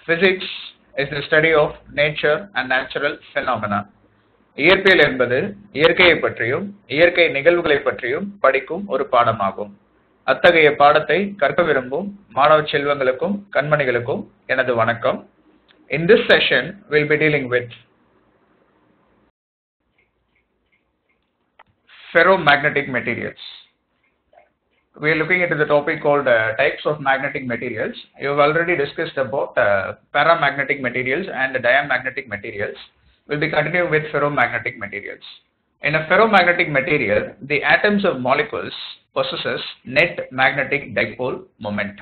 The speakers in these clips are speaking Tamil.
Physics is the study of nature and natural phenomena. இயற்பியல் என்பது இயற்கையை பற்றியும் இயற்கை நிகழ்வுகளை பற்றியும் படிக்கும் ஒரு பாடமாகும் அத்தகைய பாடத்தை கற்க விரும்பும் மாணவ செல்வங்களுக்கும் கண்மணிகளுக்கும் எனது வணக்கம் In this session, we'll be dealing with ferromagnetic materials. We are looking into the topic called uh, types of magnetic materials. You've already discussed about uh, paramagnetic materials and diamagnetic materials. We'll be continuing with ferromagnetic materials. In a ferromagnetic material, the atoms of molecules possesses net magnetic dipole moment.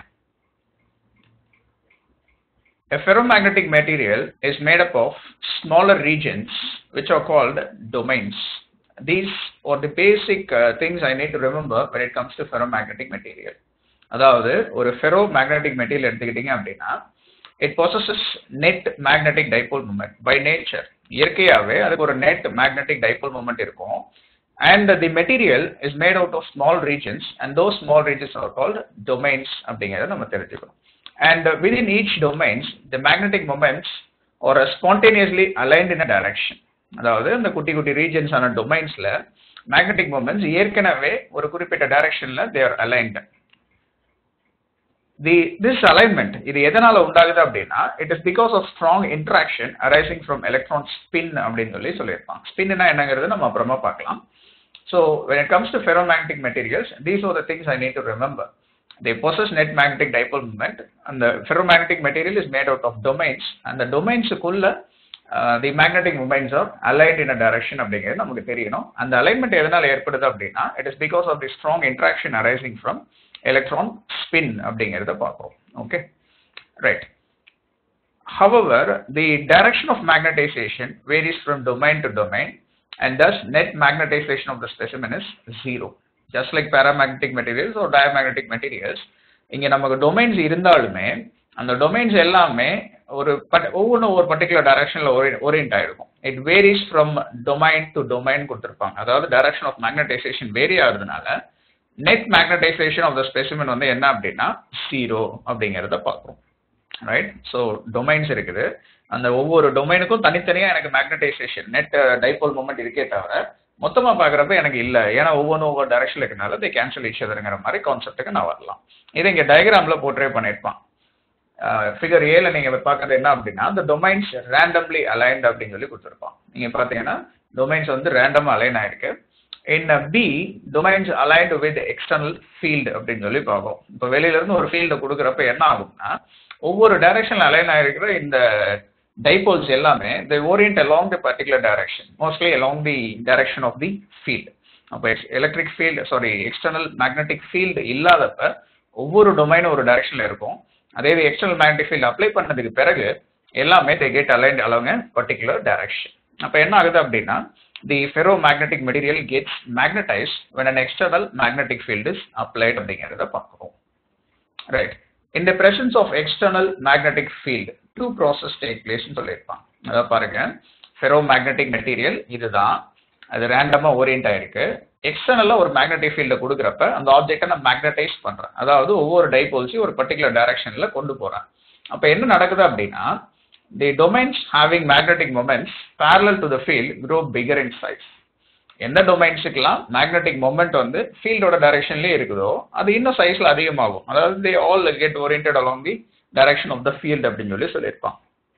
A ferromagnetic material is made up of smaller regions which are called domains. These are the basic uh, things I need to remember when it comes to ferromagnetic material. அதாவது ஒரு ferromagnetic material எடுத்துக்கிட்டீங்க அப்படின்னா it possesses net magnetic dipole moment by nature. இயற்கையாகவே அதுக்கு ஒரு net magnetic dipole moment இருக்கும் and the material is made out of small regions and those small regions are called domains அப்படிங்கிறத நம்ம தெரிஞ்சுக்கணும் and uh, within each domains the magnetic moments are uh, spontaneously aligned in a direction அதாவது இந்த குட்டி குட்டி ரீஜன்ஸ் ஆன டொமைன்ஸ்ல மேக்னெட்டிக் மூமெண்ட்ஸ் ஏற்கனவே ஒரு குறிப்பிட்ட டைரக்ஷன்ல there aligned the this alignment இது எதனால உண்டாகுது அப்படின்னா it is because of strong interaction arising from electron spin அப்படின்னு சொல்லி சொல்லியிருப்பாங்க ஸ்பின்னா என்னங்கிறது நம்ம அப்புறமா பார்க்கலாம் so when it comes to ferromagnetic materials these are the things I need to remember they possess net magnetic dipole moment and the ferromagnetic material is made out of domains and the domains குள்ள uh, the magnetic moments are aligned in a direction அப்படிங்கிறது நமக்கு தெரியணும் அந்த அலைன்மெண்ட் எதனால ஏற்படுது அப்படின்னா it is because of the strong interaction arising from electron spin அப்படிங்கிறத பார்க்கிறோம் okay right however the direction of magnetization varies from domain to domain and thus net magnetization of the specimen is zero just like paramagnetic materials ஒரு டயமேக்னெட்டிக் மெட்டீரியல்ஸ் இங்கே நமக்கு டொமைன்ஸ் இருந்தாலுமே அந்த டொமைன்ஸ் எல்லாமே ஒரு பட் ஒவ்வொன்றும் ஒரு பர்டிகுலர் டைரக்ஷனில் ஓரியன்ட் ஆகிருக்கும் it varies from domain to domain கொடுத்துருப்பாங்க அதாவது டைரக்ஷன் ஆஃப் மேக்னடைசேஷன் வேரி ஆகுறதுனால net magnetisation of the specimen வந்து என்ன அப்படின்னா ஜீரோ அப்படிங்கிறத பார்க்குறோம் ரைட் ஸோ டொமைன்ஸ் இருக்குது அந்த ஒவ்வொரு டொமைனுக்கும் தனித்தனியாக எனக்கு மேக்னடைசேஷன் நெட் டைபோல் மூமெண்ட் இருக்கே தவிர மொத்தமாக பார்க்குறப்ப எனக்கு இல்லை ஏன்னா ஒவ்வொன்றும் ஒவ்வொரு டைரக்ஷனில் இருக்கனால they கேன்சல் each otherங்கிற மாதிரி கான்செப்ட்டுக்கு நான் வரலாம் இதை இங்கே டயக்ராமில் போர்ட்ரே பண்ணியிருப்பான் ஃபிகர் ஏல நீங்கள் பார்க்கறது என்ன அப்படின்னா அந்த டொமைன்ஸ் ரேண்டம்லி அலைன்ட் அப்படின்னு சொல்லி கொடுத்துருப்பான் நீங்கள் பார்த்தீங்கன்னா டொமைன்ஸ் வந்து ரேண்டமாக அலைன் ஆயிருக்கு in B domains aligned with external field அப்படின்னு சொல்லி பார்ப்போம் இப்போ வெளியிலேருந்து ஒரு ஃபீல்டை கொடுக்குறப்ப என்ன ஆகும்னா ஒவ்வொரு டைரக்ஷனில் அலைன் ஆகிருக்கிற இந்த டைபோல்ஸ் எல்லாமே they orient along the particular direction mostly along the direction of the field அப்போ electric field sorry external magnetic field இல்லாதப்ப ஒவ்வொரு டொமைனும் ஒரு டைரக்ஷனில் இருக்கும் அதே இது எக்ஸ்டர்னல் மேக்னெட்டிக் ஃபீல்டு அப்ளை பண்ணதுக்கு பிறகு எல்லாமே they get aligned along particular direction அப்போ என்ன ஆகுது அப்படின்னா the ferro magnetic material gets magnetise when an external magnetic field is applied அப்படிங்கிறத பார்க்குறோம் right in the presence of external magnetic field two process take place னு சொல்லியிருப்பான் அதாவது பாருங்க ஃபெரோமேக்னெட்டிக் மெட்டீரியல் இதுதான் அது ரேண்டமாக ஓரியன்ட் ஆயிருக்கு எக்ஸ்டர்னலாக ஒரு மேக்னெட்டிக் ஃபீல்டை கொடுக்குறப்ப அந்த ஆப்ஜெக்டை நான் மேக்னடைஸ் பண்ணுறேன் அதாவது ஒவ்வொரு டைபோல்ஸையும் ஒரு பர்டிகுலர் டைரக்ஷனில் கொண்டு போகிறேன் அப்போ என்ன நடக்குது அப்படின்னா the domains having magnetic moments parallel to the field grow bigger in size எந்த டொமைன்ஸுக்கெல்லாம் மேக்னெட்டிக் மொமெண்ட் வந்து ஃபீல்டோட டைரக்ஷன்லேயே இருக்குதோ அது இன்னும் சைஸில் அதிகமாகும் அதாவது they all get orient along the direction of the field அப்படின்னு சொல்லி சொல்லியிருப்பான்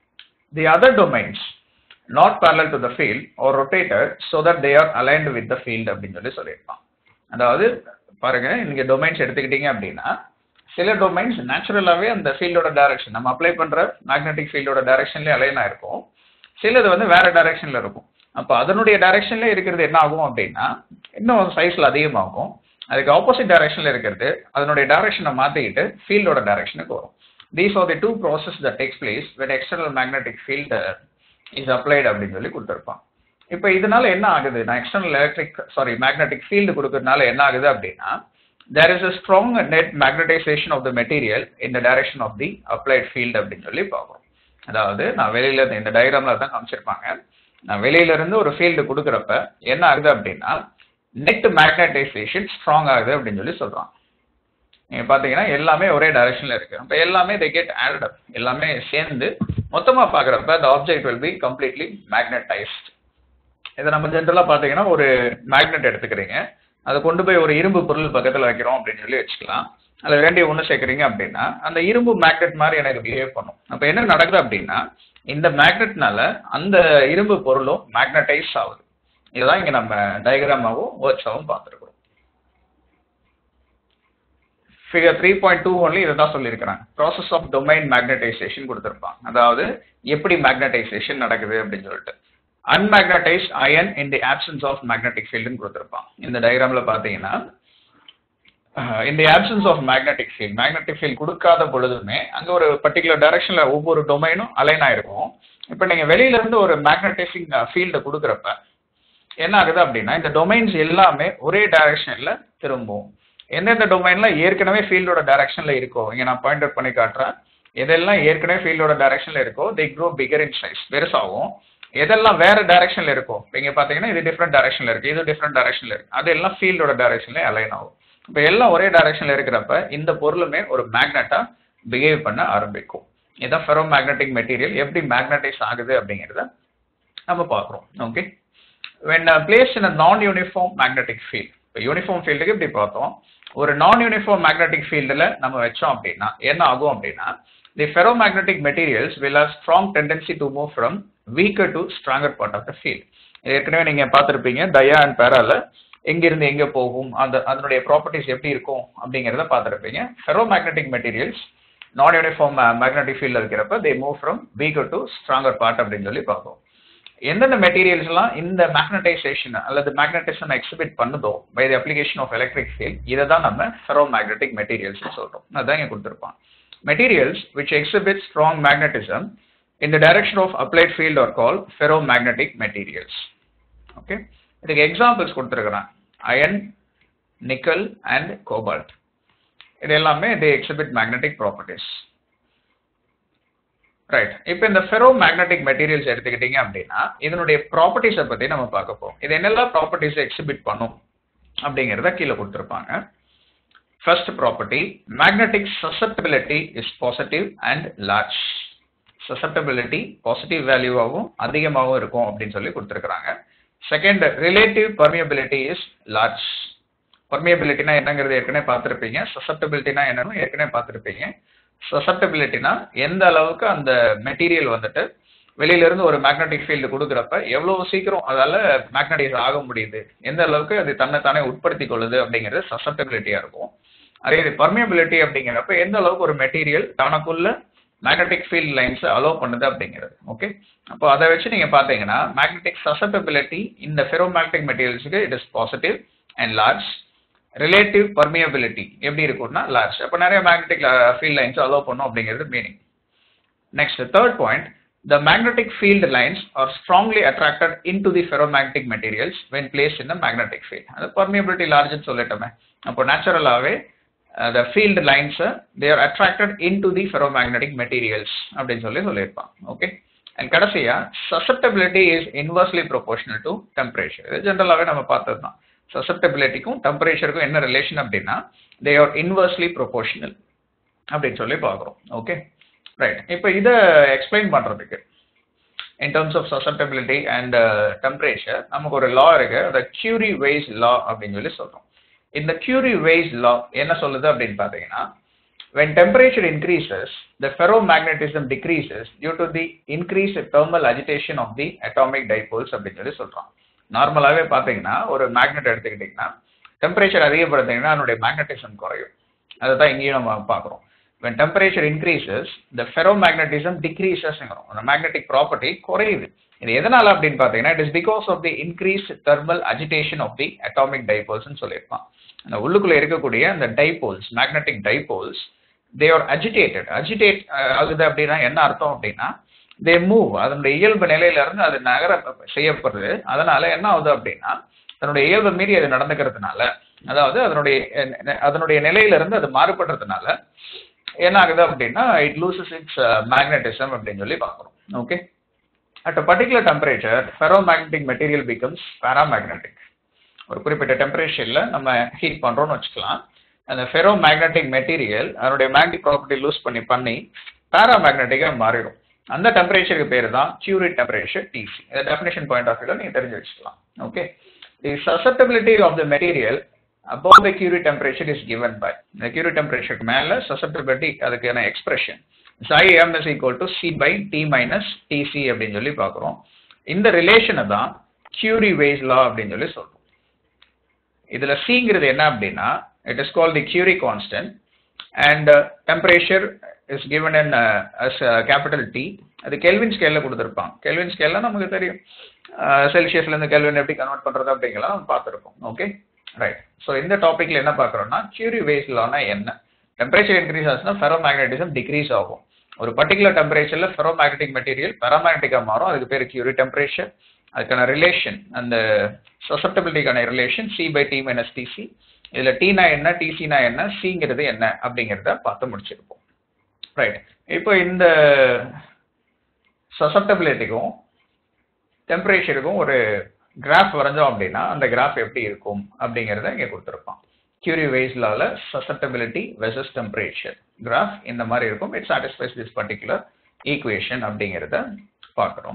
the other domains not parallel to the field are rotated so that they are aligned with the field அப்படின்னு சொல்லி சொல்லியிருப்பான் அதாவது பாருங்க இங்கே டொமைன்ஸ் எடுத்துக்கிட்டீங்க அப்படின்னா சில டொமைன்ஸ் நேச்சுரலாகவே அந்த ஃபீல்டோட டைரக்ஷன் நம்ம அப்ளை பண்ணுற மேக்னெட்டிக் ஃபீல்டோட டைரக்ஷன்லேயே அலைன் ஆயிருக்கும் சிலது வந்து வேற டைரக்ஷனில் இருக்கும் அப்போ அதனுடைய டைரக்ஷன்ல இருக்கிறது என்ன ஆகும் அப்படின்னா இன்னும் சைஸ்ல அதிகமாகும் அதுக்கு ஆப்போசிட் டைரக்ஷன்ல இருக்கிறது அதனுடைய டைரக்ஷனை மாத்திக்கிட்டு ஃபீல்டோட டைரக்ஷனுக்கு வரும் these are the two process the takes place when external magnetic field is applied அப்படின்னு சொல்லி கொடுத்துருப்பான் இப்போ இதனால என்ன ஆகுது நான் external electric sorry magnetic field கொடுக்கறதுனால என்ன ஆகுது அப்படின்னா there is a strong net magnetisation of the material in the direction of the applied field அப்படின்னு சொல்லி பார்க்குறோம் அதாவது நான் வெளியில இந்த டயக்ராம்ல தான் காமிச்சிருப்பாங்க நான் வெளியில இருந்து ஒரு ஃபீல்டு கொடுக்குறப்ப என்ன ஆகுது அப்படின்னா நெட் மேக்னடைசேஷன் ஸ்ட்ராங் ஆகுது அப்படின்னு சொல்லி சொல்றான் நீங்க பாத்தீங்கன்னா எல்லாமே ஒரே டைரக்ஷன்ல இருக்கு அப்ப எல்லாமே they get added up எல்லாமே சேர்ந்து மொத்தமா பாக்குறப்ப the object will be completely magnetized இதை நம்ம ஜென்ரலா பாத்தீங்கன்னா ஒரு மேக்னெட் எடுத்துக்கிறீங்க அதை கொண்டு போய் ஒரு இரும்பு பொருள் பக்கத்துல வைக்கிறோம் அப்படின்னு சொல்லி வச்சுக்கலாம் அதுல வேண்டிய ஒண்ணு சேர்க்குறீங்க அப்படின்னா அந்த இரும்பு மேக்னெட் மாதிரி எனக்கு பிஹேவ் பண்ணும் அப்ப என்ன நடக்குது அப்படின்னா இந்த மேக்னெட்னால அந்த இரும்பு பொருளும் மேக்னடைஸ் ஆகுது இதுதான் இங்க நம்ம டயக்ராமாவும் வேர்ட்ஸாவும் பார்த்துருக்கோம் figure three point two only இதை தான் சொல்லியிருக்கிறாங்க ப்ராசஸ் ஆஃப் டொமைன் மேக்னடைசேஷன் கொடுத்துருப்பாங்க அதாவது எப்படி மேக்னடைசேஷன் நடக்குது அப்படின்னு சொல்லிட்டு unmagnetise iron in the absence of magnetic ஃபீல்டுன்னு கொடுத்துருப்பான் இந்த டயக்ராம்ல பார்த்தீங்கன்னா in the absence of magnetic field magnetic field கொடுக்காத பொழுதுமே அங்க ஒரு பர்டிகுலர் டைரக்ஷன்ல ஒவ்வொரு டொமைனும் அலைன் ஆயிருக்கும் இப்போ நீங்க வெளியில இருந்து ஒரு மேக்னடைசிங் ஃபீல்டை கொடுக்குறப்ப என்ன ஆகுது அப்படின்னா இந்த டொமைன்ஸ் எல்லாமே ஒரே டைரக்ஷன்ல திரும்பும் எந்தெந்த டொமைன்ல ஏற்கனவே ஃபீல்டோட டைரக்ஷன்ல இருக்கோ இங்க நான் பாயிண்ட் அவுட் பண்ணி காட்டுறேன் எதெல்லாம் ஏற்கனவே ஃபீல்டோட டைரக்ஷன்ல இருக்கோ they grow bigger in size பெருசாகும் எதெல்லாம் வேற டைரக்ஷன்ல இருக்கோ இங்க பாத்தீங்கன்னா இது டிஃப்ரெண்ட் டைரக்ஷன்ல இருக்கு இது டிஃப்ரெண்ட் டைரக்ஷன்ல இருக்கு அதெல்லாம் ஃபீல்டோட டைரக்ஷன்ல அலைன் ஆகும் இப்போ எல்லாம் ஒரே டைரக்ஷன்ல இருக்கிறப்ப இந்த பொருளுமே ஒரு மேக்னெட்டா பிஹேவ் பண்ண ஆரம்பிக்கும் இதான் ஃபெரோ மேக்னெட்டிக் மெட்டீரியல் எப்படி மேக்னடைஸ் ஆகுது அப்படிங்கிறத நம்ம பார்க்குறோம் okay when uh, placed in a non-uniform magnetic field இப்போ யூனிஃபார்ம் ஃபீல்டுக்கு இப்படி பார்த்தோம் ஒரு நான் யூனிஃபார்ம் மேக்னெட்டிக் ஃபீல்டில் நம்ம வச்சோம் அப்படின்னா என்ன ஆகும் அப்படின்னா the ferro magnetic materials will have strong tendency to move from weaker to stronger part of the field ஏற்கனவே நீங்க பார்த்துருப்பீங்க டயா அண்ட் பேரால எங்கிருந்து எங்க போகும் அந்த அதனுடைய ப்ராப்பர்ட்டிஸ் எப்படி இருக்கும் அப்படிங்கிறத பார்த்துருப்பீங்க ferro magnetic materials non uniform magnetic ஃபீல்டில் இருக்கிறப்ப they move from weaker to stronger part அப்படின்னு சொல்லி பார்ப்போம் எந்தெந்த மெட்டீரியல்ஸ் எல்லாம் இந்த மேக்னடைசேஷன் அல்லது மேக்னட்டிசம் எக்ஸிபிட் பண்ணுதோ by the application of electric field இதை தான் நம்ம ஃபெரோ மேக்னெட்டிக் மெட்டீரியல்ஸ் சொல்றோம் அதான் இங்க கொடுத்துருப்பான் materials which exhibit strong magnetism in the direction of applied field are called ferromagnetic materials okay இதுக்கு எக்ஸாம்பிள்ஸ் கொடுத்துருக்கிறேன் அயன் நிக்கல் அண்ட் கோபால்ட் இது எல்லாமே they exhibit magnetic properties right இப்போ இந்த ஃபெரோ மேக்னெட்டிக் மெட்டீரியல்ஸ் எடுத்துக்கிட்டீங்க அப்படின்னா இதனுடைய ப்ராப்பர்ட்டிஸை பற்றி நம்ம பார்க்க போறோம் இது என்னெல்லாம் ப்ராப்பர்ட்டிஸ் எக்ஸிபிட் பண்ணும் அப்படிங்கிறத கீழே கொடுத்துருப்பாங்க first property magnetic susceptibility is positive and large susceptibility positive வேல்யூவாகவும் அதிகமாகவும் இருக்கும் அப்படின்னு சொல்லி கொடுத்துருக்குறாங்க second relative permeability is large பர்மியபிலிட்டினா என்னங்கிறது ஏற்கனவே பார்த்துருப்பீங்க சசப்டபிலிட்டினா என்னன்னு ஏற்கனவே பார்த்துருப்பீங்க சசப்டபிலிட்டினா எந்த அளவுக்கு அந்த மெட்டீரியல் வந்துட்டு வெளியில இருந்து ஒரு மேக்னெட்டிக் ஃபீல்டு கொடுக்குறப்ப எவ்வளவு சீக்கிரம் அதால மேக்னடைஸ் ஆக முடியுது எந்த அளவுக்கு அது தன்னைத்தானே உட்படுத்தி கொள்ளுது அப்படிங்கிறது சசப்டபிலிட்டியா இருக்கும் அதே இது பர்மியபிலிட்டி அப்படிங்கிறப்ப எந்த அளவுக்கு ஒரு மெட்டீரியல் தனக்குள்ள மேக்னெட்டிக் ஃபீல்ட் லைன்ஸ் அலோவ் பண்ணுது அப்படிங்கிறது ஓகே அப்போ அதை வச்சு நீங்க பாத்தீங்கன்னா மேக்னெட்டிக் சசப்டபிலிட்டி இந்த ஃபெரோ மேக்னெட்டிக் மெட்டீரியல்ஸுக்கு it is positive and large relative permeability எப்படி இருக்கும்னா லார்ஜ் அப்போ நிறைய மேக்னெட்டிக் ஃபீல்ட் லைன்ஸ் அலோவ் பண்ணும் அப்படிங்கிறது meaning next third point the magnetic field lines are strongly attracted into the ferromagnetic materials when placed in the magnetic field. அது permeability large ன்னு சொல்லிட்டோமே அப்போ நேச்சுரலாகவே the field lines they are attracted into the ferromagnetic materials அப்படின்னு சொல்லி சொல்லியிருப்பான் ஓகே அண்ட் கடைசியா susceptibility is inversely proportional to temperature இது ஜென்ரலாகவே நம்ம பார்த்தது தான் சசப்டபிலிட்டிக்கும் டெம்பரேச்சருக்கும் என்ன ரிலேஷன் அப்படின்னா தே ஆர் இன்வெர்ஸ்லி ப்ரொபோர்ஷனல் அப்படின்னு சொல்லி பார்க்குறோம் ஓகே ரைட் இப்போ இதை எக்ஸ்பிளைன் பண்ணுறதுக்கு in terms of susceptibility and temperature நமக்கு ஒரு லா இருக்கு அந்த கியூரி வேஸ் லா அப்படின்னு சொல்லி சொல்கிறோம் இந்த கியூரி வேஸ் லா என்ன சொல்லுது அப்படின்னு பார்த்தீங்கன்னா when temperature increases the ferromagnetism decreases due to the increased thermal agitation of the atomic dipoles அப்படின்னு சொல்லி சொல்றோம் நார்மலாகவே பார்த்தீங்கன்னா ஒரு மேக்னெட் எடுத்துக்கிட்டிங்கன்னா டெம்பரேச்சர் அதிகப்படுத்திங்கன்னா அதனுடைய மேக்னட்டிசம் குறையும் அதை தான் இங்கேயும் நம்ம பார்க்குறோம் when temperature increases the ferromagnetism decreases அந்த magnetic property குறையுது இது எதனால அப்படின்னு பார்த்தீங்கன்னா it is because of the increase thermal agitation of the atomic டைபோல்ஸ்னு சொல்லியிருப்பான் அந்த உள்ளுக்குள்ள இருக்கக்கூடிய அந்த dipoles magnetic dipoles they are agitated agitate ஆகுது அப்படின்னா என்ன அர்த்தம் அப்படின்னா தே மூவ் அதனுடைய இயல்பு நிலையில இருந்து அது நகர செய்யப்படுது அதனால என்ன ஆகுது அப்படின்னா தன்னுடைய இயல்பு மீறி அது நடந்துக்கிறதுனால அதாவது அதனுடைய அதனுடைய நிலையில இருந்து அது மாறுபடுறதுனால என்ன ஆகுது அப்படின்னா இட் லூசஸ் இட்ஸ் மேக்னட்டிசம் அப்படின்னு சொல்லி பார்க்குறோம் okay at a particular temperature ferromagnetic material becomes paramagnetic ஒரு குறிப்பிட்ட டெம்பரேச்சரில் நம்ம ஹீட் பண்ணுறோம்னு வச்சுக்கலாம் அந்த ஃபெரோ மேக்னெட்டிக் மெட்டீரியல் அதனுடைய மேக்னெட்டிக் ப்ராப்பர்ட்டி லூஸ் பண்ணி பண்ணி பேராமேக்னெட்டிக்காக மாறிடும் அந்த டெம்பரேச்சருக்கு பேர் தான் கியூரி டெம்பரேச்சர் டிசி இந்த டெஃபினேஷன் பாயிண்ட் ஆஃப் வியூல நீங்க தெரிஞ்சு வச்சுக்கலாம் okay the susceptibility of the material above the Curie temperature is given by the Curie temperature மேல susceptibility அதுக்கான expression psi m is equal to c by t minus tc அப்படின்னு சொல்லி பார்க்குறோம் இந்த ரிலேஷனை தான் கியூரி வேஸ் லா அப்படின்னு சொல்லி சொல்றோம் இதுல சிங்கிறது என்ன அப்படின்னா it is call the Curie constant and temperature is given in as capital T அது கெல்வின் ஸ்கேல்ல கொடுத்துருப்பாங்க கெல்வின் ஸ்கேல்ல நமக்கு தெரியும் செல்சியஸ்ல இருந்து கெல்வின் எப்படி கன்வெர்ட் பண்றது அப்படிங்கலாம் நம்ம பார்த்துருப்போம் ஓகே ரைட் ஸோ இந்த டாபிக்ல என்ன பார்க்குறோம்னா கியூரி வேஸ் லானா என்ன டெம்பரேச்சர் இன்க்ரீஸ் ஆச்சுன்னா ஃபெரோ மேக்னட்டிசம் டிக்ரீஸ் ஆகும் ஒரு பர்டிகுலர் டெம்பரேச்சர்ல ஃபெரோ மேக்னட்டிக் மெட்டீரியல் பெராமேக்னட்டிக்காக மாறும் அதுக்கு பேர் கியூரி டெம்பரேச்சர் அதுக்கான ரிலேஷன் அந்த சசப்டபிலிட்டிக்கான relation C by T minus TC இதுல டீனா என்ன டிசினா என்ன சிங்கிறது என்ன அப்படிங்கிறத பார்த்து முடிச்சிருப்போம் ரைட் இப்போ இந்த சசப்டபிலிட்டிக்கும் டெம்பரேச்சருக்கும் ஒரு கிராஃப் வரைஞ்சோம் அப்படின்னா அந்த கிராஃப் எப்படி இருக்கும் அப்படிங்கிறத இங்கே கொடுத்துருப்பான் கியூரி வேஸ்லால சசப்டபிலிட்டி வெசஸ் டெம்பரேச்சர் கிராஃப் இந்த மாதிரி இருக்கும் it satisfies this particular equation அப்படிங்கிறத பார்க்குறோம்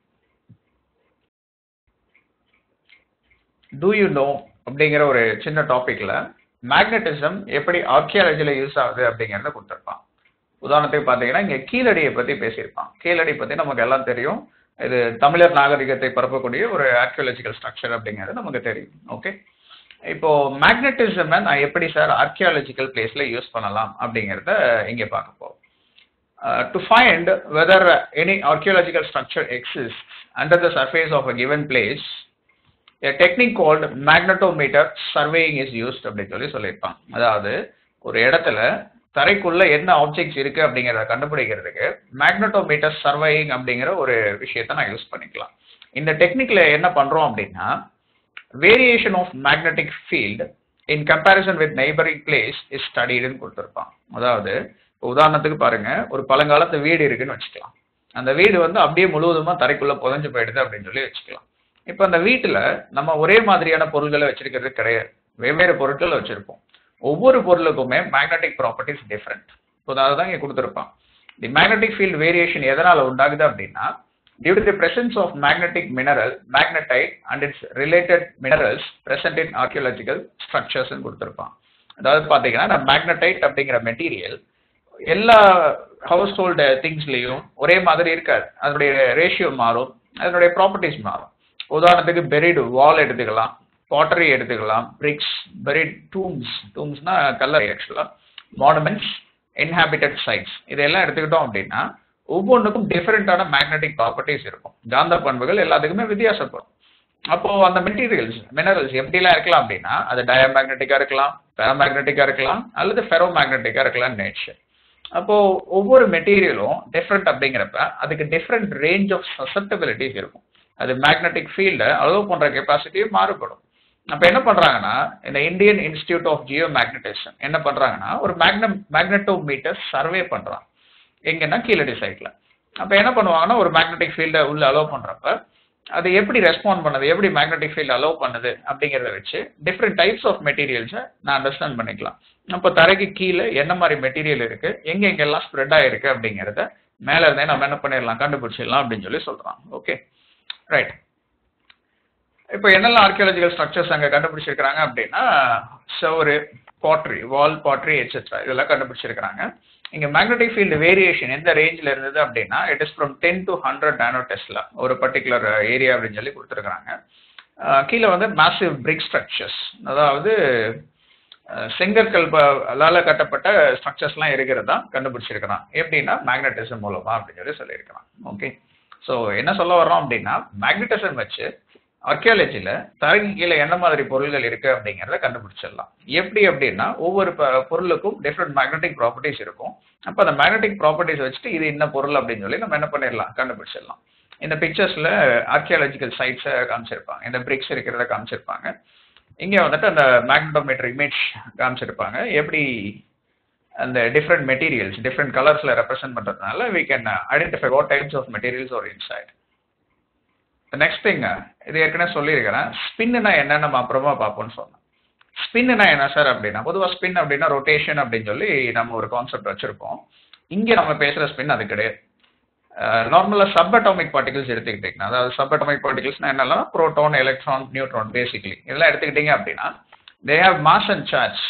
டூ யூ நோ அப்படிங்கிற ஒரு சின்ன டாபிக்ல மேக்னட்டிசம் எப்படி ஆர்கியாலஜில யூஸ் ஆகுது அப்படிங்கிறத கொடுத்துருப்பான் உதாரணத்துக்கு பார்த்தீங்கன்னா இங்கே கீழடியை பற்றி பேசியிருப்பான் கீழடி பற்றி நமக்கு எல்லாம் தெரியும் இது தமிழர் நாகரிகத்தை பரப்பக்கூடிய ஒரு ஆர்கியாலஜிக்கல் ஸ்ட்ரக்சர் அப்படிங்கிறது நமக்கு தெரியும் ஓகே இப்போ மேக்னட்டிசம் நான் எப்படி சார் ஆர்கியாலஜிக்கல் பிளேஸ்ல யூஸ் பண்ணலாம் அப்படிங்கிறத இங்கே பார்க்க போறோம் to find whether any archaeological structure exist under the surface of a given place a technique called magnetometer surveying is used அப்படின்னு சொல்லி சொல்லியிருப்பாங்க அதாவது ஒரு இடத்துல தரைக்குள்ள என்ன ஆப்ஜெக்ட்ஸ் இருக்கு அப்படிங்கிறத கண்டுபிடிக்கிறதுக்கு மேக்னட்டோமீட்டர் சர்வையிங் அப்படிங்கிற ஒரு விஷயத்த நான் யூஸ் பண்ணிக்கலாம் இந்த டெக்னிக்ல என்ன பண்றோம் அப்படின்னா variation of magnetic field in comparison with neighbouring place is ஸ்டடிடுன்னு கொடுத்துருப்பான் அதாவது உதாரணத்துக்கு பாருங்க ஒரு பழங்காலத்து வீடு இருக்குன்னு வச்சுக்கலாம் அந்த வீடு வந்து அப்படியே முழுவதுமா தரைக்குள்ள புதஞ்சு போயிடுது அப்படின்னு சொல்லி வச்சுக்கலாம் இப்போ அந்த வீட்டில் நம்ம ஒரே மாதிரியான பொருள்களை வச்சிருக்கிறது கிடையாது வெவ்வேறு பொருட்கள் வச்சிருப்போம் ஒவ்வொரு பொருளுக்குமே மேக்னெட்டிக் ப்ராப்பர்ட்டிஸ் டிஃப்ரெண்ட் இப்போ அதை தான் இங்கே கொடுத்துருப்பான் தி மேக்னெட்டிக் ஃபீல்ட் வேரியேஷன் எதனால் உண்டாகுது அப்படின்னா due to the presence of magnetic mineral magnetite and its related minerals present in archaeological structures கொடுத்துருப்பான் அதாவது பார்த்தீங்கன்னா நம்ம மேக்னடைட் அப்படிங்கிற மெட்டீரியல் எல்லா ஹவுஸ் ஹோல்டு திங்ஸ்லேயும் ஒரே மாதிரி இருக்காது அதனுடைய ரேஷியோ மாறும் அதனுடைய ப்ராப்பர்ட்டிஸ் மாறும் உதாரணத்துக்கு பெரிடு வால் எடுத்துக்கலாம் பாட்டரி எடுத்துக்கலாம் பிரிக்ஸ் பெரிட் டூம்ஸ் டூம்ஸ்னா கல்லறை ஆக்சுவலாக மானுமெண்ட்ஸ் இன்ஹாபிட்டட் சைட்ஸ் இதெல்லாம் எடுத்துக்கிட்டோம் அப்படின்னா ஒவ்வொன்றுக்கும் டிஃபரெண்டான மேக்னெட்டிக் ப்ராப்பர்ட்டிஸ் இருக்கும் காந்த பண்புகள் எல்லாத்துக்குமே வித்தியாசப்படும் அப்போ அந்த மெட்டீரியல்ஸ் மினரல்ஸ் எப்படிலாம் இருக்கலாம் அப்படின்னா அது டயமேக்னெட்டிக்கா இருக்கலாம் பேராமேக்னெட்டிக்கா இருக்கலாம் அல்லது ஃபெரோ மேக்னெட்டிக்கா இருக்கலாம் நேச்சர் அப்போ ஒவ்வொரு மெட்டீரியலும் டிஃப்ரெண்ட் அப்படிங்கிறப்ப அதுக்கு டிஃப்ரெண்ட் ரேஞ்ச் ஆஃப் சசப்டபிலிட்டிஸ் இருக்கும் அது மேக்னெட்டிக் ஃபீல்டை அலோவ் பண்ற கெப்பாசிட்டியும் மாறுபடும் அப்ப என்ன பண்றாங்கன்னா இந்த Indian Institute of Geomagnetism என்ன பண்றாங்கன்னா ஒரு மேக்ன மேக்னட்டோமீட்டர் சர்வே பண்றாங்க எங்கன்னா கீழடி சைட்ல அப்ப என்ன பண்ணுவாங்கன்னா ஒரு மேக்னெட்டிக் ஃபீல்டை உள்ள அலோவ் பண்றப்ப அது எப்படி ரெஸ்பாண்ட் பண்ணுது எப்படி மேக்னெட்டிக் ஃபீல்ட் அலோவ் பண்ணுது அப்படிங்கிறத வச்சு டிஃப்ரெண்ட் டைப்ஸ் ஆஃப் மெட்டீரியல்ஸை நான் அண்டர்ஸ்டாண்ட் பண்ணிக்கலாம் அப்போ தரைக்கு கீழே என்ன மாதிரி மெட்டீரியல் இருக்கு எங்க எங்கெல்லாம் ஸ்ப்ரெட் ஆயிருக்கு அப்படிங்கிறத மேல இருந்தே நம்ம என்ன பண்ணிடலாம் கண்டுபிடிச்சிடலாம் அப்படின்னு சொல்லி சொல்றான் ஓகே ரைட் இப்போ என்னெல்லாம் ஆர்கியாலஜிக்கல் ஸ்ட்ரக்சர்ஸ் அங்கே கண்டுபிடிச்சிருக்கிறாங்க அப்படின்னா சவரு பாட்ரி வால் பாட்ரி எட்ஸெட்ரா இதெல்லாம் கண்டுபிடிச்சிருக்கிறாங்க இங்கே மேக்னெட்டிக் ஃபீல்டு வேரியேஷன் எந்த ரேஞ்சில் இருந்தது அப்படின்னா it is from ten to hundred nano tesla ஒரு பர்டிகுலர் ஏரியா அப்படின்னு சொல்லி கொடுத்துருக்குறாங்க கீழே வந்து மேசிவ் பிரிக் ஸ்ட்ரக்சர்ஸ் அதாவது செங்கற்கல்லால கட்டப்பட்ட ஸ்ட்ரக்சர்ஸ்லாம் இருக்கிறதா கண்டுபிடிச்சிருக்கிறான் எப்படின்னா மேக்னட்டிசம் மூலமா அப்படின்னு சொல்லி சொல்லியிருக்கிறான் ஓகே ஸோ என்ன சொல்ல வர்றோம் அப்படின்னா மேக்னட்டிசம் வச்சு ஆர்கியாலஜியில் தரைக்கு கீழே என்ன மாதிரி பொருள்கள் இருக்கு அப்படிங்கிறத கண்டுபிடிச்சிடலாம் எப்படி அப்படின்னா ஒவ்வொரு பொருளுக்கும் டிஃப்ரெண்ட் மேக்னெட்டிக் ப்ராப்பர்ட்டிஸ் இருக்கும் அப்போ அந்த மேக்னெட்டிக் ப்ராப்பர்ட்டிஸ் வச்சுட்டு இது என்ன பொருள் அப்படின்னு சொல்லி நம்ம என்ன பண்ணிடலாம் கண்டுபிடிச்சிடலாம் இந்த பிக்சர்ஸில் ஆர்கியாலஜிக்கல் சைட்ஸை காமிச்சிருப்பாங்க இந்த பிரிக்ஸ் இருக்கிறத காமிச்சிருப்பாங்க இங்கே வந்துட்டு அந்த மேக்னட்டோமீட்டர் இமேஜ் காமிச்சிருப்பாங்க எப்படி அந்த டிஃப்ரெண்ட் மெட்டீரியல்ஸ் டிஃப்ரெண்ட் கலர்ஸில் ரெப்ரசென்ட் பண்ணுறதுனால we can identify what types of materials ஒரு இன்சைட் நெக்ஸ்ட் திங் இது ஏற்கனவே சொல்லியிருக்கிறேன் ஸ்பின்னா என்னன்னு நம்ம அப்புறமா பார்ப்போம்னு சொன்னேன் ஸ்பின்னா என்ன சார் அப்படின்னா பொதுவாக ஸ்பின் அப்படின்னா ரொட்டேஷன் அப்படின்னு சொல்லி நம்ம ஒரு கான்செப்ட் வச்சிருப்போம் இங்கே நம்ம பேசுகிற ஸ்பின் அது கிடையாது நார்மலாக சப் அட்டாமிக் பார்ட்டிகல்ஸ் எடுத்துக்கிட்டிங்கன்னா அதாவது சப் அட்டாமிக் பார்ட்டிகல்ஸ்னா என்னெல்லாம் புரோட்டான் எலக்ட்ரான் நியூட்ரான் பேசிக்கலி இதெல்லாம் எடுத்துக்கிட்டீங்க அப்படின்னா they have mass and charge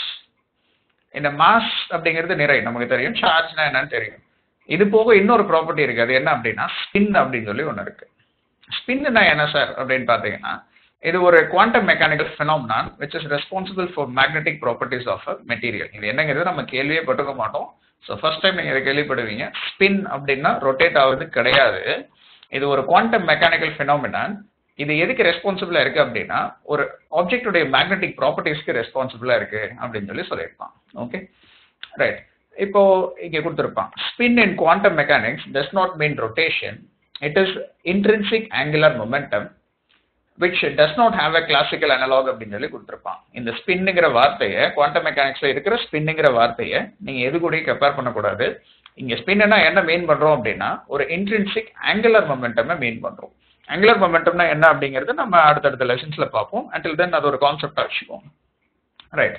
இந்த மாஸ் அப்படிங்கிறது நிறை நமக்கு தெரியும் சார்ஜ்னா என்னன்னு தெரியும் இது போக இன்னொரு ப்ராப்பர்ட்டி இருக்கு அது என்ன அப்படின்னா ஸ்பின் அப்படின்னு சொல்லி ஒன்று இருக்கு ஸ்பின்னா என்ன சார் அப்படின்னு பார்த்தீங்கன்னா இது ஒரு quantum mechanical phenomenon which is responsible for magnetic properties of a material இது என்னங்கிறது நம்ம கேள்வியே பட்டுக்க மாட்டோம் ஸோ ஃபர்ஸ்ட் டைம் நீங்கள் இதை கேள்விப்படுவீங்க ஸ்பின் அப்படின்னா ரொட்டேட் ஆகுறது கிடையாது இது ஒரு குவாண்டம் மெக்கானிக்கல் ஃபினாமினான் இது எதுக்கு ரெஸ்பான்சிபிளா இருக்கு அப்படின்னா ஒரு ஆப்ஜெக்டுடைய மேக்னெட்டிக் ப்ராப்பர்ட்டிஸ்க்கு ரெஸ்பான்சிபிளா இருக்கு அப்படின்னு சொல்லி சொல்லியிருப்பான் ஓகே ரைட் இப்போ இங்க கொடுத்துருப்பான் spin in quantum mechanics does not mean rotation it is intrinsic angular momentum which does not have a classical analog அப்படின்னு சொல்லி கொடுத்துருப்பான் இந்த ஸ்பின்னுங்கிற வார்த்தையை குவாண்டம் மெக்கானிக்ஸ்ல இருக்கிற ஸ்பின்னுங்கிற வார்த்தையை நீங்க எது கூட கம்பேர் பண்ணக்கூடாது இங்க ஸ்பின்னா என்ன மீன் பண்றோம் அப்படின்னா ஒரு இன்ட்ரின்சிக் ஆங்குலர் மொமெண்டமை மீன் பண்றோம் ஆங்குலர் மொமெண்டம்னா என்ன அப்படிங்கிறது நம்ம அடுத்தடுத்த லெசன்ஸ்ல பார்ப்போம் அண்டில் தென் அது ஒரு கான்செப்டா வச்சுக்கோங்க ரைட்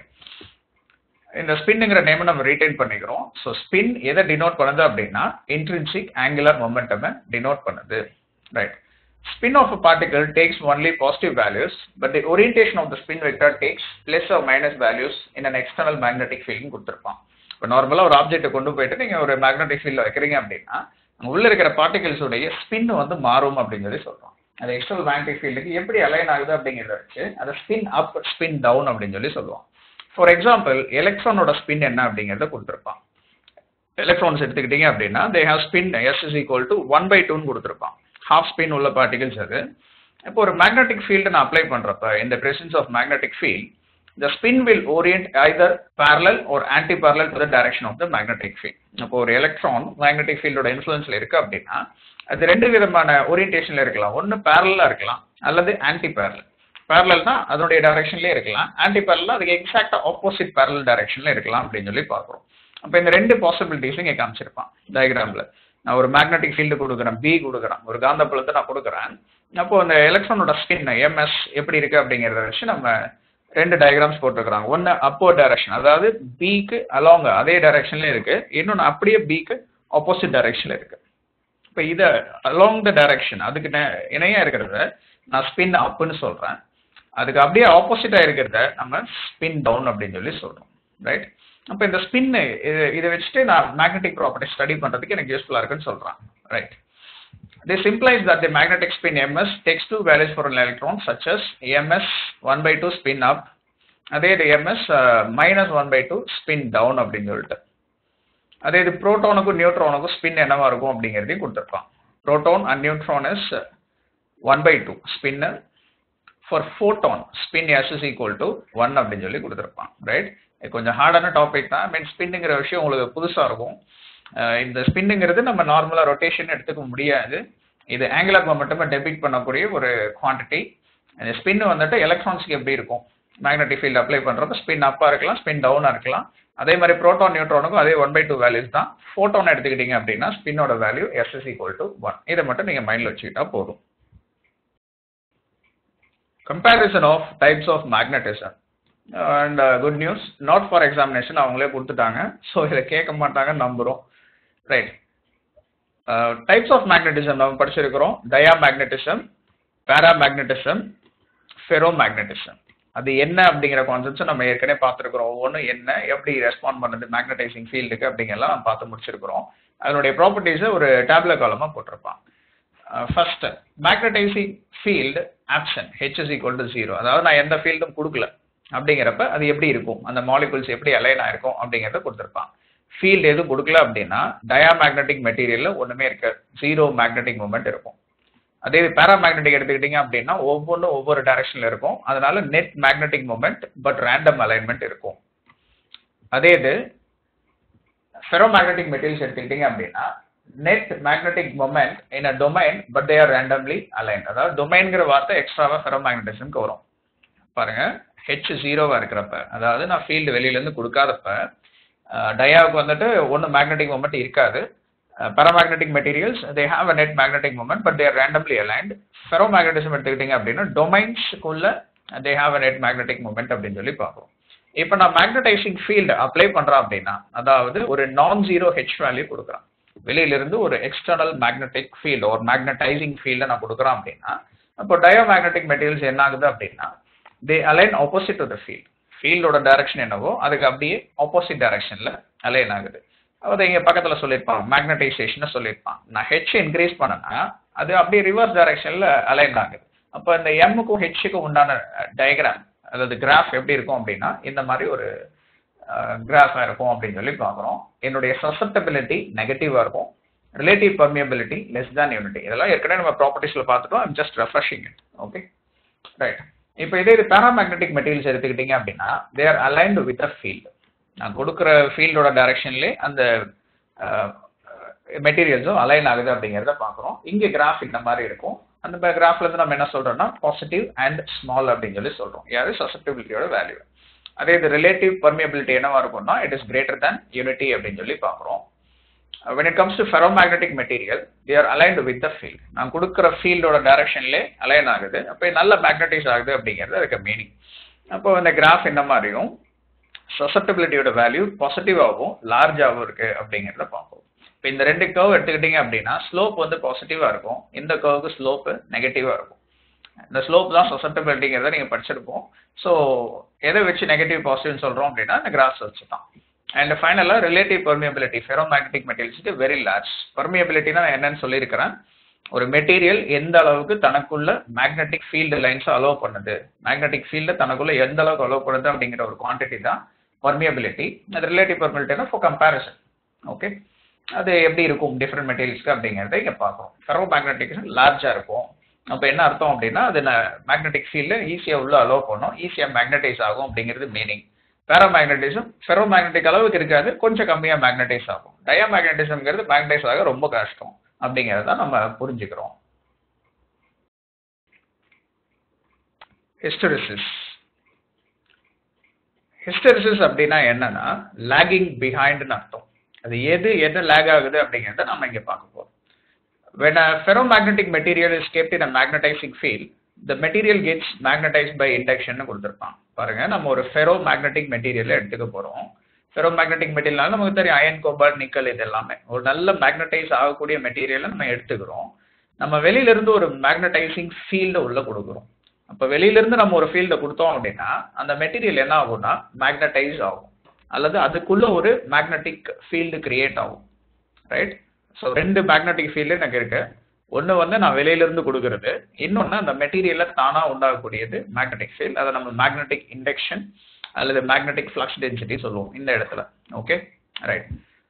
இந்த ஸ்பின்னுங்கிற நேம் நம்ம ரீடைன் பண்ணிக்கிறோம் ஸோ ஸ்பின் எதை டினோட் பண்ணுது அப்படின்னா இன்ட்ரின்சிக் ஆங்குலர் மொமெண்டம் டினோட் பண்ணுது right spin of a particle takes only positive values but the orientation of the spin vector takes plus or minus values in an external magnetic field கொடுத்துருப்பான் இப்போ நார்மலாக ஒரு ஆப்ஜெக்ட்டை கொண்டு போயிட்டு நீங்கள் ஒரு மேக்னெட்டிக் ஃபீல்டில் வைக்கிறீங்க அப்படின்னா அங்கே உள்ள இருக்கிற பார்ட்டிகல்ஸ் உடைய ஸ்பின் வந்து மாறும் அப்படின்னு சொல்லி சொல்றோம் அது எக்ஸ்டர்னல் மேக்னெட்டிக் ஃபீல்டுக்கு எப்படி அலைன் ஆகுது அப்படிங்கிறத வச்சு அதை ஸ்பின் அப் ஸ்பின் டவுன் அப்படின்னு சொல்லி சொல்லுவோம் ஃபார் எக்ஸாம்பிள் எலக்ட்ரானோட ஸ்பின் என்ன அப்படிங்கிறத கொடுத்துருப்பான் எலக்ட்ரான்ஸ் எடுத்துக்கிட்டீங்க அப்படின்னா they have spin S is equal to one by டூன்னு கொடுத்துருப்பான் ஹாஃப் ஸ்பின் உள்ள பார்ட்டிகல்ஸ் அது இப்போ ஒரு மேக்னெட்டிக் ஃபீல்டு நான் அப்ளை பண்றப்ப இந்த presence of magnetic field the spin will orient either parallel or anti-parallel to the direction of the magnetic field. அப்போ ஒரு எலக்ட்ரான் மேக்னெட்டிக் ஃபீல்டோட இன்ஃப்ளூயன்ஸ்ல இருக்கு அப்படின்னா அது ரெண்டு விதமான ஓரியன்டேஷன்ல இருக்கலாம் ஒன்னு பேரலா இருக்கலாம் அல்லது ஆன்டி பேரலல் பேரலல்னா அதனுடைய டைரக்ஷன்லயே இருக்கலாம் ஆன்டி பேரலா அதுக்கு எக்ஸாக்டா ஆப்போசிட் பேரலல் டைரக்ஷன்ல இருக்கலாம் அப்படின்னு சொல்லி பார்க்குறோம் அப்போ இந்த ரெண்டு பாசிபிலிட்டிஸும் இங்கே காமிச்சிருப்பான் டயக்ராம்ல நான் ஒரு மேக்னெட்டிக் ஃபீல்டு கொடுக்குறேன் பி கொடுக்குறேன் ஒரு காந்தப்புலத்தை நான் கொடுக்குறேன் அப்போ அந்த எலக்ட்ரானோட ஸ்பின் எம்எஸ் எப்படி இருக்கு அப்படிங்கிறத வச்சு நம்ம ரெண்டு டயக்ராம்ஸ் போட்டிருக்கிறாங்க ஒன்று அப்போ டைரக்ஷன் அதாவது பிக்கு அலாங் அதே டைரக்ஷன்ல இருக்கு இன்னொன்று அப்படியே பிக்கு ஆப்போசிட் டைரக்ஷன்ல இருக்கு இப்போ இதை அலாங் த டைரக்ஷன் அதுக்கு நே- இணையா இருக்கிறத நான் ஸ்பின் அப்னு சொல்றேன் அதுக்கு அப்படியே ஆப்போசிட்டா இருக்கிறத நம்ம ஸ்பின் டவுன் அப்படின்னு சொல்லி சொல்றோம் ரைட் அப்போ இந்த ஸ்பின் இதை வச்சுட்டு நான் மேக்னெட்டிக் ப்ராப்பர்ட்டி ஸ்டடி பண்றதுக்கு எனக்கு யூஸ்ஃபுல்லா இருக்குன்னு சொல்றேன் right This implies that the magnetic spin ms takes two values for an electron such as ms 1 by 2 spin up அதே இது ms uh, minus 1 by 2 spin down அப்படின்னு சொல்லிட்டு அதே இது புரோட்டானுக்கும் நியூட்ரானுக்கும் ஸ்பின் என்னவா இருக்கும் அப்படிங்கிறதையும் கொடுத்துருப்பான் proton and neutron is one by two spin for photon spin S is equal to one அப்படின்னு சொல்லி கொடுத்துருப்பான் ரைட் இது கொஞ்சம் ஹார்டான டாபிக் தான் மீன் ஸ்பின்னுங்கிற விஷயம் உங்களுக்கு புதுசாக இருக்கும் அஹ் இந்த ஸ்பின்னுங்கிறது நம்ம நார்மலாக ரொட்டேஷன் எடுத்துக்க முடியாது இது ஆங்குலர் மொமெண்டம் டெபிக் பண்ணக்கூடிய ஒரு குவான்டிட்டி இந்த ஸ்பின் வந்துட்டு எலக்ட்ரான்ஸ்க்கு எப்படி இருக்கும் மேக்னெட்டிக் ஃபீல்ட் அப்ளை பண்ணுறப்ப ஸ்பின் அப்பாக இருக்கலாம் ஸ்பின் டவுனாக இருக்கலாம் அதே மாதிரி புரோட்டான் நியூட்ரானுக்கும் அதே ஒன் பை டூ வேல்யூஸ் தான் ஃபோட்டான் எடுத்துக்கிட்டீங்க அப்படின்னா ஸ்பின்னோட value S is equal to one இதை மட்டும் நீங்கள் மைண்டில் வச்சுக்கிட்டா போதும் comparison of types of magnetism and good news not for examination அவங்களே கொடுத்துட்டாங்க ஸோ இதை கேட்க மாட்டாங்கன்னு நம்புகிறோம் ரைட் டைப்ஸ் ஆஃப் மேக்னட்டிசம் நம்ம படிச்சிருக்கிறோம் diamagnetism paramagnetism ferromagnetism அது என்ன அப்படிங்கிற கான்செப்ட்ஸ் நம்ம ஏற்கனவே பார்த்துருக்குறோம் ஒவ்வொன்றும் என்ன எப்படி ரெஸ்பாண்ட் பண்ணுது மேக்னடைசிங் ஃபீல்டுக்கு அப்படிங்கெல்லாம் நம்ம பார்த்து முடிச்சிருக்கிறோம் அதனுடைய ப்ராப்பர்ட்டிஸை ஒரு டேப்லெட் காலமாக போட்டிருப்பான் first magnetizing field option H is equal to zero அதாவது நான் எந்த ஃபீல்டும் கொடுக்கல அப்படிங்கிறப்ப அது எப்படி இருக்கும் அந்த மாலிகுல்ஸ் எப்படி அலைன் ஆயிருக்கும் அப்படிங்கிறத கொடுத்துருப்பான் ஃபீல்டு எதுவும் கொடுக்கல அப்படின்னா டயாமேக்னெட்டிக் மெட்டீரியல்ல ஒண்ணுமே இருக்காது ஜீரோ மேக்னெட்டிக் மூமெண்ட் இருக்கும் அதே பேராமேக்னெட்டிக் எடுத்துக்கிட்டீங்க அப்படின்னா ஒவ்வொன்றும் ஒவ்வொரு டைரக்ஷன்ல இருக்கும் அதனால net magnetic moment but random alignment இருக்கும் அதே இது ஃபெரோமேக்னெட்டிக் மெட்டீரியல்ஸ் எடுத்துக்கிட்டீங்க அப்படின்னா net magnetic moment in a domain but they are randomly align அதாவது டொமைன்ங்கிற வார்த்தை எக்ஸ்ட்ராவா ஃபெரோமேக்னட்டிசம்க்கு வரும் பாருங்க ஹெச் ஜீரோவா இருக்கிறப்ப அதாவது நான் ஃபீல்டு வெளியில இருந்து கொடுக்காதப்ப டயாவுக்கு வந்துட்டு ஒன்றும் மேக்னெட்டிக் மூமெண்ட் இருக்காது paramagnetic materials they have a net magnetic moment but they're randomly aligned ferromagnetism எடுத்துக்கிட்டீங்க அப்படின்னா டொமைன்ஸ்க்குள்ள they have a net magnetic moment அப்படின்னு சொல்லி பார்ப்போம் இப்போ நான் மேக்னடைசிங் ஃபீல்டு அப்ளை பண்றேன் அப்படின்னா அதாவது ஒரு நான் ஜீரோ ஹெச் வேல்யூ கொடுக்குறேன் வெளியிலிருந்து ஒரு எக்ஸ்டர்னல் மேக்னெட்டிக் ஃபீல்டு ஒரு மேக்னடைசிங் ஃபீல்டை நான் கொடுக்குறேன் அப்படின்னா அப்போ டயோமேக்னெட்டிக் மெட்டீரியல்ஸ் என்ன ஆகுது அப்படின்னா they align opposite to the field ஃபீல்டோட டைரக்ஷன் என்னவோ அதுக்கு அப்படியே ஆப்போசிட் டைரக்ஷன்ல அலைன் ஆகுது அதை இங்க பக்கத்துல சொல்லியிருப்பான் மேக்னடைசேஷன் சொல்லியிருப்பான் நான் ஹெச் இன்க்ரீஸ் பண்ணனா அது அப்படியே ரிவர்ஸ் டைரக்ஷன்ல அலைன் ஆகுது அப்போ இந்த எம்முக்கும் ஹெச்சுக்கும் உண்டான டயக்ராம் அதாவது கிராஃப் எப்படி இருக்கும் அப்படின்னா இந்த மாதிரி ஒரு கிராஃபாக இருக்கும் அப்படின்னு சொல்லி பார்க்குறோம் என்னுடைய சசப்டபிலிட்டி நெகட்டிவாக இருக்கும் relative permeability less than unity இதெல்லாம் ஏற்கனவே நம்ம ப்ராப்பர்ட்டிஸில் பார்த்துட்டோம் I'm just refreshing it okay right இப்போ இதே இது பேராமேக்னெட்டிக் மெட்டீரியல்ஸ் எடுத்துக்கிட்டீங்க அப்படின்னா they are aligned with a field நான் கொடுக்குற ஃபீல்டோட டைரக்ஷன்லேயே அந்த மெட்டீரியல்ஸும் அலைன் ஆகுது அப்படிங்கிறத பார்க்குறோம் இங்கே கிராஃப் இந்த மாதிரி இருக்கும் அந்த கிராஃப்ல இருந்து நம்ம என்ன சொல்றோம்னா பாசிட்டிவ் அண்ட் ஸ்மால் அப்படின்னு சொல்லி சொல்றோம் யாரு சசப்டிபிலிட்டியோட வேல்யூ அதே இது ரிலேட்டிவ் பர்மியபிலிட்டி என்னவா இருக்கும்னா it is greater than unity அப்படின்னு சொல்லி பார்க்குறோம் when it comes to ferromagnetic material they are aligned with the field நான் கொடுக்குற ஃபீல்டோட டைரக்ஷன்லே அலைன் ஆகுது அப்போ நல்ல மேக்னடைஸ் ஆகுது அப்படிங்கிறது அதுக்கு மீனிங் அப்போ இந்த கிராஃப் இந்த மாதிரியும் சசப்டபிலிட்டியோட வேல்யூ பாசிட்டிவாகவும் லார்ஜாகவும் இருக்கு அப்படிங்கிறத பார்ப்போம் இப்போ இந்த ரெண்டு கர்வ் எடுத்துக்கிட்டீங்க அப்படின்னா ஸ்லோப் வந்து பாசிட்டிவாக இருக்கும் இந்த கர்வுக்கு ஸ்லோப்பு நெகட்டிவாக இருக்கும் இந்த ஸ்லோப் தான் சசப்டபிலிட்டிங்கிறத நீங்கள் படிச்சிருப்போம் ஸோ எதை வச்சு நெகட்டிவ் பாசிட்டிவ்னு சொல்கிறோம் அப்படின்னா இந்த கிராஃப்ஸ் வச்சு தான் அண்ட் ஃபைனலாக ரிலேட்டிவ் பர்மியபிலிட்டி ஃபெரோமேக்னெட்டிக் மெட்டீரியல்ஸுக்கு வெரி லார்ஜ் பர்மியபிலிட்டினா நான் என்னன்னு சொல்லியிருக்கிறேன் ஒரு மெட்டீரியல் எந்த அளவுக்கு தனக்குள்ள மேக்னெட்டிக் ஃபீல்டு லைன்ஸ் அலோவ் பண்ணுது மேக்னெட்டிக் ஃபீல்டு தனக்குள்ள எந்த அளவுக்கு அலோவ் பண்ணுது அப்படிங்கிற ஒரு குவான்டிட்டி தான் பர்மியபிலிட்டி அது ரிலேட்டிவ் பர்மியபிலிட்டினா ஃபார் கம்பேரிசன் ஓகே அது எப்படி இருக்கும் டிஃப்ரெண்ட் மெட்டீரியல்ஸ்க்கு அப்படிங்கிறத இங்கே பார்க்குறோம் ஃபெரோ மேக்னெட்டிக் லார்ஜாக இருக்கும் அப்போ என்ன அர்த்தம் அப்படின்னா அது மேக்னெட்டிக் ஃபீல்டு ஈஸியாக உள்ள அலோவ் பண்ணும் ஈஸியாக மேக்னடைஸ் ஆகும் அப்படிங்கிறது மீனிங் பேராமேக்னட்டிசம் ஃபெரோ மேக்னெட்டிக் அளவுக்கு இருக்காது கொஞ்சம் கம்மியாக மேக்னடைஸ் ஆகும் டயாமேக்னட்டிசம்ங்கிறது மேக்னடைஸ் ஆக ரொம்ப கஷ்டம் அப்படிங்கிறத நம்ம புரிஞ்சுக்கிறோம் ஹிஸ்டரிசிஸ் ஹிஸ்டரிசிஸ் அப்படின்னா என்னன்னா லாகிங் பிஹைண்ட்னு அர்த்தம் அது எது எது லேக் ஆகுது அப்படிங்கிறத நம்ம இங்கே பார்க்க போகிறோம் when a ferromagnetic material is kept in a magnetizing field the material gets magnetized by induction கொடுத்துருப்பான் பாருங்க நம்ம ஒரு ஃபெரோ மேக்னெட்டிக் மெட்டீரியல் எடுத்துக்க போறோம் ஃபெரோ மேக்னெட்டிக் மெட்டீரியல் நமக்கு தெரியும் அயன் கோபால் நிக்கல் இது எல்லாமே ஒரு நல்ல மேக்னடைஸ் ஆகக்கூடிய மெட்டீரியலை நம்ம எடுத்துக்கிறோம் நம்ம வெளியில இருந்து ஒரு மேக்னடைசிங் ஃபீல்டை உள்ள கொடுக்குறோம் அப்போ வெளியில இருந்து நம்ம ஒரு ஃபீல்டை கொடுத்தோம் அப்படின்னா அந்த மெட்டீரியல் என்ன ஆகும்னா மேக்னடைஸ் ஆகும் அல்லது அதுக்குள்ள ஒரு மேக்னெட்டிக் ஃபீல்டு கிரியேட் ஆகும் ரைட் ஸோ ரெண்டு மேக்னெட்டிக் ஃபீல்டு எனக்கு இருக்கு ஒன்று வந்து நான் வெளியிலிருந்து கொடுக்கறது இன்னொன்று அந்த மெட்டீரியலில் தானாக உண்டாகக்கூடியது மேக்னெட்டிக் ஃபீல்ட் அதை நம்ம மேக்னெட்டிக் இண்டக்ஷன் அல்லது மேக்னெட்டிக் ஃப்ளக்ஸ் டென்சிட்டி சொல்லுவோம் இந்த இடத்துல ஓகே ரைட்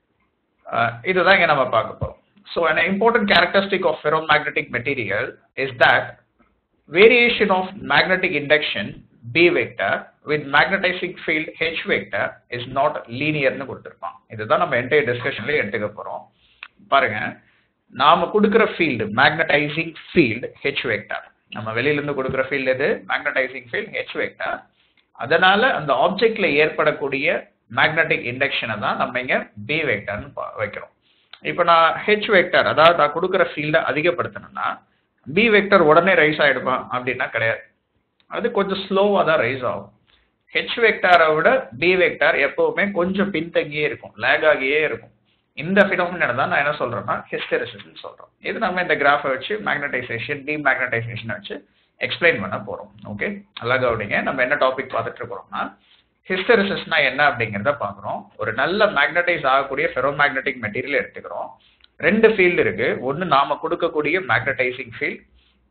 இதுதான் இங்கே நம்ம பார்க்க போகிறோம் so an important characteristic of ferromagnetic material is that variation of magnetic induction B vector with magnetizing field H vector is not linear னு கொடுத்திருப்பான் இதுதான் நம்ம என்டையர் டிஸ்கஷன்ல எடுத்துக்க போறோம் பாருங்க நாம கொடுக்கிற field magnetizing field H vector நம்ம வெளியில இருந்து கொடுக்கிற ஃபீல்டு எது மேக்னடைசிங் ஃபீல்டு ஹெச் வெக்டார் அதனால அந்த ஆப்ஜெக்ட்ல ஏற்படக்கூடிய மேக்னெட்டிக் இண்டக்ஷனை தான் நம்ம இங்க பி வெக்டார்னு வைக்கிறோம் இப்போ நான் ஹெச் வெக்டார் அதாவது நான் கொடுக்குற ஃபீல்டை அதிகப்படுத்தணும்னா பி வெக்டர் உடனே ரைஸ் ஆயிடுமா அப்படின்னா கிடையாது அது கொஞ்சம் ஸ்லோவாக தான் ரைஸ் ஆகும் ஹெச் வெக்டாரை விட பி வெக்டார் எப்பவுமே கொஞ்சம் பின்தங்கியே இருக்கும் லேக் ஆகியே இருக்கும் இந்த ஃபினோமினன் தான் நான் என்ன சொல்றேன்னா ஹிஸ்டரிசிஸ் சொல்றோம் இது நம்ம இந்த கிராஃபை வச்சு மேக்னடைசேஷன் டிமேக்னடைசேஷன் வச்சு எக்ஸ்பிளைன் பண்ண போறோம் ஓகே நல்லா கவனிங்க நம்ம என்ன டாபிக் பார்த்துட்டு இருக்கிறோம்னா ஹிஸ்டரிசிஸ்னா என்ன அப்படிங்கிறத பார்க்குறோம் ஒரு நல்ல மேக்னடைஸ் ஆகக்கூடிய ஃபெரோமேக்னெட்டிக் மெட்டீரியல் எடுத்துக்கிறோம் ரெண்டு ஃபீல்டு இருக்கு ஒன்று நாம கொடுக்கக்கூடிய மேக்னடைசிங் ஃபீல்ட்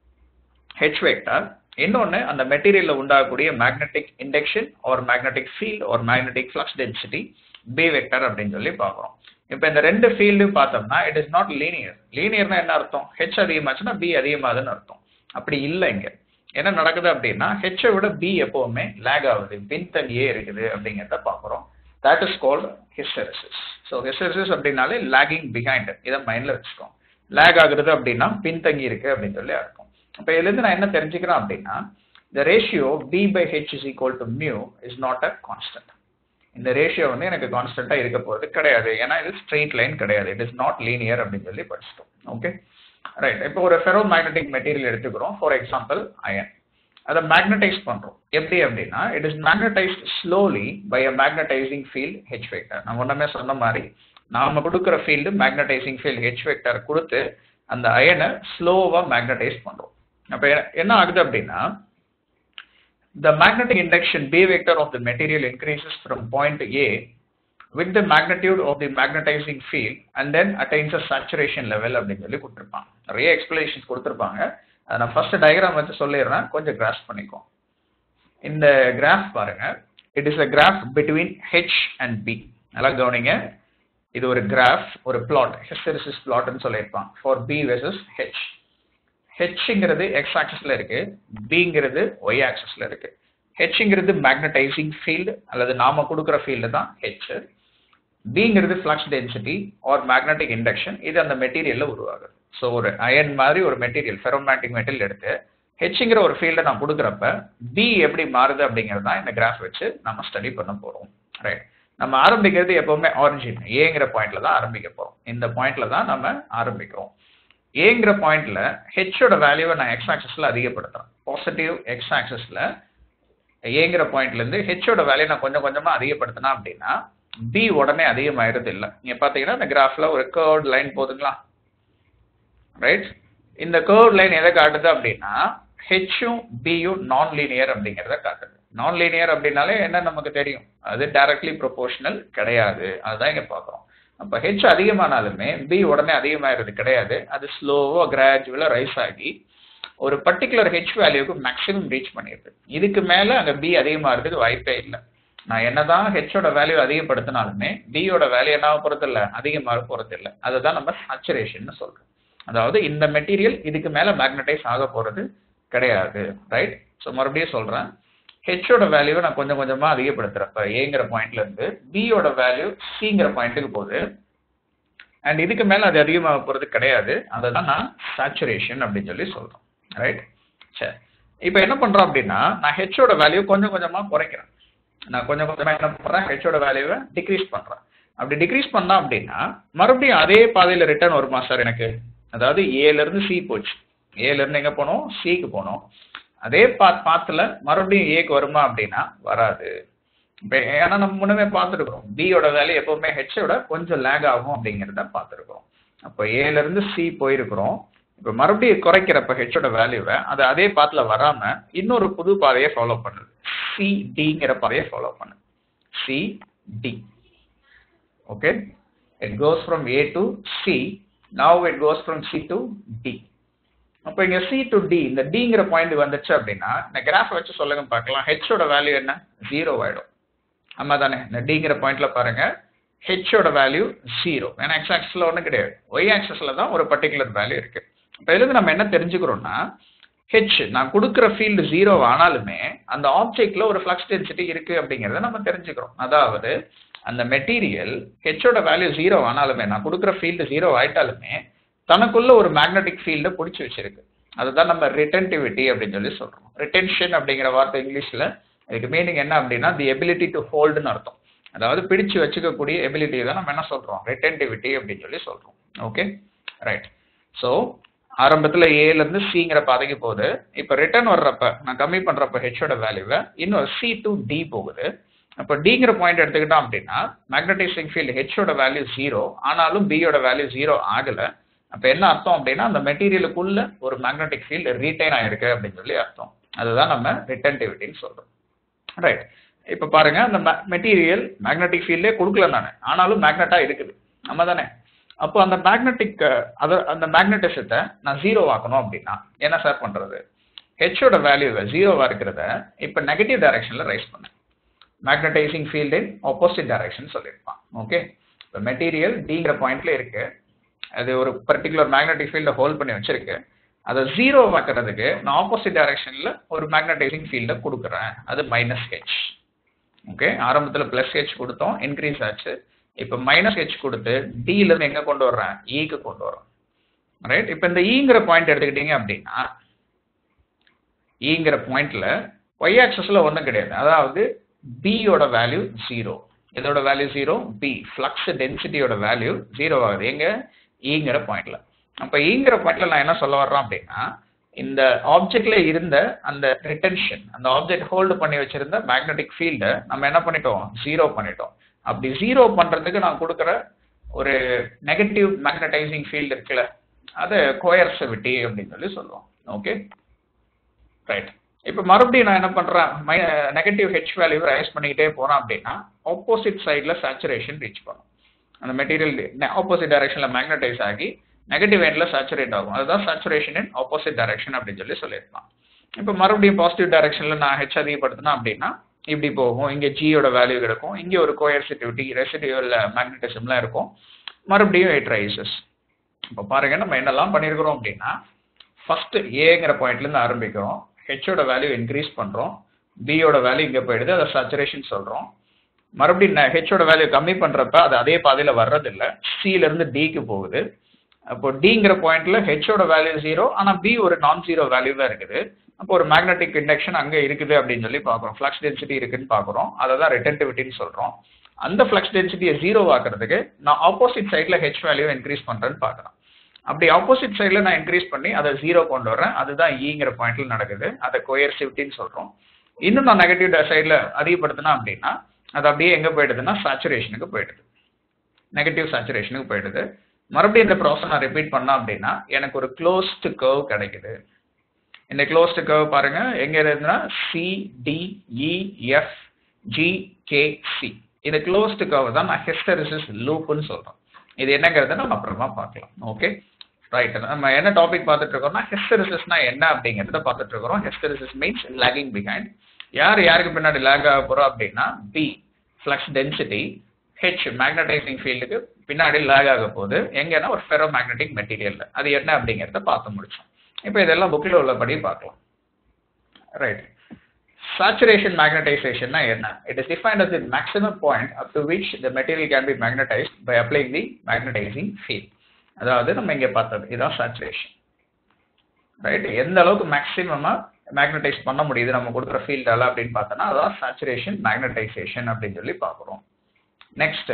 ஹெச் வெக்டார் இன்னொன்று அந்த மெட்டீரியலில் உண்டாகக்கூடிய மேக்னெட்டிக் இண்டக்ஷன் ஒரு மேக்னெட்டிக் ஃபீல்ட் ஒரு magnetic flux density B vector அப்படின்னு சொல்லி பார்க்குறோம் இப்போ இந்த ரெண்டு ஃபீல்டும் பார்த்தோம்னா இட் இஸ் நாட் லீனியர் லீனியர்னா என்ன அர்த்தம் ஹெச் அதிகமாச்சுன்னா பி அதிகமாகுதுன்னு அர்த்தம் அப்படி இல்லை இங்க என்ன நடக்குது அப்படின்னா ஹெச்சை விட பி எப்பவுமே லேக் ஆகுது பின்தங்கியே இருக்குது அப்படிங்கிறத பார்க்குறோம் that is called hysteresis so hysteresis அப்படின்னாலே லேகிங் பிஹைண்ட் இதை மைண்டில் வச்சுக்கோம் லேக் ஆகுறது அப்படின்னா பின்தங்கி இருக்கு அப்படின்னு சொல்லி அர்த்தம் இப்போ இதுலேருந்து நான் என்ன தெரிஞ்சுக்கிறேன் அப்படின்னா the ratio b by h is equal to mu is not a constant இந்த ரேஷியோ வந்து எனக்கு கான்ஸ்டன்டா இருக்க போறது கிடையாது ஏன்னா இது ஸ்ட்ரெயிட் லைன் கிடையாது இட் இஸ் நாட் லீனியர் அப்படின்னு சொல்லி படிச்சிட்டோம் ஓகே ரைட் இப்போ ஒரு ஃபெரோ மேக்னெட்டிக் மெட்டீரியல் எடுத்துக்கிறோம் ஃபார் எக்ஸாம்பிள் அயன் அதை மேக்னடைஸ் பண்றோம் எப்படி அப்படின்னா it is magnetized slowly by a magnetizing field H vector நான் ஒன்றுமே சொன்ன மாதிரி நாம கொடுக்குற field magnetizing field H vector கொடுத்து அந்த அயனை ஸ்லோவா மேக்னடைஸ் பண்றோம் அப்ப என்ன ஆகுது அப்படின்னா the magnetic induction B vector of the material increases from point A with the magnitude of the magnetizing field and then attains a saturation level அப்படின்னு சொல்லி கொடுத்துருப்பாங்க நிறைய எக்ஸ்பிளேஷன்ஸ் கொடுத்துருப்பாங்க அதை நான் ஃபர்ஸ்ட் டயக்ராம் வச்சு சொல்லிடுறேன் கொஞ்சம் கிராஸ் பண்ணிக்கோ இந்த கிராஃப் பாருங்க it is a graph between H and B நல்லா கவனிங்க இது ஒரு கிராஃப் ஒரு பிளாட் ஹிஸ்டரிசிஸ் பிளாட்னு சொல்லியிருப்பாங்க ஃபார் பி வெர்சஸ் ஹெச் ஹெச்ங்கிறது எக்ஸ் ஆக்சஸ்ல இருக்கு பிங்கிறது ஒய் ஆக்சஸ்ல இருக்கு ஹெச்ங்கிறது மேக்னடைசிங் ஃபீல்டு அல்லது நாம கொடுக்குற ஃபீல்டு தான் ஹெச் பிங்கிறது flux density or magnetic induction இது அந்த மெட்டீரியல்ல உருவாகுது ஸோ ஒரு அயன் மாதிரி ஒரு மெட்டீரியல் ஃபெரோமேட்டிக் மெட்டீரியல் எடுத்து ஹெச்ங்கிற ஒரு ஃபீல்டை நான் கொடுக்குறப்ப பி எப்படி மாறுது அப்படிங்கிறது தான் இந்த கிராஃப் வச்சு நம்ம ஸ்டடி பண்ண போறோம் ரைட் நம்ம ஆரம்பிக்கிறது எப்பவுமே ஆரிஜின் ஏங்கிற பாயிண்ட்ல தான் ஆரம்பிக்க போறோம் இந்த பாயிண்ட்ல தான் நம்ம ஆரம்பிக்கிறோம் ஏங்கிற பாயிண்ட்ல ஹெச்சோட வேல்யூவை நான் எக்ஸ் ஆக்சஸ்ல அதிகப்படுத்துறேன் பாசிட்டிவ் எக்ஸ் ஆக்சஸ்ல ஏங்கிற பாயிண்ட்ல இருந்து ஹெச்சோட வேல்யூ நான் கொஞ்சம் கொஞ்சமா அதிகப்படுத்தினா அப்படின்னா பி உடனே அதிகமாயிருது இல்லை நீங்க பாத்தீங்கன்னா இந்த கிராஃப்ல ஒரு கர்வ் லைன் போதுங்களா ரைட் இந்த கர்வ் லைன் எதை காட்டுது அப்படின்னா ஹெச்சும் பியும் நான் லீனியர் அப்படிங்கிறத காட்டுது நான் லீனியர் அப்படின்னாலே என்ன நமக்கு தெரியும் அது டைரக்ட்லி ப்ரொபோஷனல் கிடையாது அதுதான் இங்க பாக்குறோம் அப்ப ஹெச் அதிகமானாலுமே பி உடனே அதிகமாகிறது கிடையாது அது ஸ்லோவா கிராஜுவலா ரைஸ் ஆகி ஒரு பர்டிகுலர் ஹெச் வேல்யூக்கு மேக்ஸிமம் ரீச் பண்ணிடுது இதுக்கு மேல அங்க பி அதிகமாகிறதுக்கு வாய்ப்பே இல்லை நான் என்னதான் ஹெச்சோட வேல்யூ அதிகப்படுத்தினாலுமே பியோட வேல்யூ என்ன போறது இல்லை அதிகமாக போறது இல்லை அதுதான் நம்ம சாச்சுரேஷன் சொல்றோம் அதாவது இந்த மெட்டீரியல் இதுக்கு மேல மேக்னடைஸ் ஆக போறது கிடையாது ரைட் ஸோ மறுபடியும் சொல்றேன் ஹெச்சோட வேல்யூவை நான் கொஞ்சம் கொஞ்சமா அதிகப்படுத்துறப்ப ஏங்கிற பாயிண்ட்ல இருந்து பியோட வேல்யூ சிங்கிற பாயிண்ட்டுக்கு போகுது அண்ட் இதுக்கு மேல அது அதிகமாக போறது கிடையாது அதை தான் நான் சாச்சுரேஷன் அப்படின்னு சொல்லி சொல்றோம் ரைட் சரி இப்போ என்ன பண்றோம் அப்படின்னா நான் ஹெச்சோட வேல்யூ கொஞ்சம் கொஞ்சமா குறைக்கிறேன் நான் கொஞ்சம் கொஞ்சமா என்ன பண்றேன் ஹெச்சோட வேல்யூவை டிக்ரீஸ் பண்றேன் அப்படி டிக்ரீஸ் பண்ணா அப்படின்னா மறுபடியும் அதே பாதையில ரிட்டர்ன் வருமா சார் எனக்கு அதாவது ஏல இருந்து சி போச்சு ஏல இருந்து எங்க போனோம் சிக்கு போனோம் அதே பா பாத்துல மறுபடியும் ஏக்கு வருமா அப்படின்னா வராது இப்போ ஏன்னா நம்ம முன்னமே பார்த்துருக்கோம் பியோட வேல்யூ எப்பவுமே ஹெச்சோட கொஞ்சம் லேக் ஆகும் அப்படிங்கிறத பார்த்துருக்கோம் அப்போ ஏல இருந்து சி போயிருக்கிறோம் இப்போ மறுபடியும் குறைக்கிறப்ப ஹெச்சோட வேல்யூவை அது அதே பாத்துல வராம இன்னொரு புது பாதையை ஃபாலோ பண்ணுது சி டிங்கிற பாதையை ஃபாலோ பண்ணு C D okay it goes from A to C now it goes from C to D அப்போ இங்க சி டு டி இந்த டிங்கிற பாயிண்ட் வந்துச்சு அப்படின்னா இந்த கிராஃப் வச்சு சொல்லுங்க பார்க்கலாம் ஹெச்சோட வேல்யூ என்ன ஜீரோ ஆயிடும் ஆமா தானே இந்த டிங்கிற பாயிண்ட்ல பாருங்க ஹெச்சோட வேல்யூ ஜீரோ ஏன்னா எக்ஸ் ஆக்சஸ்ல ஒன்றும் கிடையாது ஒய் ஆக்சஸ்ல தான் ஒரு பர்டிகுலர் வேல்யூ இருக்கு இப்போ இதுல நம்ம என்ன தெரிஞ்சுக்கிறோம்னா ஹெச் நான் கொடுக்குற ஃபீல்டு ஜீரோ ஆனாலுமே அந்த ஆப்ஜெக்ட்ல ஒரு ஃப்ளக்ஸ் டென்சிட்டி இருக்கு அப்படிங்கிறத நம்ம தெரிஞ்சுக்கிறோம் அதாவது அந்த மெட்டீரியல் ஹெச்சோட வேல்யூ ஜீரோ ஆனாலுமே நான் கொடுக்குற ஃபீல்டு ஜீரோ ஆயிட்டாலுமே தனக்குள்ள ஒரு மேக்னெட்டிக் ஃபீல்டை பிடிச்சி வச்சிருக்கு அதுதான் நம்ம ரிட்டன்டிவிட்டி அப்படின்னு சொல்லி சொல்றோம் ரிட்டென்ஷன் அப்படிங்கிற வார்த்தை இங்கிலீஷ்ல இதுக்கு மீனிங் என்ன அப்படின்னா தி எபிலிட்டி டு ஹோல்டுன்னு அர்த்தம் அதாவது பிடிச்சு வச்சுக்கக்கூடிய எபிலிட்டி தான் நம்ம என்ன சொல்றோம் ரிட்டன்டிவிட்டி அப்படின்னு சொல்லி சொல்றோம் ஓகே ரைட் ஸோ ஆரம்பத்துல ஏல இருந்து சிங்கிற பாதைக்கு போகுது இப்போ ரிட்டர்ன் வர்றப்ப நான் கம்மி பண்றப்ப ஹெச்சோட வேல்யூவை இன்னொரு சி டு டி போகுது அப்போ டிங்கிற பாயிண்ட் எடுத்துக்கிட்டோம் அப்படின்னா மேக்னடைசிங் ஃபீல்டு ஹெச்சோட வேல்யூ ஜீரோ ஆனாலும் பியோட வேல்யூ ஜீரோ ஆகல அப்ப என்ன அர்த்தம் அப்படின்னா அந்த மெட்டீரியலுக்குள்ள ஒரு மேக்னெட்டிக் ஃபீல்டு ரீட்டைன் ஆயிருக்கு அப்படின்னு சொல்லி அர்த்தம் அதுதான் நம்ம ரிட்டன்டிவிட்டின்னு சொல்றோம் ரைட் இப்ப பாருங்க அந்த மெட்டீரியல் மேக்னெட்டிக் ஃபீல்டே கொடுக்கல நான் ஆனாலும் மேக்னெட்டா இருக்குது நம்ம தானே அப்போ அந்த மேக்னெட்டிக் அத அந்த மேக்னட்டிசத்தை நான் ஜீரோ ஆக்கணும் அப்படின்னா என்ன சார் பண்றது ஹெச்சோட வேல்யூவை ஜீரோவா இருக்கிறத இப்ப நெகட்டிவ் டைரக்ஷன்ல ரைஸ் பண்ணேன் magnetizing field in opposite direction சொல்லியிருப்பான் ஓகே இப்போ மெட்டீரியல் டிங்கிற பாயிண்ட்ல இருக்கு அது ஒரு பர்டிகுலர் மேக்னெட்டிக் ஃபீல்டை ஹோல்ட் பண்ணி வச்சிருக்கு அதை ஜீரோ ஆக்கிறதுக்கு நான் ஆப்போசிட் டைரக்ஷன்ல ஒரு மேக்னடைசிங் ஃபீல்டை கொடுக்குறேன் அது மைனஸ் ஹெச் ஓகே ஆரம்பத்தில் பிளஸ் ஹெச் கொடுத்தோம் இன்க்ரீஸ் ஆச்சு இப்போ மைனஸ் ஹெச் கொடுத்து டில இருந்து எங்க கொண்டு வர்றேன் ஈக்கு கொண்டு வரோம் ரைட் இப்போ இந்த ஈங்கிற பாயிண்ட் எடுத்துக்கிட்டீங்க அப்படின்னா ஈங்கிற பாயிண்ட்ல ஒய் ஆக்சஸ்ல ஒன்றும் கிடையாது அதாவது பியோட வேல்யூ ஜீரோ இதோட வேல்யூ ஜீரோ பி ஃப்ளக்ஸ் டென்சிட்டியோட வேல்யூ ஜீரோ ஆகுது எங்க ஈங்கிற பாயிண்ட்ல அப்ப ஈங்கிற பாயிண்ட்ல நான் என்ன சொல்ல வர்றேன் அப்படின்னா இந்த ஆப்ஜெக்ட்ல இருந்த அந்த ரிட்டென்ஷன் அந்த ஆப்ஜெக்ட் ஹோல்டு பண்ணி வச்சிருந்த மேக்னெட்டிக் ஃபீல்டை நம்ம என்ன பண்ணிட்டோம் ஜீரோ பண்ணிட்டோம் அப்படி ஜீரோ பண்றதுக்கு நான் கொடுக்குற ஒரு நெகட்டிவ் மேக்னடைசிங் ஃபீல்டு இருக்குல்ல அது கோயர்சிவிட்டி அப்படின்னு சொல்லி சொல்லுவோம் ஓகே ரைட் இப்போ மறுபடியும் நான் என்ன பண்றேன் நெகட்டிவ் ஹெச் வேல்யூ ரைஸ் பண்ணிக்கிட்டே போறேன் அப்படின்னா ஆப்போசிட் சைட்ல சேச்சுரேஷன் ரீச் பண்ணும் அந்த மெட்டீரியல் ஆப்போசிட் டைரக்ஷன்ல மேக்னடைஸ் ஆகி நெகட்டிவ் எண்ட்ல சேச்சுரேட் ஆகும் அதுதான் சேச்சுரேஷன் இன் ஆப்போசிட் டைரக்ஷன் அப்படின்னு சொல்லி சொல்லியிருக்கலாம் இப்போ மறுபடியும் பாசிட்டிவ் டைரக்ஷன்ல நான் ஹெச் அதிகப்படுத்தினா அப்படின்னா இப்படி போகும் இங்க ஜியோட வேல்யூ கிடைக்கும் இங்க ஒரு கோயர்சிட்டிவிட்டி ரெசிடியூவல் மேக்னட்டிசம்லாம் இருக்கும் மறுபடியும் இட் ரைசஸ் இப்போ பாருங்க நம்ம என்னெல்லாம் பண்ணியிருக்கிறோம் அப்படின்னா ஃபர்ஸ்ட் ஏங்கிற பாயிண்ட்ல இருந்து ஆரம்பிக்கிறோம் ஹெச்சோட வேல்யூ இன்க்ரீஸ் பண்றோம் பியோட வேல்யூ இங்க போயிடுது அதை சேச்சுரேஷன் சொல்றோம் மறுபடியும் ஹெச்சோட வேல்யூ கம்மி பண்றப்ப அது அதே பாதையில வர்றதில்ல சில இருந்து டிக்கு போகுது அப்போ டிங்கிற பாயிண்ட்ல ஹெச்சோட வேல்யூ ஜீரோ ஆனா பி ஒரு நான் ஜீரோ வேல்யூவா இருக்குது அப்போ ஒரு மேக்னெட்டிக் இண்டக்ஷன் அங்க இருக்குது அப்படின்னு சொல்லி பார்க்குறோம் ஃப்ளக்ஸ் டென்சிட்டி இருக்குன்னு பார்க்குறோம் அதை தான் ரிட்டன்டிவிட்டின்னு சொல்றோம் அந்த ஃப்ளக்ஸ் டென்சிட்டியை ஜீரோ ஆக்குறதுக்கு நான் ஆப்போசிட் சைட்ல ஹெச் வேல்யூ இன்க்ரீஸ் பண்றேன்னு பார்க்குறேன் அப்படி ஆப்போசிட் சைட்ல நான் இன்க்ரீஸ் பண்ணி அதை ஜீரோ கொண்டு வரேன் அதுதான் ஈங்கிற பாயிண்ட்ல நடக்குது அதை கோயர்சிவிட்டின்னு சொல்றோம் இன்னும் நான் நெகட்டிவ் சைட்ல அதிகப்படுத்தினா அப்படின்னா அது அப்படியே எங்க போயிடுதுன்னா சேச்சுரேஷனுக்கு போயிடுது நெகட்டிவ் சேச்சுரேஷனுக்கு போயிடுது மறுபடியும் இந்த ப்ராசஸ் நான் ரிப்பீட் பண்ணா அப்படின்னா எனக்கு ஒரு க்ளோஸ்டு கர்வ் கிடைக்குது இந்த க்ளோஸ்டு கர்வ் பாருங்க எங்க இருக்குன்னா C D E F G K C இந்த க்ளோஸ்டு கர்வ் தான் நான் ஹிஸ்டரிசிஸ் லூப்னு சொல்றோம் இது என்னங்கிறத நம்ம அப்புறமா பார்க்கலாம் ஓகே ரைட் நம்ம என்ன டாபிக் பார்த்துட்டு இருக்கோம்னா ஹிஸ்டரிசிஸ்னா என்ன அப்படிங்கிறத பார்த்துட்டு இருக்கிறோம் ஹிஸ்டரிசிஸ் மீன்ஸ் லேகிங் பிஹைண்ட் யார் யாருக்கு பின்னாடி லேக் ஆக போறோம் அப்படின்னா B flux density H magnetizing ஃபீல்டுக்கு பின்னாடி லேக் ஆக போகுது எங்கன்னா ஒரு ஃபெரோ மேக்னெட்டிக் மெட்டீரியல் அது என்ன அப்படிங்கிறத பார்த்து முடிச்சோம் இப்போ இதெல்லாம் புக்கில் உள்ளபடி பார்க்கலாம் ரைட் saturation magnetization என்ன it is defined as the maximum point up to which the material can be magnetized by applying the magnetizing field அதாவது நம்ம இங்க பார்த்தது இதான் saturation ரைட் எந்த அளவுக்கு மேக்ஸிமமா மேக்னடைஸ் பண்ண முடியுது நம்ம கொடுக்குற ஃபீல்டால அப்படின்னு பார்த்தோம்னா அதான் saturation magnetization அப்படின்னு சொல்லி பார்க்குறோம் நெக்ஸ்ட்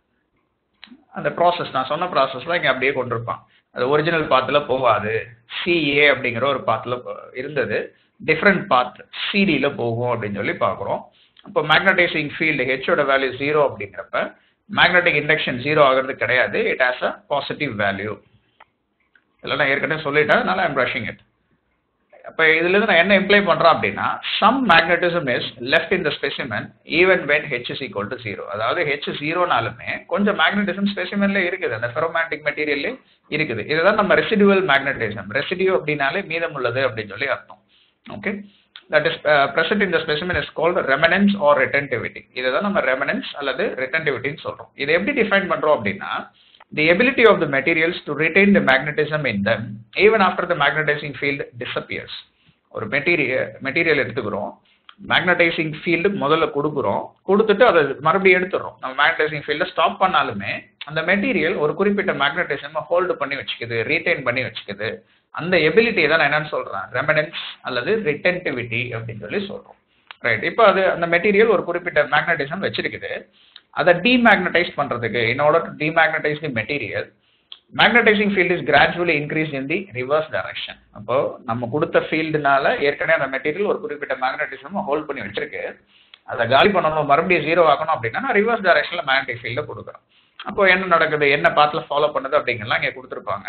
அந்த ப்ராசஸ் நான் சொன்ன ப்ராசஸ்லாம் இங்கே அப்படியே கொண்டிருப்பான் அது ஒரிஜினல் பாத்தில் போகாது சிஏ அப்படிங்கிற ஒரு பாத்தில் இருந்தது டிஃப்ரெண்ட் பாத் சிடியில் போகும் அப்படின்னு சொல்லி பார்க்குறோம் இப்போ மேக்னடைசிங் ஃபீல்டு ஹெச்சோட வேல்யூ ஜீரோ அப்படிங்கிறப்ப மேக்னெட்டிக் இண்டக்ஷன் ஜீரோ ஆகிறது கிடையாது it has a positive value இதெல்லாம் நான் ஏற்கனவே சொல்லிட்டேன் அதனால ஐம் ப்ரஷிங் இட் அப்போ இதுலேருந்து நான் என்ன இம்ப்ளை பண்ணுறேன் அப்படின்னா some magnetism is left in the specimen even when H is equal to zero அதாவது ஹெச் ஜீரோனாலுமே கொஞ்சம் மேக்னட்டிசம் ஸ்பெசிமன்ல இருக்குது அந்த ஃபெரோமேட்டிக் மெட்டீரியல்லே இருக்குது இதுதான் நம்ம ரெசிடுவல் மேக்னட்டிசம் ரெசிடியூ அப்படின்னாலே மீதம் உள்ளது அப்படின்னு சொல்லி அர்த்தம் okay that is present in the specimen is called remanence or retentivity இதை தான் நம்ம ரெமனன்ஸ் அல்லது ரிட்டன்டிவிட்டின்னு சொல்றோம் இதை எப்படி டிஃபைன் பண்றோம் அப்படின்னா the ability of the materials to retain the magnetism in them even after the magnetizing field disappears ஒரு மெட்டீரியல் மெட்டீரியல் எடுத்துக்கிறோம் மேக்னடைசிங் ஃபீல்டு முதல்ல கொடுக்குறோம் கொடுத்துட்டு அதை மறுபடியும் எடுத்துடுறோம் நம்ம மேக்னடைசிங் ஃபீல்டை ஸ்டாப் பண்ணாலுமே அந்த மெட்டீரியல் ஒரு குறிப்பிட்ட மேக்னடைசம் ஹோல்டு பண்ணி வச்சுக்குது ரீடைன் பண்ணி வச்சுக்குது அந்த எபிலிட்டியை தான் நான் என்னன்னு சொல்றேன் ரெமனன்ஸ் அல்லது ரிட்டன்டிவிட்டி அப்படின்னு சொல்லி சொல்றோம் ரைட் இப்போ அது அந்த மெட்டீரியல் ஒரு குறிப்பிட்ட மேக்னடைசம் வச்சிருக்குது அதை டீமேக்னடைஸ் பண்றதுக்கு in order to demagnetize the material magnetizing field is gradually increase in the reverse direction அப்போ நம்ம கொடுத்த ஃபீல்டுனால ஏற்கனவே அந்த மெட்டீரியல் ஒரு குறிப்பிட்ட மேக்னட்டிசம் ஹோல்ட் பண்ணி வச்சிருக்கு அதை காலி பண்ணணும் மறுபடியும் ஜீரோ ஆகணும் அப்படின்னா நான் ரிவர்ஸ் டைரக்ஷன்ல மேக்னட்டிக் ஃபீல்ட கொடுக்குறோம் அப்போ என்ன நடக்குது என்ன பாத்துல ஃபாலோ பண்ணுது அப்படிங்கலாம் இங்கே கொடுத்துருப்பாங்க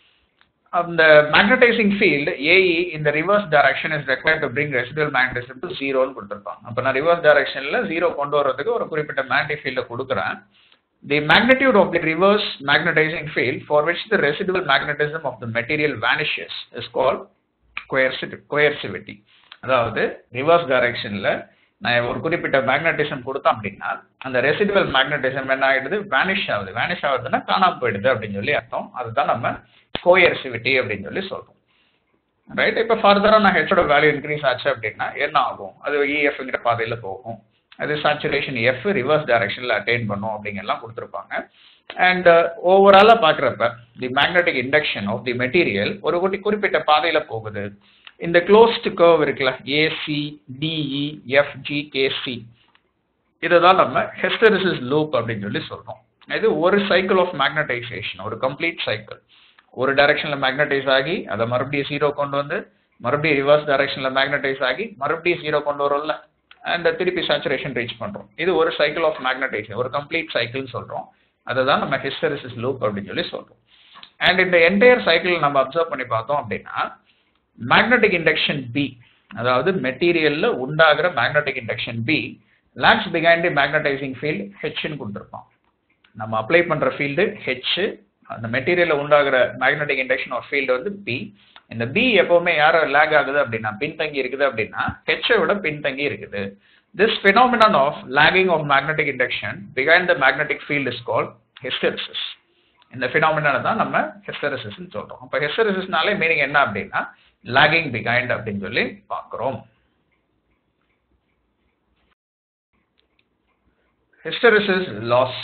அந்த மேக்னடைசிங் ஃபீல்டு ஏஇ இந்த reverse direction is required to bring residual magnetism to ஜீரோன்னு கொடுத்துருப்பாங்க அப்போ நான் ரிவர்ஸ் டைரக்ஷன்ல ஜீரோ கொண்டு வர்றதுக்கு ஒரு குறிப்பிட்ட மேக்னட்டிக் ஃபீல்டை கொடுக்குறேன் the magnitude of the reverse magnetizing field for which the residual magnetism of the material vanishes is call coercivity அதாவது ரிவர்ஸ் டைரக்ஷன்ல நான் ஒரு குறிப்பிட்ட மேக்னட்டிசம் கொடுத்தேன் அப்படின்னா அந்த ரெசிடுவல் மேக்னட்டிசம் என்ன ஆகிடுது வேனிஷ் ஆகுது வேனிஷ் ஆகுதுன்னா காணாம போயிடுது அப்படின்னு சொல்லி அர்த்தம் அதுதான் நம்ம கோயர்சிவிட்டி அப்படின்னு சொல்லி சொல்றோம் ரைட் இப்போ ஃபர்தரா நான் ஹெச்சோட வேல்யூ இன்க்ரீஸ் ஆச்சு அப்படின்னா என்ன ஆகும் அது இஎஃப்ங்கிற பாதையில போகும் அது சாச்சுரேஷன் எஃப் ரிவர்ஸ் டைரக்ஷன்ல அட்டைன் பண்ணும் அப்படிங்கெல்லாம் கொடுத்துருப்பாங்க அண்ட் ஓவராலா பாக்குறப்ப the magnetic induction of the material ஒரு குட்டி குறிப்பிட்ட பாதையில போகுது இந்த க்ளோஸ்ட் கர்வ் இருக்குல்ல ஏசி டிஇ எஃப்ஜி கேசி இதை தான் நம்ம ஹெஸ்டரிசிஸ் லூப் அப்படின்னு சொல்லி சொல்றோம் இது ஒரு சைக்கிள் ஆஃப் மேக்னடைசேஷன் ஒரு கம்ப்ளீட் சைக்கிள் ஒரு டைரக்ஷனில் மேக்னடைஸ் ஆகி அதை மறுபடியும் ஜீரோ கொண்டு வந்து மறுபடியும் ரிவர்ஸ் டைரக்ஷனில் மேக்னடைஸ் ஆகி மறுபடியும் ஜீரோ கொண்டு வரோம்ல அண்ட் திருப்பி சேச்சுரேஷன் ரீச் பண்ணுறோம் இது ஒரு சைக்கிள் ஆஃப் மேக்னடைசேஷன் ஒரு கம்ப்ளீட் சைக்கிள்னு சொல்கிறோம் அதை தான் நம்ம ஹிஸ்டரிசிஸ் லூப் அப்படின்னு சொல்லி சொல்கிறோம் அண்ட் இந்த என்டையர் சைக்கிள் நம்ம அப்சர்வ் பண்ணி பார்த்தோம் அப்படின்னா மேக்னெட்டிக் இண்டக்ஷன் பி அதாவது மெட்டீரியல்ல உண்டாகிற magnetic induction B lags behind the magnetising field ஹெச்னு கொடுத்துருப்போம் நம்ம அப்ளை பண்ற ஃபீல்டு ஹெச் அந்த மெட்டீரியல்ல உண்டாகிற மேக்னெட்டிக் இண்டக்ஷன் ஆஃப் ஃபீல்டு வந்து பி இந்த பி எப்பவுமே யார லேக் ஆகுது அப்படின்னா பின்தங்கி இருக்குது அப்படின்னா ஹெச்சை விட பின்தங்கி இருக்குது this phenomenon of lagging of magnetic induction behind the magnetic field is call hysteresis இந்த ஃபினாமினால தான் நம்ம ஹெஸ்டரிசிஸ்னு சொல்றோம் அப்போ ஹெஸ்டரிசிஸ்னாலே மீனிங் என்ன அப்படின்னா லாகிங் பிகைண்ட் அப்படின்னு சொல்லி பார்க்குறோம் ஹிஸ்டரிசிஸ் லாஸ்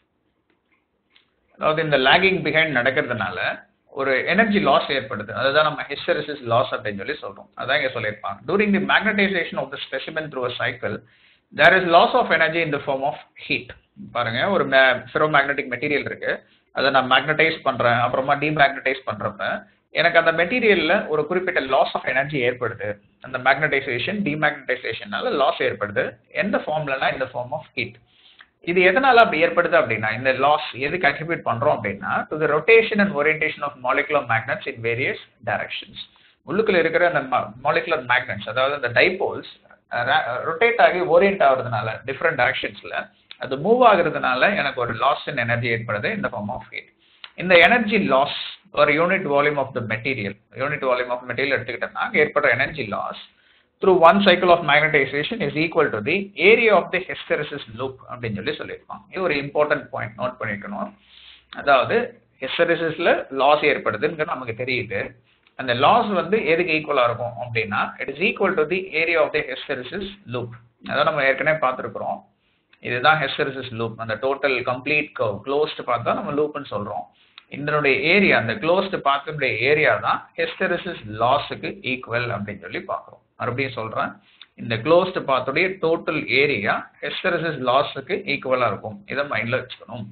அதாவது இந்த லாகிங் பிஹைண்ட் நடக்கிறதுனால ஒரு எனர்ஜி லாஸ் ஏற்படுது அதுதான் நம்ம ஹிஸ்டரிசிஸ் லாஸ் அப்படின்னு சொல்லி சொல்றோம் அதான் இங்க சொல்லியிருப்பாங்க during the magnetisation of the specimen through a cycle there is loss of energy in the form of heat பாருங்க ஒரு ஃபெரோ மேக்னெட்டிக் மெட்டீரியல் இருக்கு அதை நான் மேக்னடைஸ் பண்றேன் அப்புறமா டிமேக்னடைஸ் பண்றப்ப எனக்கு அந்த மெட்டீரியல்ல ஒரு குறிப்பிட்ட லாஸ் ஆஃப் எனர்ஜி ஏற்படுது அந்த மேக்னடைசேஷன் டிமேக்னடைசேஷனால லாஸ் ஏற்படுது எந்த ஃபார்ம்லனா இந்த ஃபார்ம் ஆஃப் ஹீட் இது எதனால அப்படி ஏற்படுது அப்படின்னா இந்த லாஸ் எதுக்கு அட்ரிபியூட் பண்றோம் அப்படின்னா to the rotation and orientation of molecular magnets in various directions உள்ளுக்குள்ள இருக்கிற அந்த மாலிகுலர் மேக்னட்ஸ் அதாவது அந்த டைபோல்ஸ் ரொட்டேட் ஆகி ஓரியன்ட் ஆகுறதுனால டிஃப்ரெண்ட் டைரக்ஷன்ஸ்ல அது மூவ் ஆகுறதுனால எனக்கு ஒரு லாஸ் இன் எனர்ஜி ஏற்படுது இந்த ஃபார்ம் ஆஃப் ஹீட் இந்த எனர்ஜி லாஸ் ஒரு unit volume of the material unit volume of material எடுத்துக்கிட்டோம்னா அங்க ஏற்படுற energy loss through one cycle of magnetization is equal to the area of the hysteresis loop அப்படின்னு சொல்லி சொல்லியிருப்பாங்க இது ஒரு இம்பார்ட்டன்ட் பாயிண்ட் நோட் பண்ணிக்கணும் அதாவது ஹிஸ்டரிசிஸ்ல லாஸ் ஏற்படுதுன்னு நமக்கு தெரியுது அந்த லாஸ் வந்து எதுக்கு ஈக்குவலா இருக்கும் அப்படின்னா it is equal to the area of the hysteresis loop அதான் நம்ம ஏற்கனவே பார்த்துருக்குறோம் இதுதான் ஹெஸ்டரிசிஸ் லூப் அந்த டோட்டல் கம்ப்ளீட் கவ் க்ளோஸ்டு பார்த்தா நம்ம லூப்னு சொல்றோம் இதனுடைய ஏரியா அந்த க்ளோஸ்டு பார்க்கக்கூடிய ஏரியா தான் ஹெஸ்டரிசிஸ் லாஸுக்கு ஈக்குவல் அப்படின்னு சொல்லி பார்க்குறோம் மறுபடியும் சொல்றேன் இந்த க்ளோஸ்டு பாத்துடைய டோட்டல் ஏரியா ஹெஸ்டரிசிஸ் லாஸுக்கு ஈக்குவலா இருக்கும் இதை மைண்ட்ல வச்சுக்கணும்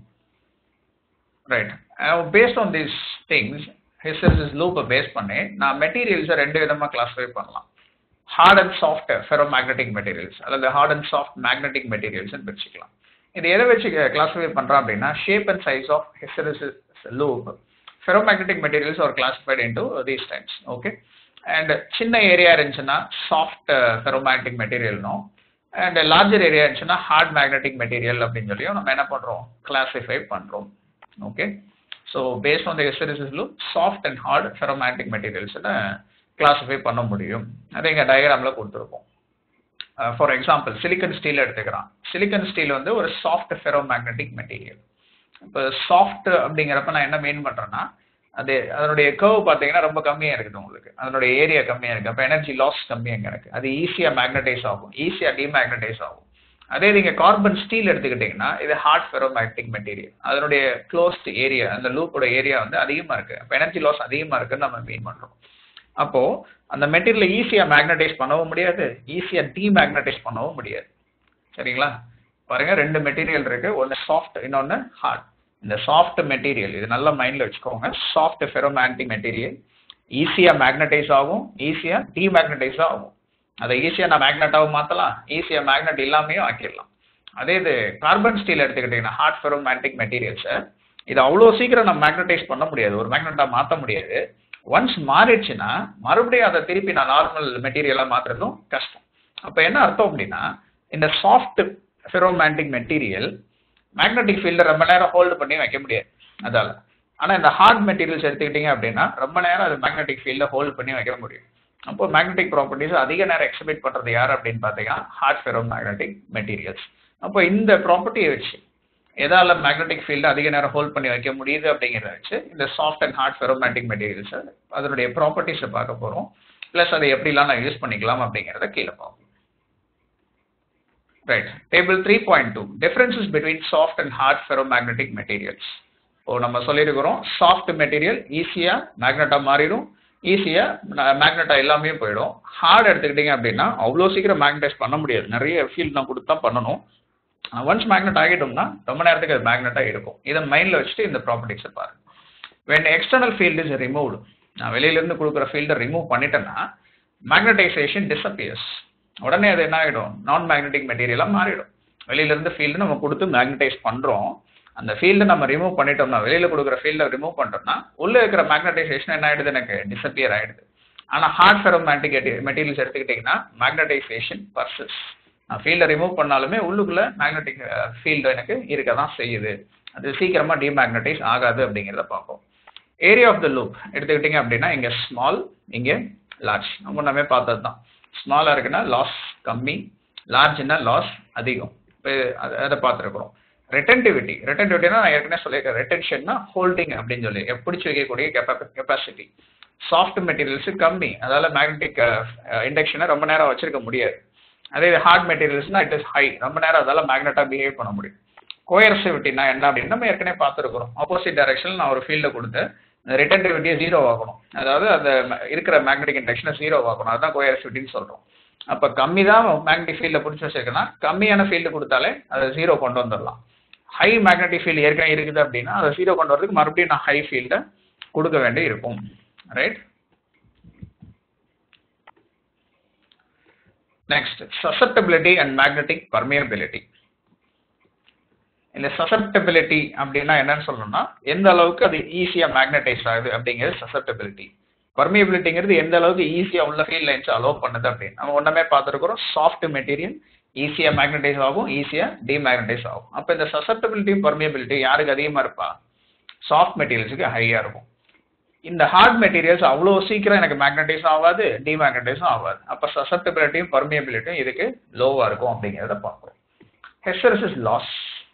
right based on these things hysteresis லூப்பை பேஸ் பண்ணி நான் மெட்டீரியல்ஸை ரெண்டு விதமாக கிளாஸிஃபை பண்ணலாம் hard and soft ferro magnetic materials அல்லது ஹார்ட் அண்ட் சாஃப்ட் மேக்னெட்டிக் மெட்டீரியல்ஸ்னு பிரிச்சுக்கலாம் இது எதை வச்சு கிளாஸிஃபை பண்ணுறோம் அப்படின்னா shape and size of hysteresis loop ferro magnetic materials are classified into these times okay and சின்ன ஏரியா இருந்துச்சுன்னா soft ferromagnetic மெட்டீரியல்னும் and larger area இருந்துச்சுன்னா ஹார்ட் மேக்னெட்டிக் மெட்டீரியல் அப்படின்னு சொல்லியும் நம்ம என்ன பண்ணுறோம் கிளாஸிஃபை பண்ணுறோம் okay so based on the ஹிஸ்டரிசிஸ்லு சாஃப்ட் அண்ட் ஹார்ட் ஃபெரோமேக்னெட்டிக் மெட்டீரியல்ஸ்னு கிளாஸிஃபை பண்ண முடியும் அதை இங்கே டயக்ராமில் கொடுத்துருப்போம் ஃபார் எக்ஸாம்பிள் சிலிக்கன் ஸ்டீல் எடுத்துக்கிறான் சிலிக்கன் ஸ்டீல் வந்து ஒரு சாஃப்ட் ஃபெரோமேக்னெட்டிக் மெட்டீரியல் இப்போ சாஃப்ட் அப்படிங்கிறப்ப நான் என்ன மீன் பண்ணுறேன்னா அது அதனுடைய கர்வ் பார்த்தீங்கன்னா ரொம்ப கம்மியாக இருக்குது உங்களுக்கு அதனுடைய ஏரியா கம்மியாக இருக்குது அப்போ எனர்ஜி லாஸ் கம்மியாக இருக்குது அது ஈஸியாக மேக்னடைஸ் ஆகும் ஈஸியாக டிமேக்னடைஸ் ஆகும் அதே நீங்கள் கார்பன் ஸ்டீல் எடுத்துக்கிட்டிங்கன்னா இது ஹார்ட் ஃபெரோமேக்னெட்டிக் மெட்டீரியல் அதனுடைய க்ளோஸ்ட் ஏரியா அந்த லூப்போட ஏரியா வந்து அதிகமாக இருக்குது அப்போ எனர்ஜி லாஸ் அதிகமாக இருக்குன்னு நம்ம மீன் பண்ணுறோம் அப்போது அந்த மெட்டீரியலை ஈஸியாக மேக்னடைஸ் பண்ணவும் முடியாது ஈஸியாக டிமேக்னடைஸ் பண்ணவும் முடியாது சரிங்களா பாருங்க ரெண்டு மெட்டீரியல் இருக்கு ஒன்று சாஃப்ட் இன்னொன்று ஹார்ட் இந்த சாஃப்ட் மெட்டீரியல் இது நல்ல மைண்டில் வச்சுக்கோங்க சாஃப்ட் ஃபெரோமேக்னட்டிக் மெட்டீரியல் ஈஸியாக மேக்னடைஸ் ஆகும் ஈஸியாக டிமேக்னடைஸ் ஆகும் அதை ஈஸியாக நான் மேக்னட்டாகவும் மாற்றலாம் ஈஸியாக மேக்னெட் இல்லாமையும் ஆக்கிடலாம் அதே இது கார்பன் ஸ்டீல் எடுத்துக்கிட்டிங்கன்னா ஹார்ட் ஃபெரோமேக்னட்டிக் மெட்டீரியல்ஸை இது அவ்வளோ சீக்கிரம் நம்ம மேக்னடைஸ் பண்ண முடியாது ஒரு மேக்னெட்டாக மாற்ற முடியாது ஒன்ஸ் மாறிடுச்சுன்னா மறுபடியும் அதை திருப்பி நான் நார்மல் மெட்டீரியலாக மாற்றுறதும் கஷ்டம் அப்போ என்ன அர்த்தம் அப்படின்னா இந்த சாஃப்ட் ஃபெரோமேக்னட்டிக் மெட்டீரியல் மேக்னெட்டிக் ஃபீல்டை ரொம்ப நேரம் ஹோல்டு பண்ணி வைக்க முடியாது அதால் ஆனால் இந்த ஹார்ட் மெட்டீரியல்ஸ் எடுத்துக்கிட்டிங்க அப்படின்னா ரொம்ப நேரம் அது மேக்னெட்டிக் ஃபீல்டை ஹோல்ட் பண்ணி வைக்க முடியும் அப்போ மேக்னெட்டிக் ப்ராப்பர்ட்டிஸ் அதிக நேரம் எக்ஸிபிட் பண்ணுறது யார் அப்படின்னு பார்த்தீங்கன்னா ஹார்ட் ஃபெரோ மேக்னெட்டிக் மெட்டீரியல்ஸ் அப்போ இந்த ப்ராப்பர்ட்டியை வச்சு எதால மேக்னெட்டிக் ஃபீல்டு அதிக நேரம் ஹோல்ட் பண்ணி வைக்க முடியுது அப்படிங்கிறத வச்சு இந்த soft and hard ferromagnetic materials அதனுடைய ப்ராப்பர்ட்டிஸை பார்க்க போகிறோம் ப்ளஸ் அதை எப்படிலாம் நான் யூஸ் பண்ணிக்கலாம் அப்படிங்கிறத கீழே பார்ப்போம் right table three point two differences between soft and hard ferromagnetic materials இப்போ நம்ம சொல்லியிருக்கிறோம் சாஃப்ட் மெட்டீரியல் ஈஸியாக மேக்னெட்டாக மாறிடும் ஈஸியாக மேக்னெட்டாக எல்லாமே போயிடும் ஹார்ட் எடுத்துக்கிட்டிங்க அப்படின்னா அவ்வளோ சீக்கிரம் மேக்னடைஸ் பண்ண முடியாது நிறைய ஃபீல்ட் நான் கொடுத்து தான் பண்ணணும் ஒன்ஸ் மேக்னெட் ஆகிட்டோம்னா ரொம்ப நேரத்துக்கு அது மேக்னெட்டாக இருக்கும் இதை மைண்டில் வச்சுட்டு இந்த ப்ராப்பர்ட்டிஸை பாருங்க when external field is removed நான் வெளியிலிருந்து கொடுக்குற ஃபீல்டை ரிமூவ் பண்ணிட்டேன்னா மேக்னடைசேஷன் disappears உடனே அது என்ன ஆகிடும் நான் மேக்னெட்டிக் மெட்டீரியலாக மாறிடும் வெளியிலிருந்து ஃபீல்டு நம்ம கொடுத்து மேக்னடைஸ் பண்ணுறோம் அந்த ஃபீல்டை நம்ம ரிமூவ் பண்ணிட்டோம்னா வெளியில் கொடுக்குற ஃபீல்டை ரிமூவ் பண்ணிட்டோம்னா உள்ளே இருக்கிற மேக்னடைசேஷன் என்ன ஆகிடுது எனக்கு டிசப்பியர் ஆகிடுது ஆனால் ஹார்ட் ஃபெரோமேட்டிக் மெட்டீரியல்ஸ் எடுத்துக்கிட்டிங்கன்னா மேக்னடைசேஷன் பர்சஸ் நான் ஃபீல்டை ரிமூவ் பண்ணாலுமே உள்ளுக்குள்ள மேக்னெட்டிக் ஃபீல்டு எனக்கு இருக்க தான் செய்யுது அது சீக்கிரமா டிமேக்னடைஸ் ஆகாது அப்படிங்கிறத பார்ப்போம் ஏரியா ஆஃப் த லூப் எடுத்துக்கிட்டிங்க அப்படின்னா இங்கே ஸ்மால் இங்கே லார்ஜ் நம்ம நம்ம பார்த்தது தான் ஸ்மாலாக இருக்குன்னா லாஸ் கம்மி லார்ஜ்னா லாஸ் அதிகம் இப்போ அதை பார்த்துருக்குறோம் ரெட்டன்டிவிட்டி ரெட்டன்டிவிட்டினா நான் ஏற்கனவே சொல்லியிருக்கேன் ரெட்டென்ஷன்னா ஹோல்டிங் அப்படின்னு சொல்லி பிடிச்சி வைக்கக்கூடிய கெப்பாசிட்டி சாஃப்ட் மெட்டீரியல்ஸ் கம்மி அதால மேக்னெட்டிக் இண்டக்ஷனை ரொம்ப நேரம் வச்சிருக்க முடியாது அதே ஹார்ட் மெட்டீரியல்ஸ்னா இட் இஸ் ஹை ரொம்ப நேரம் அதால மேக்னெட்டாக பிஹேவ் பண்ண முடியும் கோயர்சிவிட்டினா என்ன அப்படின்னு நம்ம ஏற்கனவே பார்த்துருக்குறோம் ஆப்போசிட் டைரக்ஷனில் நான் ஒரு ஃபீல்டை கொடுத்து ரிட்டன்டிவிட்டியை ஜீரோ ஆகணும் அதாவது அந்த இருக்கிற மேக்னெட்டிக் இண்டக்ஷனை ஜீரோ ஆகணும் அதுதான் கோயர்சிவிட்டின்னு சொல்கிறோம் அப்போ கம்மி தான் மேக்னெட்டிக் ஃபீல்டை பிடிச்சி வச்சிருக்கேன்னா கம்மியான ஃபீல்டு கொடுத்தாலே அதை ஜீரோ கொண்டு வந்துடலாம் ஹை மேக்னெட்டிக் ஃபீல்டு ஏற்கனவே இருக்குது அப்படின்னா அதை ஜீரோ கொண்டு வரதுக்கு மறுபடியும் நான் ஹை ஃபீல்டை கொடுக்க வேண்டி இருக்கும் right next susceptibility and magnetic permeability இந்த சசப்டபிலிட்டி அப்படின்னா என்னன்னு சொல்லணும்னா எந்த அளவுக்கு அது ஈஸியாக மேக்னடைஸ் ஆகுது அப்படிங்கிறது சசப்டபிலிட்டி பர்மியபிலிட்டிங்கிறது எந்த அளவுக்கு ஈஸியாக உள்ள ஃபீல் லைன்ஸ் அலோவ் பண்ணுது அப்படின்னு நம்ம ஒன்றுமே பார்த்துருக்குறோம் சாஃப்ட் மெட்டீரியல் ஈஸியாக மேக்னடைஸ் ஆகும் ஈஸியாக டிமேக்னடைஸ் ஆகும் அப்போ இந்த சசப்டபிலிட்டியும் பர்மியபிலிட்டி யாருக்கு அதிகமாக இருப்பா சாஃப்ட் மெட்டீரியல்ஸுக்கு ஹையாக இருக்கும் இந்த ஹார்ட் மெட்டீரியல்ஸ் அவ்வளோ சீக்கிரம் எனக்கு மேக்னடைஸும் ஆகாது டிமேக்னடைஸும் ஆகாது அப்போ சசப்டபிலிட்டியும் பர்மியபிலிட்டியும் இதுக்கு லோவாக இருக்கும் அப்படிங்கிறத பார்க்குறோம் ஹெஸ்டரசிஸ் லாஸ்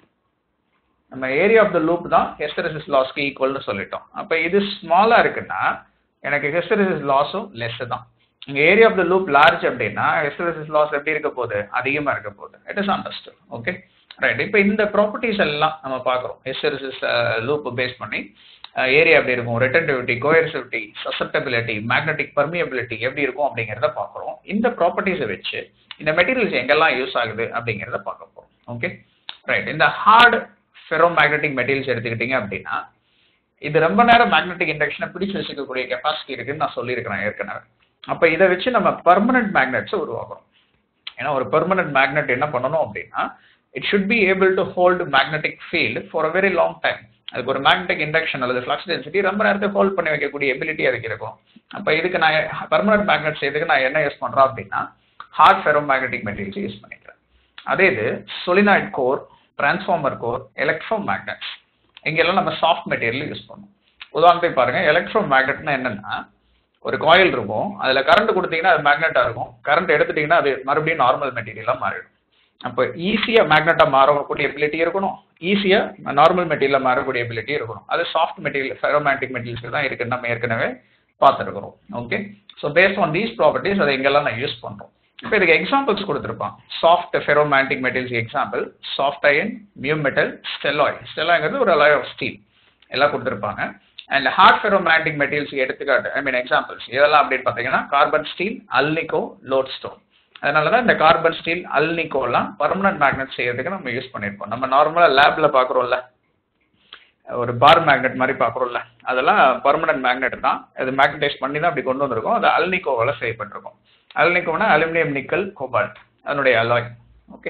நம்ம ஏரியா ஆஃப் த லூப் தான் ஹெஸ்டரசிஸ் லாஸ்க்கு ஈக்குவல்னு சொல்லிட்டோம் அப்போ இது ஸ்மாலாக இருக்குன்னா எனக்கு ஹெஸ்டரசிஸ் லாஸும் லெஸ் தான் இங்கே area of the loop large அப்படின்னா ஹெஸ்டரசிஸ் லாஸ் எப்படி இருக்க போகுது அதிகமாக இருக்க போகுது it is understood okay right இப்போ இந்த ப்ராப்பர்ட்டிஸ் எல்லாம் நம்ம பார்க்குறோம் ஹெஸ்டரசிஸ் லூப் பேஸ் பண்ணி ஏரியா எப்படி இருக்கும் retentivity coercivity susceptibility magnetic permeability எப்படி இருக்கும் அப்படிங்கிறத பார்க்குறோம் இந்த ப்ராப்பர்ட்டிஸை வச்சு இந்த மெட்டீரியல்ஸ் எங்கெல்லாம் யூஸ் ஆகுது அப்படிங்கிறத பார்க்க போகிறோம் ஓகே ரைட் இந்த ஹார்ட் ஃபெரோ மேக்னெட்டிக் மெட்டீரியல்ஸ் எடுத்துக்கிட்டீங்க அப்படின்னா இது ரொம்ப நேரம் மேக்னெட்டிக் இண்டக்ஷனை பிடிச்சு வச்சுக்கக்கூடிய கெப்பாசிட்டி இருக்குன்னு நான் சொல்லியிருக்கிறேன் ஏற்கனவே அப்போ இதை வச்சு நம்ம பர்மனன்ட் மேக்னெட்ஸை உருவாக்குறோம் ஏன்னா ஒரு பெர்மனன்ட் மேக்னெட் என்ன பண்ணணும் அப்படின்னா it should be able to hold magnetic field for a very long time அதுக்கு ஒரு மேக்னெட்டிக் இண்டக்ஷன் அல்லது ஃப்ளக்ஸ் டென்சிட்டி ரொம்ப நேரத்துக்கு ஹோல்ட் பண்ணி வைக்கக்கூடிய எபிலிட்டி அதுக்கு இருக்கும் அப்போ இதுக்கு நான் பர்மனன்ட் மேக்னெட் செய்யறதுக்கு நான் என்ன யூஸ் பண்ணுறேன் அப்படின்னா hard ferro magnetic materials use பண்ணிக்கிறேன் அதே இது solenoid core transformer core electro magnets இங்கெல்லாம் நம்ம சாஃப்ட் மெட்டீரியல் யூஸ் பண்ணுவோம் உதாரணத்துக்கு பாருங்க எலக்ட்ரோ மேக்னெட்னா என்னன்னா ஒரு காயில் இருக்கும் அதில் கரண்ட் கொடுத்தீங்கன்னா அது மேக்னெட்டாக இருக்கும் கரண்ட் எடுத்துட்டீங்கன்னா அது மறுபடியும் நார்மல் மெட்டீரியலாக மாறிடும் அப்போ ஈஸியாக மேக்னெட்டாக மாறக்கூடிய எபிலிட்டி இருக்கணும் ஈஸியாக நார்மல் மெட்டீரியலாக மாறக்கூடிய எபிலிட்டி இருக்கணும் அது சாஃப்ட் மெட்டீரியல் ஃபெரோமேட்டிக் மெட்டீரியல்ஸ் தான் இருக்குன்னு நம்ம ஏற்கனவே பார்த்துருக்குறோம் okay so based on these properties அதை எங்கெல்லாம் நான் யூஸ் பண்ணுறோம் இப்போ இதுக்கு எக்ஸாம்பிள்ஸ் கொடுத்துருப்பான் soft ferromagnetic materials example soft iron mu metal stalloy ஸ்டெலாய்ங்கிறது ஒரு அலாய் ஆஃப் ஸ்டீல் எல்லாம் கொடுத்துருப்பாங்க அண்ட் ஹார்ட் ஃபெரோமேட்டிக் மெட்டீரியல்ஸ் எடுத்துக்காட்டு ஐ மீன் எக்ஸாம்பிள்ஸ் இதெல்லாம் அப்படின்னு பார்த்தீங்கன்னா carbon steel alnico lodestone அதனால தான் இந்த கார்பன் ஸ்டீல் அல்னிகோலாம் பர்மனன்ட் மேக்னெட் செய்யறதுக்கு நம்ம யூஸ் பண்ணியிருப்போம் நம்ம நார்மலாக லேபில் பார்க்குறோம்ல ஒரு பார் மேக்னெட் மாதிரி பார்க்குறோம்ல அதெல்லாம் பர்மனன்ட் மேக்னெட் தான் அது மேக்னடைஸ் பண்ணி தான் அப்படி கொண்டு வந்திருக்கோம் அது அல்னிகோவால் செய்யப்பட்டிருக்கும் அல்னிகோனா அலுமினியம் நிக்கல் கோபால்ட் அதனுடைய alloy okay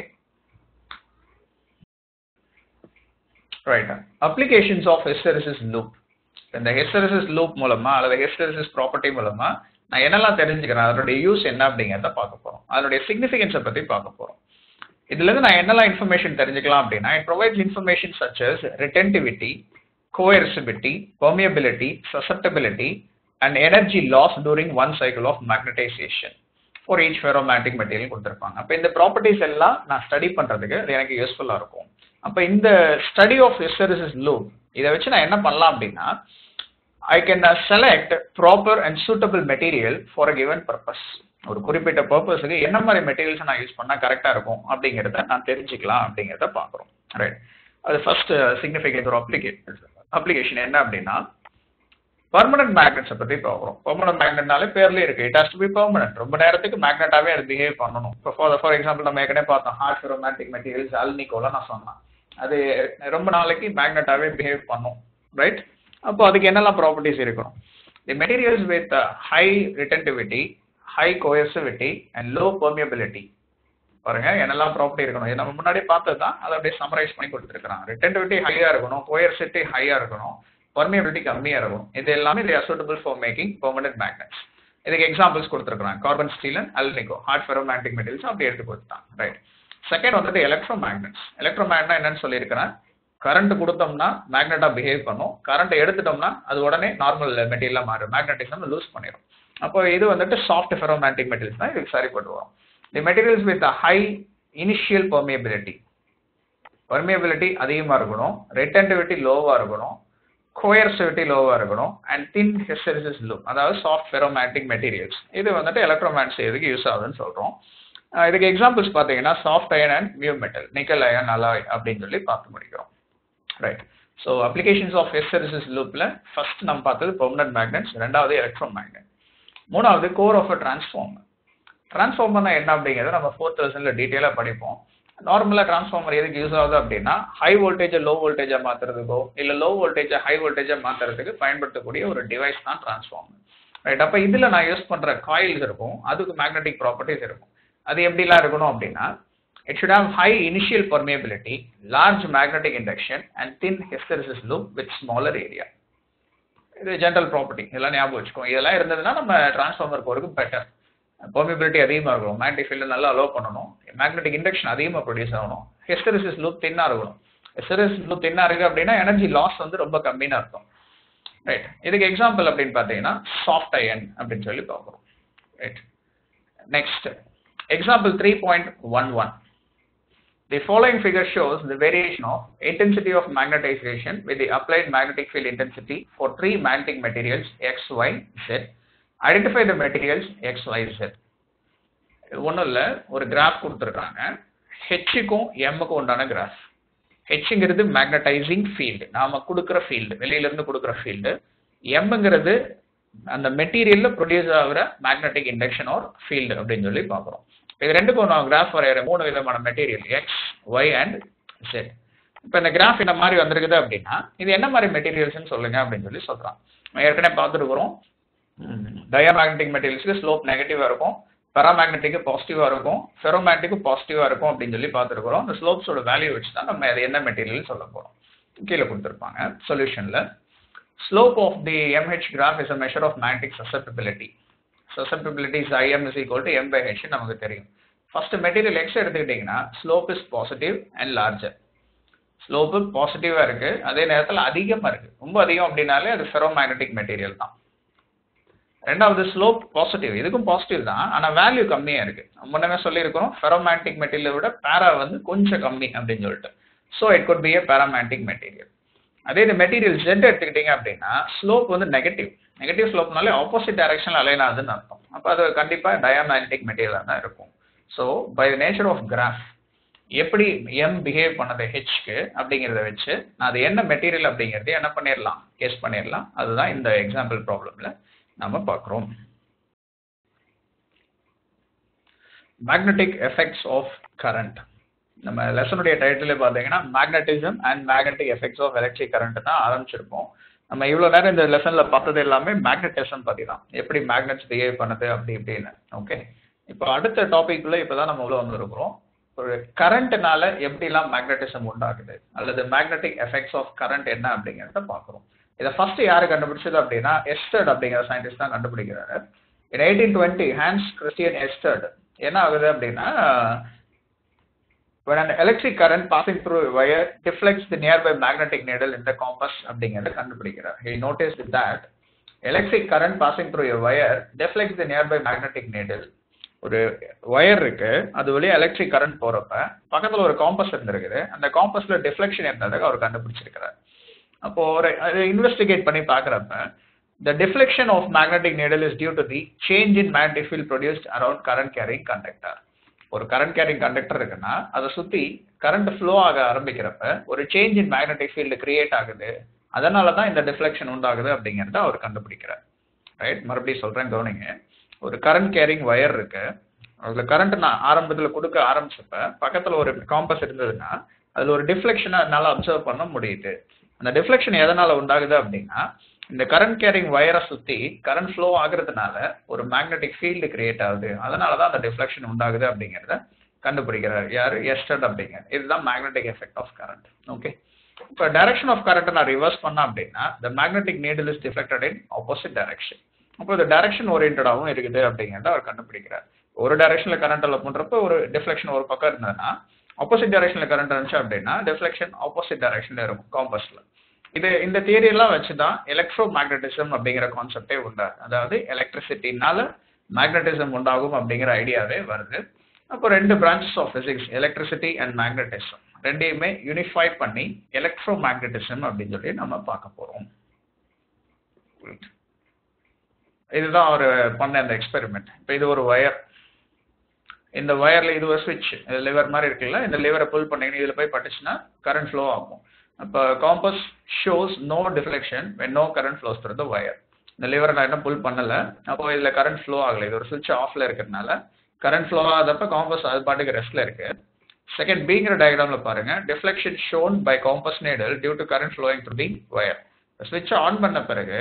right applications of hysteresis loop இந்த ஹெஸ்டரிசிஸ் லூப் மூலமா அல்லது ஹெஸ்டரிசிஸ் ப்ராப்பர்ட்டி மூலமா நான் என்னெல்லாம் தெரிஞ்சுக்கிறேன் அதனுடைய யூஸ் என்ன அப்படிங்கிறத பார்க்க போறோம் அதனுடைய சிக்னிஃபிகன்ஸை பத்தி பார்க்க போறோம் இதுல இருந்து நான் என்னெல்லாம் இன்ஃபர்மேஷன் தெரிஞ்சுக்கலாம் அப்படின்னா it provides information such as retentivity coercibility permeability susceptibility and energy loss during one cycle of magnetisation for each ferromagnetic material கொடுத்துருப்பாங்க அப்போ இந்த ப்ராப்பர்ட்டிஸ் எல்லாம் நான் ஸ்டடி பண்ணுறதுக்கு அது எனக்கு யூஸ்ஃபுல்லாக இருக்கும் அப்போ இந்த ஸ்டடி ஆஃப் ஹிஸ்டரிசிஸ் லூப் இதை வச்சு நான் என்ன பண்ணலாம் அப்படின்னா I can select proper and suitable material for a given purpose ஒரு குறிப்பிட்ட பர்பஸுக்கு என்ன மாதிரி மெட்டீரியல்ஸ் நான் யூஸ் பண்ணால் கரெக்டாக இருக்கும் அப்படிங்கிறத நான் தெரிஞ்சுக்கலாம் அப்படிங்கிறத பார்க்குறோம் ரைட் அது ஃபர்ஸ்ட் சிக்னிஃபிகன்ட் ஒரு அப்ளிகேஷன் அப்ளிகேஷன் என்ன அப்படின்னா பர்மனன்ட் மேக்னெட்ஸை பற்றி பார்க்குறோம் பர்மனன்ட் மேக்னெட்னாலே பேர்லேயே இருக்கு it has to be permanent ரொம்ப நேரத்துக்கு மேக்னெட்டாகவே அது பிஹேவ் பண்ணணும் இப்போ ஃபார் ஃபார் எக்ஸாம்பிள் நம்ம ஏற்கனவே பார்த்தோம் ஹார்ட் ஃபெரோமேட்டிக் மெட்டீரியல்ஸ் அல்னிகோலாம் நான் சொன்னேன் அது ரொம்ப நாளைக்கு மேக்னெட்டாகவே பிஹேவ் பண்ணும் ரைட் அப்போ அதுக்கு என்னெல்லாம் ப்ராப்பர்ட்டிஸ் இருக்கணும் the materials with high retentivity high coercivity and low permeability பாருங்க என்னெல்லாம் ப்ராப்பர்ட்டி இருக்கணும் இது நம்ம முன்னாடியே பார்த்தது தான் அதை அப்படியே சமரைஸ் பண்ணி கொடுத்துருக்காங்க ரிட்டன்டிவிட்டி ஹையா இருக்கணும் கோயர்சிட்டி ஹையா இருக்கணும் பர்மியபிலிட்டி கம்மியா இருக்கணும் இது எல்லாமே இது suitable for making permanent magnets இதுக்கு எக்ஸாம்பிள்ஸ் கொடுத்துருக்காங்க carbon steel and alnico hard ferromagnetic materials அப்படி எடுத்து கொடுத்தாங்க ரைட் செகண்ட் வந்துட்டு எலக்ட்ரோ மேக்னெட்ஸ் எலக்ட்ரோ மேக்னெட் என்னன்னு சொல்லியிருக்கிறேன் கரண்ட் கொடுத்தோம்னா மேக்னெட்டா பிஹேவ் பண்ணும் கரண்ட் எடுத்துட்டோம்னா அது உடனே நார்மல் மெட்டீரியலா மாறும் மேக்னட்டிசம் லூஸ் பண்ணிடும் அப்போ இது வந்துட்டு சாஃப்ட் ஃபெரோமேட்டிக் மெட்டீரியல்ஸ் தான் இதுக்கு சரிப்பட்டு வரும் the materials with high initial permeability permeability அதிகமாக இருக்கணும் ரிட்டன்டிவிட்டி லோவாக இருக்கணும் கோயர்சிவிட்டி லோவாக இருக்கணும் அண்ட் தின் ஹெஸ்டரிசிஸ் லூ அதாவது சாஃப்ட் ஃபெரோமேட்டிக் மெட்டீரியல்ஸ் இது வந்துட்டு எலக்ட்ரோமேட் செய்யறதுக்கு யூஸ் ஆகுதுன்னு சொல்கிறோம் இதுக்கு எக்ஸாம்பிள்ஸ் பார்த்தீங்கன்னா soft iron and mu metal nickel iron alloy அப்படின்னு சொல்லி பார்த்து முடிக்கிறோம் right so applications of hysteresis லூப்பில் ஃபர்ஸ்ட் நம்ம பார்த்தது பெர்மனன்ட் மேக்னெட்ஸ் ரெண்டாவது எலக்ட்ரோ மேக்னெட் மூணாவது கோர் ஆஃப் அ டிரான்ஸ்ஃபார்மர் டிரான்ஸ்ஃபார்மர்னா என்ன அப்படிங்கிறத நம்ம ஃபோர்த் லெசனில் டீட்டெயிலாக படிப்போம் நார்மலாக டிரான்ஸ்ஃபார்மர் எதுக்கு யூஸ் ஆகுது அப்படின்னா ஹை வோல்டேஜை லோ வோல்டேஜை மாற்றுறதுக்கோ இல்லை லோ வோல்டேஜை ஹை வோல்டேஜை மாற்றுறதுக்கு பயன்படுத்தக்கூடிய ஒரு டிவைஸ் தான் டிரான்ஸ்ஃபார்மர் ரைட் அப்போ இதில் நான் யூஸ் பண்ணுற காயில்ஸ் இருக்கும் அதுக்கு மேக்னெட்டிக் ப்ராப்பர்ட்டிஸ் இருக்கும் அது எப்படிலாம் இருக்கணும் அப்படின்னா it should have high initial permeability large magnetic induction and thin hysteresis loop with smaller area இது ஜென்ரல் ப்ராப்பர்ட்டி இதெல்லாம் ஞாபகம் வச்சுக்கோங்க இதெல்லாம் இருந்ததுன்னா நம்ம டிரான்ஸ்ஃபார்மர் போகிறதுக்கு பெட்டர் பெர்மிபிலிட்டி அதிகமாக இருக்கணும் மேக்னெட்டிக் ஃபீல்டு நல்லா அலோவ் பண்ணணும் மேக்னெட்டிக் இண்டக்ஷன் அதிகமாக ப்ரொடியூஸ் ஆகணும் ஹிஸ்டரிசிஸ் லூப் தின்னாக இருக்கணும் ஹிஸ்டரிசிஸ் லூப் தின்னாக இருக்குது அப்படின்னா எனர்ஜி லாஸ் வந்து ரொம்ப கம்மின்னு அர்த்தம் ரைட் இதுக்கு எக்ஸாம்பிள் அப்படின்னு பார்த்தீங்கன்னா சாஃப்ட் அயன் அப்படின்னு சொல்லி பார்க்குறோம் right next example three point one one The following figure shows the variation of intensity of magnetization with the applied magnetic field intensity for three magnetic materials X, Y, Z. Identify the materials X, Y, Z. ஒன்றும் இல்லை ஒரு கிராஃப் கொடுத்துருக்காங்க ஹெச்சுக்கும் எம்முக்கும் உண்டான கிராஃப் ஹெச்ங்கிறது மேக்னடைசிங் ஃபீல்டு நாம கொடுக்குற ஃபீல்டு வெளியிலேருந்து கொடுக்குற ஃபீல்டு எம்ங்கிறது அந்த மெட்டீரியல்ல ப்ரொடியூஸ் ஆகிற மேக்னெட்டிக் இண்டக்ஷன் ஆர் ஃபீல்டு அப்படின்னு சொல்லி பார்க்குறோம் இது ரெண்டுக்கும் நான் கிராஃப் வரைகிற மூணு விதமான material X Y and Z இப்போ இந்த கிராஃப் இந்த மாதிரி வந்திருக்குது அப்படின்னா இது என்ன மாதிரி மெட்டீரியல்ஸ்னு சொல்லுங்க அப்படின்னு சொல்லி சொல்கிறான் ஏற்கனவே பார்த்துருக்குறோம் டயமேக்னெட்டிக் மெட்டீரியல்ஸ்க்கு ஸ்லோப் நெகட்டிவாக இருக்கும் பெராமேக்னெட்டிக்கு பாசிட்டிவாக இருக்கும் ஃபெரோமேட்டிக்கு பாசிட்டிவாக இருக்கும் அப்படின்னு சொல்லி பார்த்துருக்குறோம் இந்த ஸ்லோப்ஸோட வேல்யூ வச்சு தான் நம்ம அது என்ன மெட்டீரியல் சொல்ல போகிறோம் கீழே கொடுத்துருப்பாங்க சொல்யூஷனில் slope of the MH graph is a measure of magnetic susceptibility susceptibility is ஐஎம் is equal to M by H நமக்கு தெரியும் ஃபர்ஸ்ட் மெட்டீரியல் எக்ஸ் எடுத்துக்கிட்டிங்கன்னா slope is positive and larger slope பாசிட்டிவாக இருக்குது அதே நேரத்தில் அதிகமாக இருக்குது ரொம்ப அதிகம் அப்படின்னாலே அது ஃபெரோ மேக்னெட்டிக் மெட்டீரியல் தான் ரெண்டாவது ஸ்லோப் பாசிட்டிவ் இதுக்கும் பாசிட்டிவ் தான் ஆனால் வேல்யூ கம்மியாக இருக்குது முன்னமே சொல்லியிருக்கிறோம் ஃபெரோமேட்டிக் மெட்டீரியலை விட பேரா வந்து கொஞ்சம் கம்மி அப்படின்னு சொல்லிட்டு so it could be a paramagnetic material அதே இந்த மெட்டீரியல் ஜெட் எடுத்துக்கிட்டீங்க அப்படின்னா ஸ்லோப் வந்து நெகட்டிவ் நெகட்டிவ் ஸ்லோப்னாலே ஆப்போசிட் டைரக்ஷனில் அலைன் ஆகுதுன்னு அர்த்தம் அப்போ அது கண்டிப்பாக டயாமேட்டிக் மெட்டீரியலாக தான் இருக்கும் so by the nature of graph எப்படி எம் பிஹேவ் பண்ணது ஹெச்க்கு அப்படிங்கிறத வச்சு நான் அது என்ன மெட்டீரியல் அப்படிங்கிறது என்ன பண்ணிடலாம் கெஸ் பண்ணிடலாம் அதுதான் இந்த எக்ஸாம்பிள் ப்ராப்ளமில் நம்ம பார்க்குறோம் மேக்னெட்டிக் எஃபெக்ட்ஸ் ஆஃப் கரண்ட் நம்ம லெசனுடைய டைட்டில் பார்த்தீங்கன்னா magnetism and magnetic effects of electric current தான் ஆரம்பிச்சிருப்போம் நம்ம இவ்வளோ நேரம் இந்த லெசனில் பார்த்தது எல்லாமே மேக்னட்டிசம் பற்றி தான் எப்படி மேக்னெட்ஸ் பிஹேவ் பண்ணுது அப்படி இப்படின்னு ஓகே இப்போ அடுத்த டாபிக்ல இப்போ தான் நம்ம உள்ள வந்திருக்கிறோம் ஒரு கரண்ட்னால எப்படிலாம் மேக்னட்டிசம் உண்டாகுது அல்லது மேக்னெட்டிக் எஃபெக்ட்ஸ் ஆஃப் கரண்ட் என்ன அப்படிங்கிறத பார்க்குறோம் இதை ஃபர்ஸ்ட் யாரு கண்டுபிடிச்சது அப்படின்னா எஸ்டர்ட் அப்படிங்கிற சயின்டிஸ்ட் தான் கண்டுபிடிக்கிறாரு in eighteen twenty Hans Christian எஸ்டர்ட் என்ன ஆகுது அப்படின்னா when an electric current passing through a wire deflects the nearby magnetic needle in the compass அப்படிங்கிறத கண்டுபிடிக்கிறார் he noticed that electric current passing through a wire deflects the nearby magnetic needle ஒரு ஒயர் இருக்கு அது வழியா எலக்ட்ரிக் கரண்ட் போறப்ப பக்கத்துல ஒரு காம்பஸ் இருந்திருக்குது அந்த காம்பஸ்ல டிஃப்ளெக்ஷன் இருந்ததுக்கு அவர் கண்டுபிடிச்சிருக்கிறார் அப்போ ஒரு அதை இன்வெஸ்டிகேட் பண்ணி பார்க்குறப்ப the deflection of magnetic needle is due to the change in magnetic field produced around current carrying conductor ஒரு கரண்ட் கேரிங் கண்டக்டர் இருக்குன்னா அதை சுத்தி கரண்ட் ஃப்ளோ ஆக ஆரம்பிக்கிறப்ப ஒரு change in magnetic field create ஆகுது அதனால தான் இந்த டிஃப்ளெக்ஷன் உண்டாகுது அப்படிங்கிறத அவர் கண்டுபிடிக்கிறார் ரைட் மறுபடியும் சொல்றேன் கவனிங்க ஒரு கரண்ட் கேரிங் ஒயர் இருக்கு அதுல கரண்ட் நான் ஆரம்பத்துல கொடுக்க ஆரம்பிச்சப்ப பக்கத்துல ஒரு காம்பஸ் இருந்ததுன்னா அதுல ஒரு டிஃப்ளெக்ஷனை என்னால அப்சர்வ் பண்ண முடியுது அந்த டிஃப்ளெக்ஷன் எதனால உண்டாகுது அப்படின்னா இந்த கரண்ட் கேரிங் வயரை சுத்தி கரண்ட் ஃப்ளோ ஆகுறதுனால ஒரு மேக்னெட்டிக் ஃபீல்டு கிரியேட் ஆகுது அதனால தான் அந்த டிஃப்ளெக்ஷன் உண்டாகுது அப்படிங்கிறத கண்டுபிடிக்கிறார் யாரு எஸ்டர்ட் அப்படிங்கிற இதுதான் magnetic effect of current okay இப்போ டைரக்ஷன் ஆஃப் கரண்ட் நான் ரிவர்ஸ் பண்ண அப்படின்னா the magnetic needle is deflected in opposite direction அப்போ இது டைரக்ஷன் ஓரியன்டாகவும் இருக்குது அப்படிங்கிறத அவர் கண்டுபிடிக்கிறார் ஒரு டைரக்ஷன்ல கரண்ட் அல்ல பண்றப்ப ஒரு டிஃப்ளெக்ஷன் ஒரு பக்கம் இருந்ததுன்னா ஆப்போசிட் டைரக்ஷன்ல கரண்ட் இருந்துச்சு அப்படின்னா டிஃப்ளெக்ஷன் ஆப்போசிட் டைரக்ஷன்ல இருக்கும் காம்பஸ்ல இது இந்த தியரி எல்லாம் வச்சு தான் எலக்ட்ரோ மேக்னட்டிசம் அப்படிங்கிற கான்செப்டே உண்டா அதாவது எலக்ட்ரிசிட்டினால மேக்னட்டிசம் உண்டாகும் அப்படிங்கிற ஐடியாவே வருது அப்போ ரெண்டு branches of physics electricity and magnetism ரெண்டையுமே யூனிஃபை பண்ணி எலக்ட்ரோ மேக்னட்டிசம் அப்படின்னு சொல்லி நம்ம பார்க்க போறோம் இதுதான் அவர் பண்ண அந்த எக்ஸ்பெரிமெண்ட் இப்போ இது ஒரு ஒயர் இந்த ஒயர்ல இது ஒரு சுவிட்ச் லிவர் மாதிரி இருக்குல்ல இந்த லிவரை புல் பண்ணீங்கன்னா இதுல போய் பட்டுச்சுன்னா கரண்ட் ஃப்ளோ ஆகும் அப்போ compass shows no deflection when no current flows through the wire இந்த லிவரை நான் என்ன புல் பண்ணல அப்போ இதுல கரண்ட் ஃப்ளோ ஆகல இது ஒரு சுவிட்ச் ஆஃப்ல இருக்கிறதுனால கரண்ட் ஃப்ளோ ஆகாதப்ப காம்பஸ் அது பாட்டுக்கு ரெஸ்ட்ல இருக்கு செகண்ட் பிங்கிற டயக்ராம்ல பாருங்க deflection shown by compass needle due to current flowing through the wire ஸ்விட்ச் ஆன் பண்ண பிறகு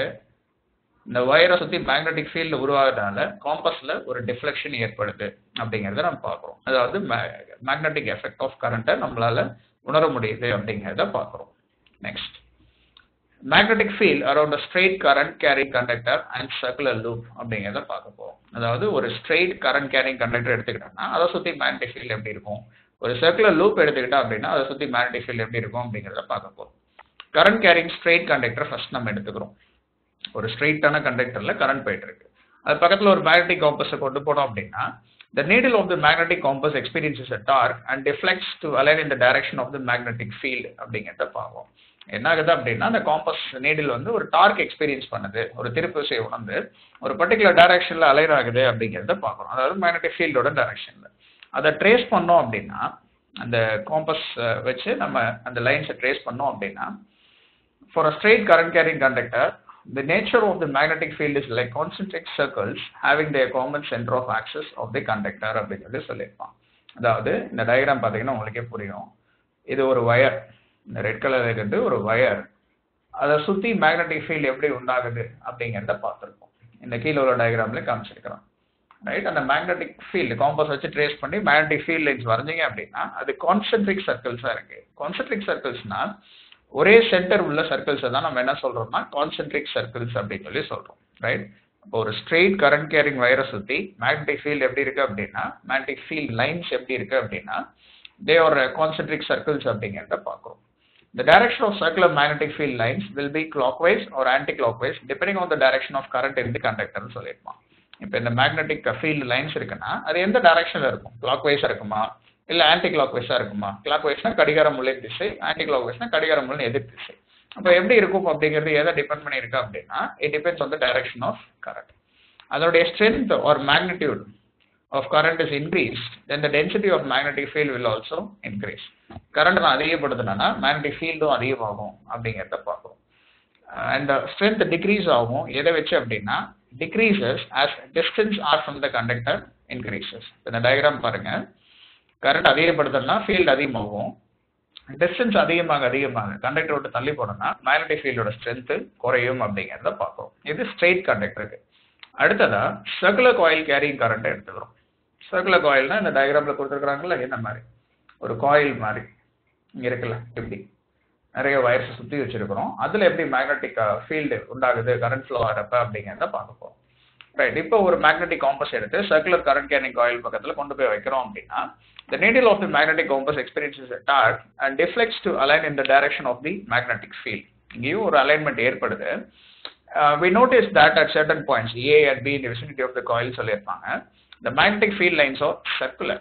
இந்த ஒயரை சுத்தி மேக்னெட்டிக் ஃபீல்டு உருவாகிறதுனால காம்பஸ்ல ஒரு டிஃப்ளெக்ஷன் ஏற்படுது அப்படிங்கறத நம்ம பார்க்குறோம் அதாவது மேக்னெட்டிக் எஃபெக்ட் ஆஃப் கரண்ட்டை நம்மளால உணர முடியுது அப்படிங்கிறத பார்க்குறோம் next magnetic field around straight current carrying conductor and circular loop அப்படிங்கிறத பார்க்க போறோம் அதாவது ஒரு ஸ்ட்ரெயிட் கரண்ட் கேரிங் கண்டக்டர் எடுத்துக்கிட்டோம்னா அதை சுத்தி மேக்னெட்டிக் ஃபீல்டு எப்படி இருக்கும் ஒரு சர்க்குலர் லூப் எடுத்துக்கிட்டா அப்படின்னா அதை சுத்தி மேக்னெட்டிக் ஃபீல்டு எப்படி இருக்கும் அப்படிங்கிறத பார்க்க போறோம் current carrying straight conductor first நம்ம எடுத்துக்கிறோம் ஒரு ஸ்ட்ரெயிட்டான கண்டக்டர்ல கரண்ட் போயிட்டு இருக்கு அது பக்கத்துல ஒரு மேக்னெட்டிக் காம்பஸை கொண்டு போனோம் அப்படின்னா the needle of the magnetic compass experiences a torque and deflects to align in the direction of the magnetic field அப்படிங்கிறத பார்ப்போம் என்ன ஆகுது அப்படின்னா அந்த காம்பஸ் நீடில் வந்து ஒரு டார்க் எக்ஸ்பீரியன்ஸ் பண்ணுது ஒரு திருப்பு விசையை உணர்ந்து ஒரு பர்டிகுலர் டைரக்ஷன்ல அலைன் ஆகுது அப்படிங்கிறத பார்க்குறோம் அதாவது மேக்னெட்டிக் ஃபீல்டோட டைரக்ஷன்ல அதை ட்ரேஸ் பண்ணோம் அப்படின்னா அந்த காம்பஸ் வச்சு நம்ம அந்த லைன்ஸை ட்ரேஸ் பண்ணோம் அப்படின்னா for a straight current carrying conductor the nature of the magnetic field is like concentric circles having their common center of axis of the conductor அப்படின்னு சொல்லி சொல்லியிருப்பான் அதாவது இந்த டயக்ராம் பார்த்தீங்கன்னா உங்களுக்கே புரியும் இது ஒரு வயர் இந்த ரெட் கலர் இருக்கிறது ஒரு வயர் அதை சுற்றி மேக்னெட்டிக் ஃபீல்டு எப்படி உண்டாகுது அப்படிங்கிறத பார்த்துருக்கோம் இந்த கீழே உள்ள டயக்ராம்ல காமிச்சிருக்கிறோம் ரைட் அந்த மேக்னெட்டிக் ஃபீல்டு காம்பஸ் வச்சு ட்ரேஸ் பண்ணி மேக்னெட்டிக் ஃபீல்ட் லைன்ஸ் வரைஞ்சிங்க அப்படின்னா அது கான்சென்ட்ரிக் சர்க்கிள்ஸாக இருக்கு கான்சென்ட்ரிக் சர்க்கிள்ஸ்னா ஒரே சென்டர் உள்ள சர்க்கிள்ஸை தான் நம்ம என்ன சொல்றோம்னா கான்சென்ட்ரிக் சர்க்கிள்ஸ் அப்படின்னு சொல்லி சொல்றோம் ரைட் இப்போ ஒரு ஸ்ட்ரெயிட் கரண்ட் கேரிங் வயரை சுற்றி மேக்னெட்டிக் ஃபீல்டு எப்படி இருக்கு அப்படின்னா மேக்னெட்டிக் ஃபீல்ட் லைன்ஸ் எப்படி இருக்கு அப்படின்னா தே ஒரு கான்சென்ட்ரிக் சர்க்கிள்ஸ் அப்படிங்கிறத பார்க்குறோம் The direction of circular magnetic field lines will be clockwise or anti-clockwise depending on the direction of current in the conductor சொல்லியிருப்பான் இப்போ இந்த மேக்னெட்டிக் ஃபீல்டு லைன்ஸ் இருக்குன்னா அது எந்த டைரக்ஷன்ல இருக்கும் கிளாக் வைஸா இருக்குமா இல்ல ஆன்டி கிளாக் வைஸா இருக்குமா கிளாக் வைஸ்னா கடிகார முள்ளை திசை ஆன்டி கிளாக் வைஸ்னா கடிகார முள்ளை எதிர் திசை அப்போ எப்படி இருக்கும் அப்படிங்கிறது எதை டிபெண்ட் பண்ணியிருக்கு அப்படின்னா it depends on the direction of current அதோடைய strength or magnitude of current is increased, then the density of magnetic field will also increase. current நான் அதிகப்படுத்தினா மேக்னெட்டிக் ஃபீல்டும் அதிகமாகும் அப்படிங்கிறத பார்க்குறோம் அண்ட் ஸ்ட்ரென்த் டிக்ரீஸ் ஆகும் எதை வச்சு அப்படின்னா decreases as distance are from the conductor increases இந்த டயக்ராம் பாருங்க கரண்ட் அதிகப்படுத்தினா ஃபீல்டு அதிகமாகும் டிஸ்டன்ஸ் அதிகமாக அதிகமாக கண்டக்டர் விட்டு தள்ளி போனோம்னா மேக்னெட்டிக் ஃபீல்டோட ஸ்ட்ரென்த் குறையும் அப்படிங்கிறத பார்க்குறோம் இது ஸ்ட்ரெயிட் கண்டக்டருக்கு அடுத்ததா சர்க்குலர் காயில் கேரிங் கரண்ட் எடுத்துக்கிறோம் சர்க்குலர் காயில்னா இந்த டயக்ராம்ல கொடுத்துருக்காங்கல்ல என்ன மாதிரி ஒரு காயில் மாதிரி இங்க இருக்குல்ல இப்படி நிறைய வயர்ஸ் சுத்தி வச்சிருக்கிறோம் அதுல எப்படி மேக்னெட்டிக் ஃபீல்டு உண்டாகுது கரண்ட் ஃப்ளோ ஆகிறப்ப அப்படிங்கிறத பார்க்க போறோம் ரைட் இப்போ ஒரு மேக்னெட்டிக் காம்பஸ் எடுத்து சர்க்குலர் கரண்ட் கேரிங் காயில் பக்கத்துல கொண்டு போய் வைக்கிறோம் அப்படின்னா the needle of the magnetic compass experiences a torque and deflects to align in the direction of the magnetic field இங்கேயும் ஒரு அலைன்மெண்ட் ஏற்படுது uh, we notice that at certain points A and B in the vicinity of the coil சொல்லியிருப்பாங்க the magnetic field lines are circular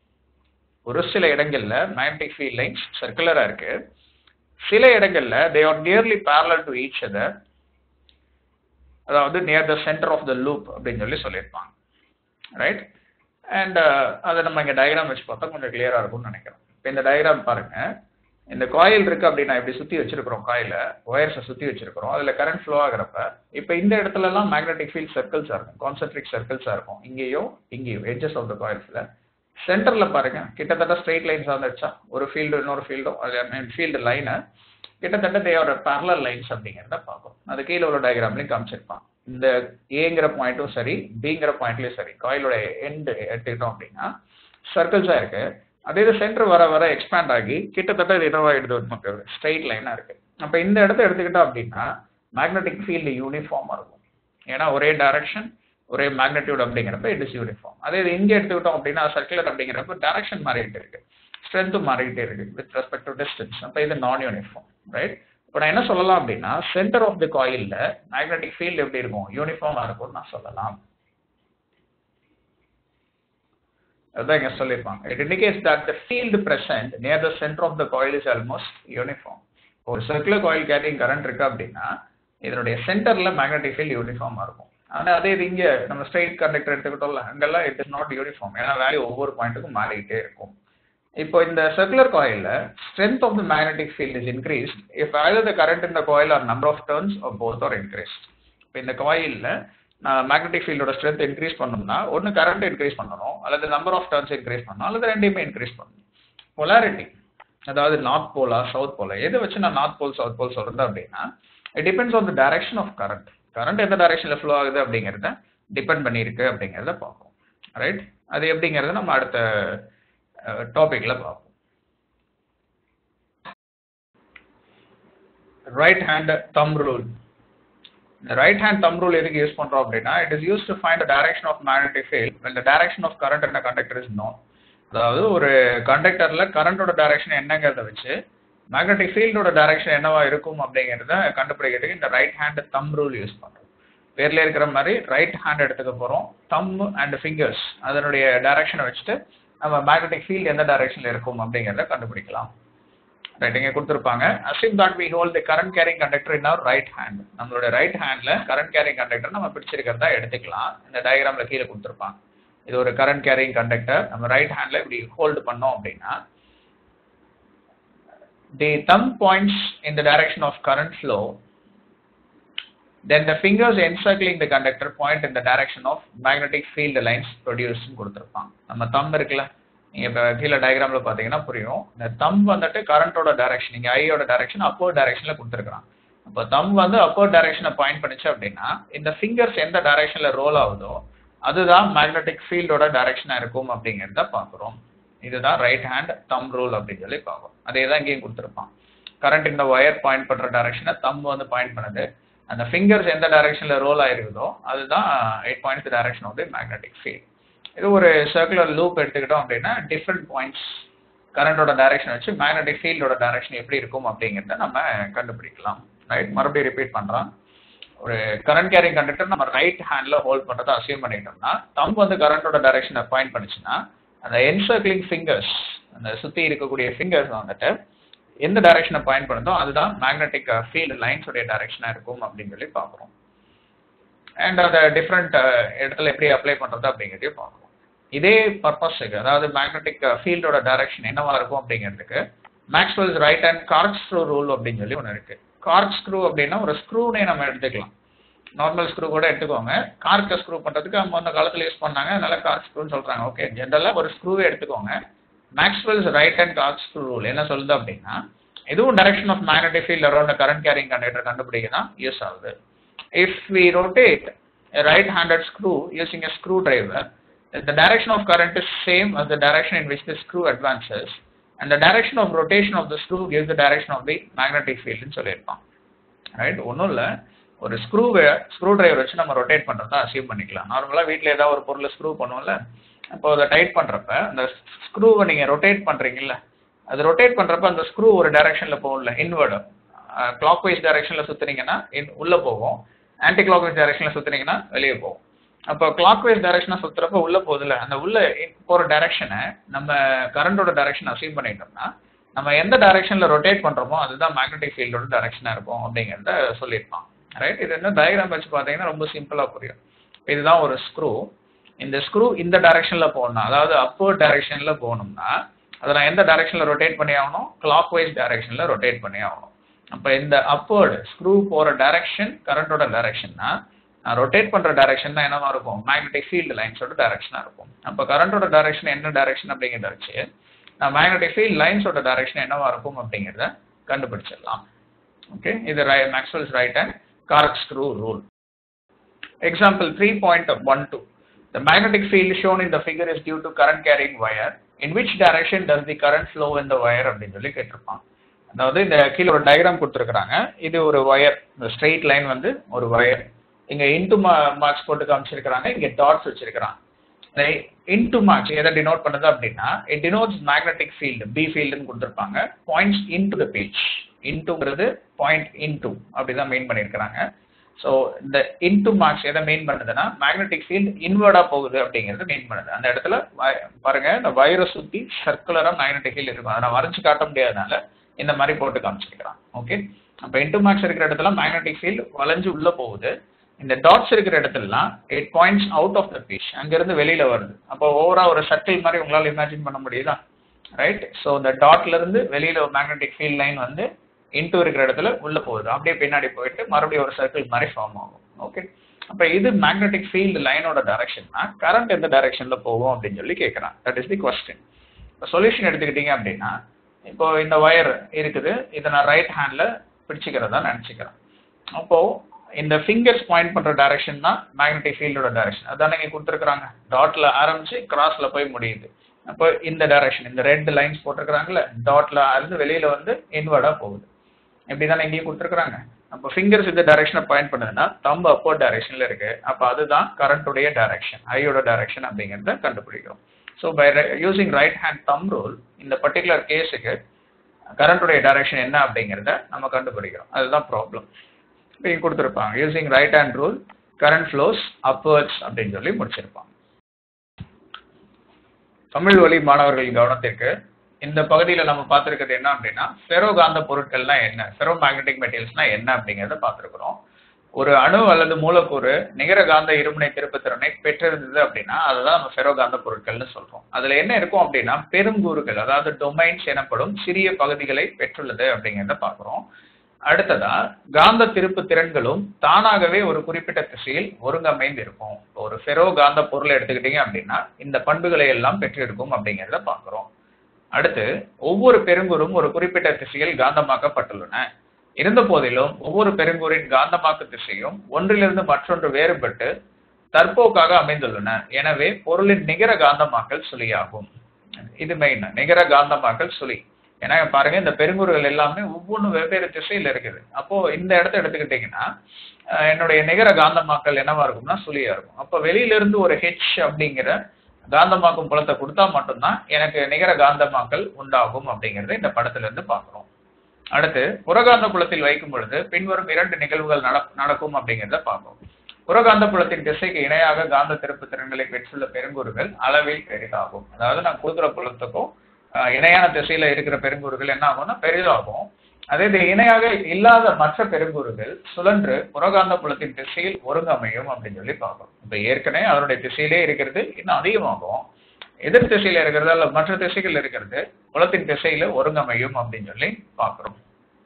ஒரு சில இடங்கள்ல magnetic field lines சர்க்குலரா இருக்கு சில இடங்கள்ல they are nearly parallel to each other அதாவது near the centre of the loop அப்படின்னு சொல்லி சொல்லியிருப்பாங்க ரைட் அண்ட் அதை நம்ம இங்கே டயக்ராம் வச்சு பார்த்தா கொஞ்சம் கிளியரா இருக்கும்னு நினைக்கிறேன் இப்போ இந்த டயக்ராம் பாருங்க இந்த காயில் இருக்கு அப்படின்னா இப்படி சுத்தி வச்சிருக்கிறோம் காயில ஒயர்ஸை சுத்தி வச்சிருக்கிறோம் அதுல கரண்ட் ஃப்ளோ ஆகிறப்ப இப்போ இந்த இடத்துல எல்லாம் மேக்னெட்டிக் ஃபீல்ட் சர்க்கிள்ஸா இருக்கும் கான்சென்ட்ரிக் சர்க்கிள்ஸா இருக்கும் இங்கேயும் இங்கேயும் எட்ஜஸ் ஆஃப் த காயில்ஸ்ல சென்டர்ல பாருங்க கிட்டத்தட்ட ஸ்ட்ரெயிட் லைன்ஸ் வந்துடுச்சா ஒரு ஃபீல்டு இன்னொரு ஃபீல்டும் அது ஃபீல்டு லைனை கிட்டத்தட்ட தேவோட parallel லைன்ஸ் அப்படிங்கிறத பார்க்கும் அது கீழே உள்ள டயக்ராம்லையும் காமிச்சிருப்பான் இந்த ஏங்கிற பாயிண்ட்டும் சரி பிங்கிற பாயிண்ட்லயும் சரி காயிலோட எண்ட் எடுத்துக்கிட்டோம் அப்படின்னா சர்க்கிள்ஸா இருக்கு அதே இது சென்டர் வர வர எக்ஸ்பேண்ட் ஆகி கிட்டத்தட்ட இது என்னவாயிடுது நமக்கு ஸ்ட்ரைட் லைனா இருக்கு அப்ப இந்த இடத்த எடுத்துக்கிட்டோம் அப்படின்னா மேக்னெட்டிக் ஃபீல்டு யூனிஃபார்மா இருக்கும் ஏன்னா ஒரே டைரக்ஷன் ஒரே மேக்னெட்டியூட் அப்படிங்கிறப்ப இட் இஸ் யூனிஃபார்ம் அதே இது இங்க எடுத்துக்கிட்டோம் அப்படின்னா சர்க்குலர் அப்படிங்கிறப்ப டைரக்ஷன் மாறிட்டு இருக்கு ஸ்ட்ரென்த்தும் மாறிக்கிட்டே இருக்கு வித் ரெஸ்பெக்ட் டு டிஸ்டன்ஸ் அப்ப இது நான் யூனிஃபார்ம் ரைட் இப்போ நான் என்ன சொல்லலாம் அப்படின்னா சென்டர் ஆஃப் தி காயில்ல மேக்னெட்டிக் ஃபீல்டு எப்படி இருக்கும் யூனிஃபார்மா இருக்கும்னு நான் சொல்லலாம் அதான் இங்க சொல்லியிருப்பாங்க it indicates that the field present near the centre of the coil is almost uniform ஒரு சர்க்குலர் காயில் கேரிங் கரண்ட் இருக்கு அப்படின்னா இதனுடைய சென்டர்ல மேக்னெட்டிக் ஃபீல்டு யூனிஃபார்மா இருக்கும் ஆனா அதே இது இங்க நம்ம ஸ்ட்ரைட் கண்டக்டர் எடுத்துக்கிட்டோம்ல அங்கெல்லாம் இட் இஸ் நாட் யூனிஃபார்ம் ஏன்னா வேல்யூ ஒவ்வொரு பாயிண்ட்டுக்கும் மாறிக்கிட்டே இருக்கும் இப்போ இந்த சர்க்குலர் காயில்ல strength of the magnetic field is increased if either the current in the coil or number of turns or both are increased இப்போ இந்த காயில்ல நான் மேக்னெட்டிக் ஃபீல்டோட ஸ்ட்ரென்த் இன்க்ரீஸ் பண்ணணும்னா ஒன்று கரண்ட் இன்க்ரீஸ் பண்ணணும் அல்லது நம்பர் ஆஃப் டர்ன்ஸ் இன்க்ரீஸ் பண்ணணும் அல்லது ரெண்டையுமே இன்க்ரீஸ் பண்ணணும் பொலாரிட்டி அதாவது நார்த் போலா சவுத் போலா எதை வச்சு நான் நார்த் போல் சவுத் போல் சொல்றது அப்படின்னா it depends on the direction of current current எந்த டைரக்ஷன்ல ஃப்ளோ ஆகுது அப்படிங்கிறத டிபெண்ட் பண்ணியிருக்கு அப்படிங்கிறத பார்ப்போம் ரைட் அது எப்படிங்கிறத நம்ம அடுத்த டாபிக்ல பார்ப்போம் ரைட் ஹேண்ட் தம் ரூல் இந்த ரைட் ஹேண்ட் தம் ரூல் எதுக்கு யூஸ் பண்றோம் அப்படின்னா it is use to find direction of magnetic field when the direction of current in a conductor is known அதாவது ஒரு கண்டக்டர்ல கரண்டோட டைரக்ஷன் என்னங்கிறத வச்சு மேக்னெட்டிக் ஃபீல்டோட டைரக்ஷன் என்னவா இருக்கும் அப்படிங்கிறத கண்டுபிடிக்கிறதுக்கு இந்த right hand thumb rule use பண்றோம் பேர்ல இருக்கிற மாதிரி ரைட் ஹேண்ட் எடுத்துக்க போறோம் தம் அண்ட் ஃபிங்கர்ஸ் அதனுடைய டைரக்ஷனை வச்சுட்டு நம்ம மேக்னெட்டிக் ஃபீல்ட் எந்த டைரக்ஷன்ல இருக்கும் அப்படிங்கிறத கண்டுபிடிக்கலாம் ரைட் இங்க கொடுத்துருப்பாங்க assume that we hold the current carrying conductor in our right hand நம்மளோட ரைட் ஹேண்ட்ல கரண்ட் கேரிங் கண்டக்டர் நம்ம பிடிச்சிருக்கிறதா எடுத்துக்கலாம் இந்த டயக்ராம்ல கீழே கொடுத்துருப்பாங்க இது ஒரு கரண்ட் கேரிங் கண்டக்டர் நம்ம ரைட் ஹேண்ட்ல இப்படி ஹோல்டு பண்ணோம் அப்படின்னா the thumb points in the direction of current flow then the fingers encircling the conductor point in the direction of magnetic field lines ப்ரொடியூஸ்னு கொடுத்துருப்பாங்க நம்ம தம் இருக்குல்ல நீங்க இப்போ கீழே டயக்ராம்ல பாத்தீங்கன்னா புரியும் இந்த தம் வந்துட்டு கரண்டோட டைரக்ஷன் நீங்க ஐயோட டைரக்ஷன் அப்போர் டைரக்ஷன்ல கொடுத்துருக்கான் அப்போ தம் வந்து அப்போர் டைரக்ஷனை பாயிண்ட் பண்ணுச்சு அப்படின்னா இந்த ஃபிங்கர்ஸ் எந்த டைரக்ஷன்ல ரோல் ஆகுதோ அதுதான் மேக்னெட்டிக் ஃபீல்டோட டைரக்ஷனா இருக்கும் அப்படிங்கிறத பாக்குறோம் இதுதான் ரைட் ஹேண்ட் தம் ரூல் அப்படின்னு சொல்லி பார்க்கும் அதே தான் இங்கேயும் கொடுத்துருப்பான் கரண்ட் இந்த ஒயர் பாயிண்ட் பண்ற டைரக்ஷனை தம் வந்து பாயிண்ட் பண்ணுது அந்த ஃபிங்கர்ஸ் எந்த டைரக்ஷன்ல ரோல் ஆயிருக்குதோ அதுதான் it points direction of the magnetic field இது ஒரு சர்க்குலர் லூப் எடுத்துக்கிட்டோம் அப்படின்னா டிஃப்ரெண்ட் பாயிண்ட்ஸ் கரண்டோட டைரக்ஷன் வச்சு மேக்னெட்டிக் ஃபீல்டோட டைரக்ஷன் எப்படி இருக்கும் அப்படிங்கிறத நம்ம கண்டுபிடிக்கலாம் ரைட் மறுபடியும் ரிப்பீட் பண்றோம் ஒரு கரண்ட் கேரிங் கண்டக்டர் நம்ம ரைட் ஹேண்ட்ல ஹோல்ட் பண்றதை அசியூம் பண்ணிட்டோம்னா தம் வந்து கரண்டோட டைரக்ஷனை பாயிண்ட் பண்ணுச்சுன்னா அந்த என்சர்க்லிங் ஃபிங்கர்ஸ் அந்த சுத்தி இருக்கக்கூடிய ஃபிங்கர்ஸ் வந்துட்டு எந்த டைரக்ஷனை பாயிண்ட் பண்ணுதோ அதுதான் மேக்னெட்டிக் ஃபீல்டு லைன்ஸ் உடைய டைரக்ஷனா இருக்கும் அப்படின்னு சொல்லி பார்க்குறோம் அண்ட் அதை டிஃப்ரெண்ட் இடத்துல எப்படி அப்ளை பண்றது அப்படிங்கிறதையும் பார்க்குறோம் இதே பர்பஸுக்கு அதாவது மேக்னெட்டிக் ஃபீல்டோட டைரக்ஷன் என்னவா இருக்கும் அப்படிங்கிறதுக்கு Maxwell's right hand corkscrew rule அப்படின்னு சொல்லி ஒன்று இருக்கு கார்க் ஸ்க்ரூ அப்படின்னா ஒரு ஸ்க்ரூனே நம்ம எடுத்துக்கலாம் நார்மல் ஸ்க்ரூ கூட எடுத்துக்கோங்க கார்க்கை ஸ்க்ரூ பண்ணுறதுக்கு நம்ம அந்த காலத்தில் யூஸ் பண்ணாங்க அதனால கார்க் ஸ்க்ரூன்னு சொல்கிறாங்க ஓகே ஜென்ரலாக ஒரு ஸ்க்ரூவே எடுத்துக்கோங்க Maxwell's right hand corkscrew rule என்ன சொல்லுது அப்படின்னா இதுவும் direction of magnetic field around current carrying conductor கண்டுபிடிக்க தான் யூஸ் ஆகுது if we rotate a right-handed screw using a screwdriver, the direction of current is same as the direction in which the screw advances, and the direction of rotation of the screw gives the direction of the magnetic field ன்னு சொல்லியிருப்பான் ரைட் ஒன்றும் இல்லை ஒரு ஸ்க்ரூவை ஸ்க்ரூ டிரைவர் வச்சு நம்ம ரொட்டேட் பண்ணுறதா அசீவ் பண்ணிக்கலாம் நார்மலாக வீட்டில் ஏதாவது ஒரு பொருளை ஸ்க்ரூ பண்ணுவோம்ல அப்போ அதை டைட் பண்ணுறப்ப அந்த ஸ்க்ரூவை நீங்கள் ரொட்டேட் பண்ணுறீங்கல்ல அது ரொட்டேட் பண்ணுறப்ப அந்த ஸ்க்ரூ ஒரு டைரக்ஷனில் போகல இன்வர்டு கிளாக் வைஸ் டைரக்ஷனில் சுற்றுனீங்கன்னா உள்ளே போகும் ஆன்டி கிளாக் வைஸ் டைரக்ஷனில் சுற்றுனீங்கன்னா வெளியே போகும் அப்போ கிளாக் வைஸ் டைரக்ஷனாக சுற்றுறப்ப உள்ளே போகுதுல அந்த உள்ள போகிற டைரக்ஷனை நம்ம கரண்டோட டைரக்ஷன் அசீவ் பண்ணிட்டோம்னா நம்ம எந்த டைரக்ஷனில் ரொட்டேட் பண்ணுறோமோ அதுதான் மேக்னெட்டிக் ஃபீல்டோட டைரக்ஷனாக இருக்கும் அப்படிங்கிறத சொல்லியிருப்பான் ரைட் இது என்ன டயக்ராம் வச்சு பார்த்தீங்கன்னா ரொம்ப சிம்பிளாக புரியும் இதுதான் ஒரு ஸ்க்ரூ இந்த ஸ்க்ரூ இந்த டைரக்ஷனில் போகணும் அதாவது அப்போர்ட் டைரக்ஷனில் போகணும்னா அதை நான் எந்த டைரக்ஷனில் ரொட்டேட் பண்ணி ஆகணும் கிளாக் வைஸ் டைரக்ஷனில் ரொட்டேட் பண்ணி ஆகணும் அப்போ இந்த அப்போர்டு ஸ்க்ரூ போகிற டைரக்ஷன் கரண்டோட டைரக்ஷன்னா நான் ரொட்டேட் பண்ணுற டைரக்ஷன் தான் என்னவா இருக்கும் மேக்னெட்டிக் ஃபீல்டு லைன்ஸோட டைரக்ஷனாக இருக்கும் அப்போ கரண்டோட டைரக்ஷன் என்ன டைரக்ஷன் அப்படிங்கிறத வச்சு நான் மேக்னெட்டிக் ஃபீல்ட் லைன்ஸோட டைரக்ஷன் என்னவா இருக்கும் அப்படிங்கிறத கண்டுபிடிச்சிடலாம் ஓகே இது Maxwell's right hand corkscrew rule example three point one two The magnetic field shown in the figure is due to current carrying wire. In which direction does the current flow in the wire அப்படின்னு சொல்லி கேட்டிருப்பான் அதாவது இந்த கீழே ஒரு டயக்ராம் கொடுத்துருக்காங்க இது ஒரு ஒயர் இந்த ஸ்ட்ரெயிட் லைன் வந்து ஒரு ஒயர் இங்க இன்டு மார்க்ஸ் போட்டு காமிச்சிருக்கிறாங்க இங்க டாட்ஸ் வச்சிருக்கிறாங்க இன்டு மார்க்ஸ் எதை டினோட் பண்ணுது அப்படின்னா it denotes magnetic field B ஃபீல்டுன்னு கொடுத்துருப்பாங்க பாயிண்ட்ஸ் இன்டு த பேஜ் இன்டுங்கிறது பாயிண்ட் இன்டு அப்படிதான் மெயின் பண்ணியிருக்கிறாங்க ஸோ இந்த இன்டு மார்க்ஸ் எதை மெயின் பண்ணுதுன்னா மேக்னெட்டிக் ஃபீல்டு இன்வர்டா போகுது அப்படிங்கிறது மெயின் பண்ணுது அந்த இடத்துல வ- பாருங்க இந்த வயரை சுத்தி சர்க்குலரா மேக்னெட்டிக் ஃபீல்டு இருக்கும் அதை நான் வரைஞ்சு காட்ட முடியாதனால இந்த மாதிரி போட்டு காமிச்சிருக்கிறான் ஓகே அப்போ இன்டு மார்க்ஸ் இருக்கிற இடத்துல மேக்னெட்டிக் ஃபீல்டு வளைஞ்சு உள்ள போகுது இந்த டாட்ஸ் இருக்கிற இடத்துலலாம் it points out of the page அங்கிருந்து வெளியில வருது அப்போ ஓவரா ஒரு சர்க்கிள் மாதிரி உங்களால இமேஜின் பண்ண முடியுதா ரைட் ஸோ இந்த டாட்ல இருந்து வெளியில மேக்னெட்டிக் ஃபீல்ட் லைன் வந்து இன்டு இருக்கிற இடத்துல உள்ள போகுது அப்படியே பின்னாடி போயிட்டு மறுபடியும் ஒரு சர்க்கிள் மாதிரி ஃபார்ம் ஆகும் ஓகே அப்ப இது மேக்னெட்டிக் ஃபீல்டு லைனோட டைரக்ஷன்னா கரண்ட் எந்த டைரக்ஷன்ல போகும் அப்படின்னு சொல்லி கேட்கறான் தட் இஸ் தி கொஸ்டின் இப்போ சொல்யூஷன் எடுத்துக்கிட்டீங்க அப்படின்னா இப்போ இந்த ஒயர் இருக்குது இதை நான் ரைட் ஹேண்ட்ல பிடிச்சிக்கிறதா நினைச்சுக்கிறேன் அப்போ இந்த ஃபிங்கர்ஸ் பாயிண்ட் பண்ற டைரக்ஷன் தான் மேக்னெட்டிக் ஃபீல்டோட டைரக்ஷன் அதான் நீங்க கொடுத்துருக்காங்க டாட்ல ஆரம்பிச்சு கிராஸ்ல போய் முடியுது அப்போ இந்த டைரக்ஷன் இந்த ரெட் லைன்ஸ் போட்டிருக்கிறாங்கல்ல டாட்ல இருந்து வெளியில வந்து இன்வர்டா போகுது இப்படி தானே இங்கேயும் கொடுத்துருக்காங்க அப்போ ஃபிங்கர்ஸ் இந்த டைரக்ஷனை பாயிண்ட் பண்ணுதுன்னா தம்பு அப்போ டைரக்ஷன்ல இருக்கு அப்போ அதுதான் கரண்ட்டுடைய டைரக்ஷன் ஐயோட டைரக்ஷன் அப்படிங்கிறத கண்டுபிடிக்கிறோம் so by using right hand thumb rule இந்த பர்டிகுலர் கேஸுக்கு கரண்ட்டுடைய டைரக்ஷன் என்ன அப்படிங்கிறத நம்ம கண்டுபிடிக்கிறோம் அதுதான் ப்ராப்ளம் இங்கே கொடுத்துருப்பாங்க using right hand rule current flows upwards அப்படின்னு சொல்லி முடிச்சிருப்பாங்க தமிழ் வழி மாணவர்கள் கவனத்திற்கு இந்த பகுதியில் நம்ம பார்த்துருக்கிறது என்ன அப்படின்னா ஃபெரோ காந்த பொருட்கள்னா என்ன ஃபெரோ மேக்னெட்டிக் மெட்டீரியல்ஸ்னா என்ன அப்படிங்கிறத பார்த்துருக்குறோம் ஒரு அணு அல்லது மூலக்கூறு நிகர காந்த இருமுனை திருப்புத்திறனை பெற்றிருந்தது அப்படின்னா அதுதான் நம்ம ஃபெரோ காந்த பொருட்கள்னு சொல்றோம் அதுல என்ன இருக்கும் அப்படின்னா பெருங்கூறுகள் அதாவது டொமைன்ஸ் எனப்படும் சிறிய பகுதிகளை பெற்றுள்ளது அப்படிங்கிறத பார்க்குறோம் அடுத்ததா காந்த திருப்பு திறன்களும் தானாகவே ஒரு குறிப்பிட்ட திசையில் ஒருங்கமைந்து இருக்கும் ஒரு ஃபெரோ காந்த பொருளை எடுத்துக்கிட்டீங்க அப்படின்னா இந்த பண்புகளை எல்லாம் பெற்றிருக்கும் அப்படிங்கிறத பார்க்குறோம் அடுத்து ஒவ்வொரு பெருங்கூறும் ஒரு குறிப்பிட்ட திசையில் காந்தமாக்கப்பட்டுள்ளன இருந்த போதிலும் ஒவ்வொரு பெருங்கூறின் காந்தமாக்கு திசையும் ஒன்றிலிருந்து மற்றொன்று வேறுபட்டு தற்போக்காக அமைந்துள்ளன எனவே பொருளின் நிகர காந்தமாக்கல் சுழியாகும் இது மெயின் நிகர காந்தமாக்கல் சுழி ஏன்னா பாருங்க இந்த பெருங்கூறுகள் எல்லாமே ஒவ்வொன்றும் வெவ்வேறு திசையில் இருக்குது அப்போ இந்த இடத்த எடுத்துக்கிட்டீங்கன்னா அஹ், என்னுடைய நிகர காந்தமாக்கல் என்னவா இருக்கும்னா சுழியா இருக்கும் அப்போ வெளியில இருந்து ஒரு ஹெச் அப்படிங்கிற காந்தமாக்கும் புலத்தை கொடுத்தா மட்டும்தான் எனக்கு நிகர காந்தமாக்கல் உண்டாகும் அப்படிங்கறத இந்த படத்துல இருந்து பார்க்கிறோம் அடுத்து புறகாந்த புலத்தில் வைக்கும் பொழுது பின்வரும் இரண்டு நிகழ்வுகள் நட- நடக்கும் அப்படிங்கிறத பார்ப்போம் புறகாந்த புலத்தின் திசைக்கு இணையாக காந்த திருப்பு திறன்களை பெற்றுள்ள பெருங்கூறுகள் அளவில் பெரிதாகும் அதாவது நான் கொடுக்குற புலத்துக்கும் அஹ், இணையான திசையில இருக்கிற பெருங்கூறுகள் என்ன ஆகும்னா பெரிதாகும் அதே இது இணையாக இல்லாத மற்ற பெருங்கூறுகள் சுழன்று புறகாந்த புலத்தின் திசையில் ஒருங்கமையும் அப்படின்னு சொல்லி பார்க்கணும் இப்ப ஏற்கனவே அதனுடைய திசையிலே இருக்கிறது இன்னும் அதிகமாகும் எதிர் திசையில இருக்கிறது அல்ல மற்ற திசைகள் இருக்கிறது புலத்தின் திசையில ஒருங்கமையும் அப்படின்னு சொல்லி பார்க்கிறோம்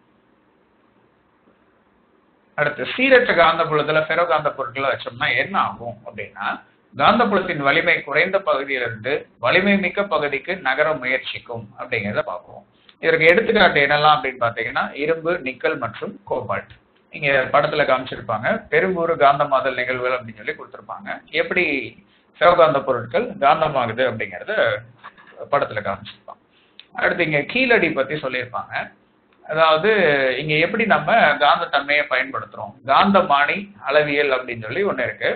அடுத்து சீரற்ற காந்த புலத்துல ஃபெரோ காந்த பொருட்களை வச்சோம்னா என்ன ஆகும் அப்படின்னா காந்தப்புலத்தின் வலிமை குறைந்த பகுதியிலிருந்து வலிமை மிக்க பகுதிக்கு நகர முயற்சிக்கும் அப்படிங்கிறத பார்ப்போம் இதற்கு எடுத்துக்காட்டு என்னெல்லாம் அப்படின்னு பார்த்தீங்கன்னா இரும்பு நிக்கல் மற்றும் கோபால்ட் இங்க படத்துல காமிச்சிருப்பாங்க பெருங்கூறு காந்தமாதல் நிகழ்வுகள் அப்படின்னு சொல்லி கொடுத்துருப்பாங்க எப்படி சிவகாந்த பொருட்கள் காந்தமாகுது அப்படிங்கறத படத்துல காமிச்சிருப்பாங்க அடுத்து இங்க கீழடி பத்தி சொல்லியிருப்பாங்க அதாவது இங்க எப்படி நம்ம காந்த தன்மையை பயன்படுத்துறோம் காந்தமானி அளவியல் அப்படின்னு சொல்லி ஒண்ணு இருக்கு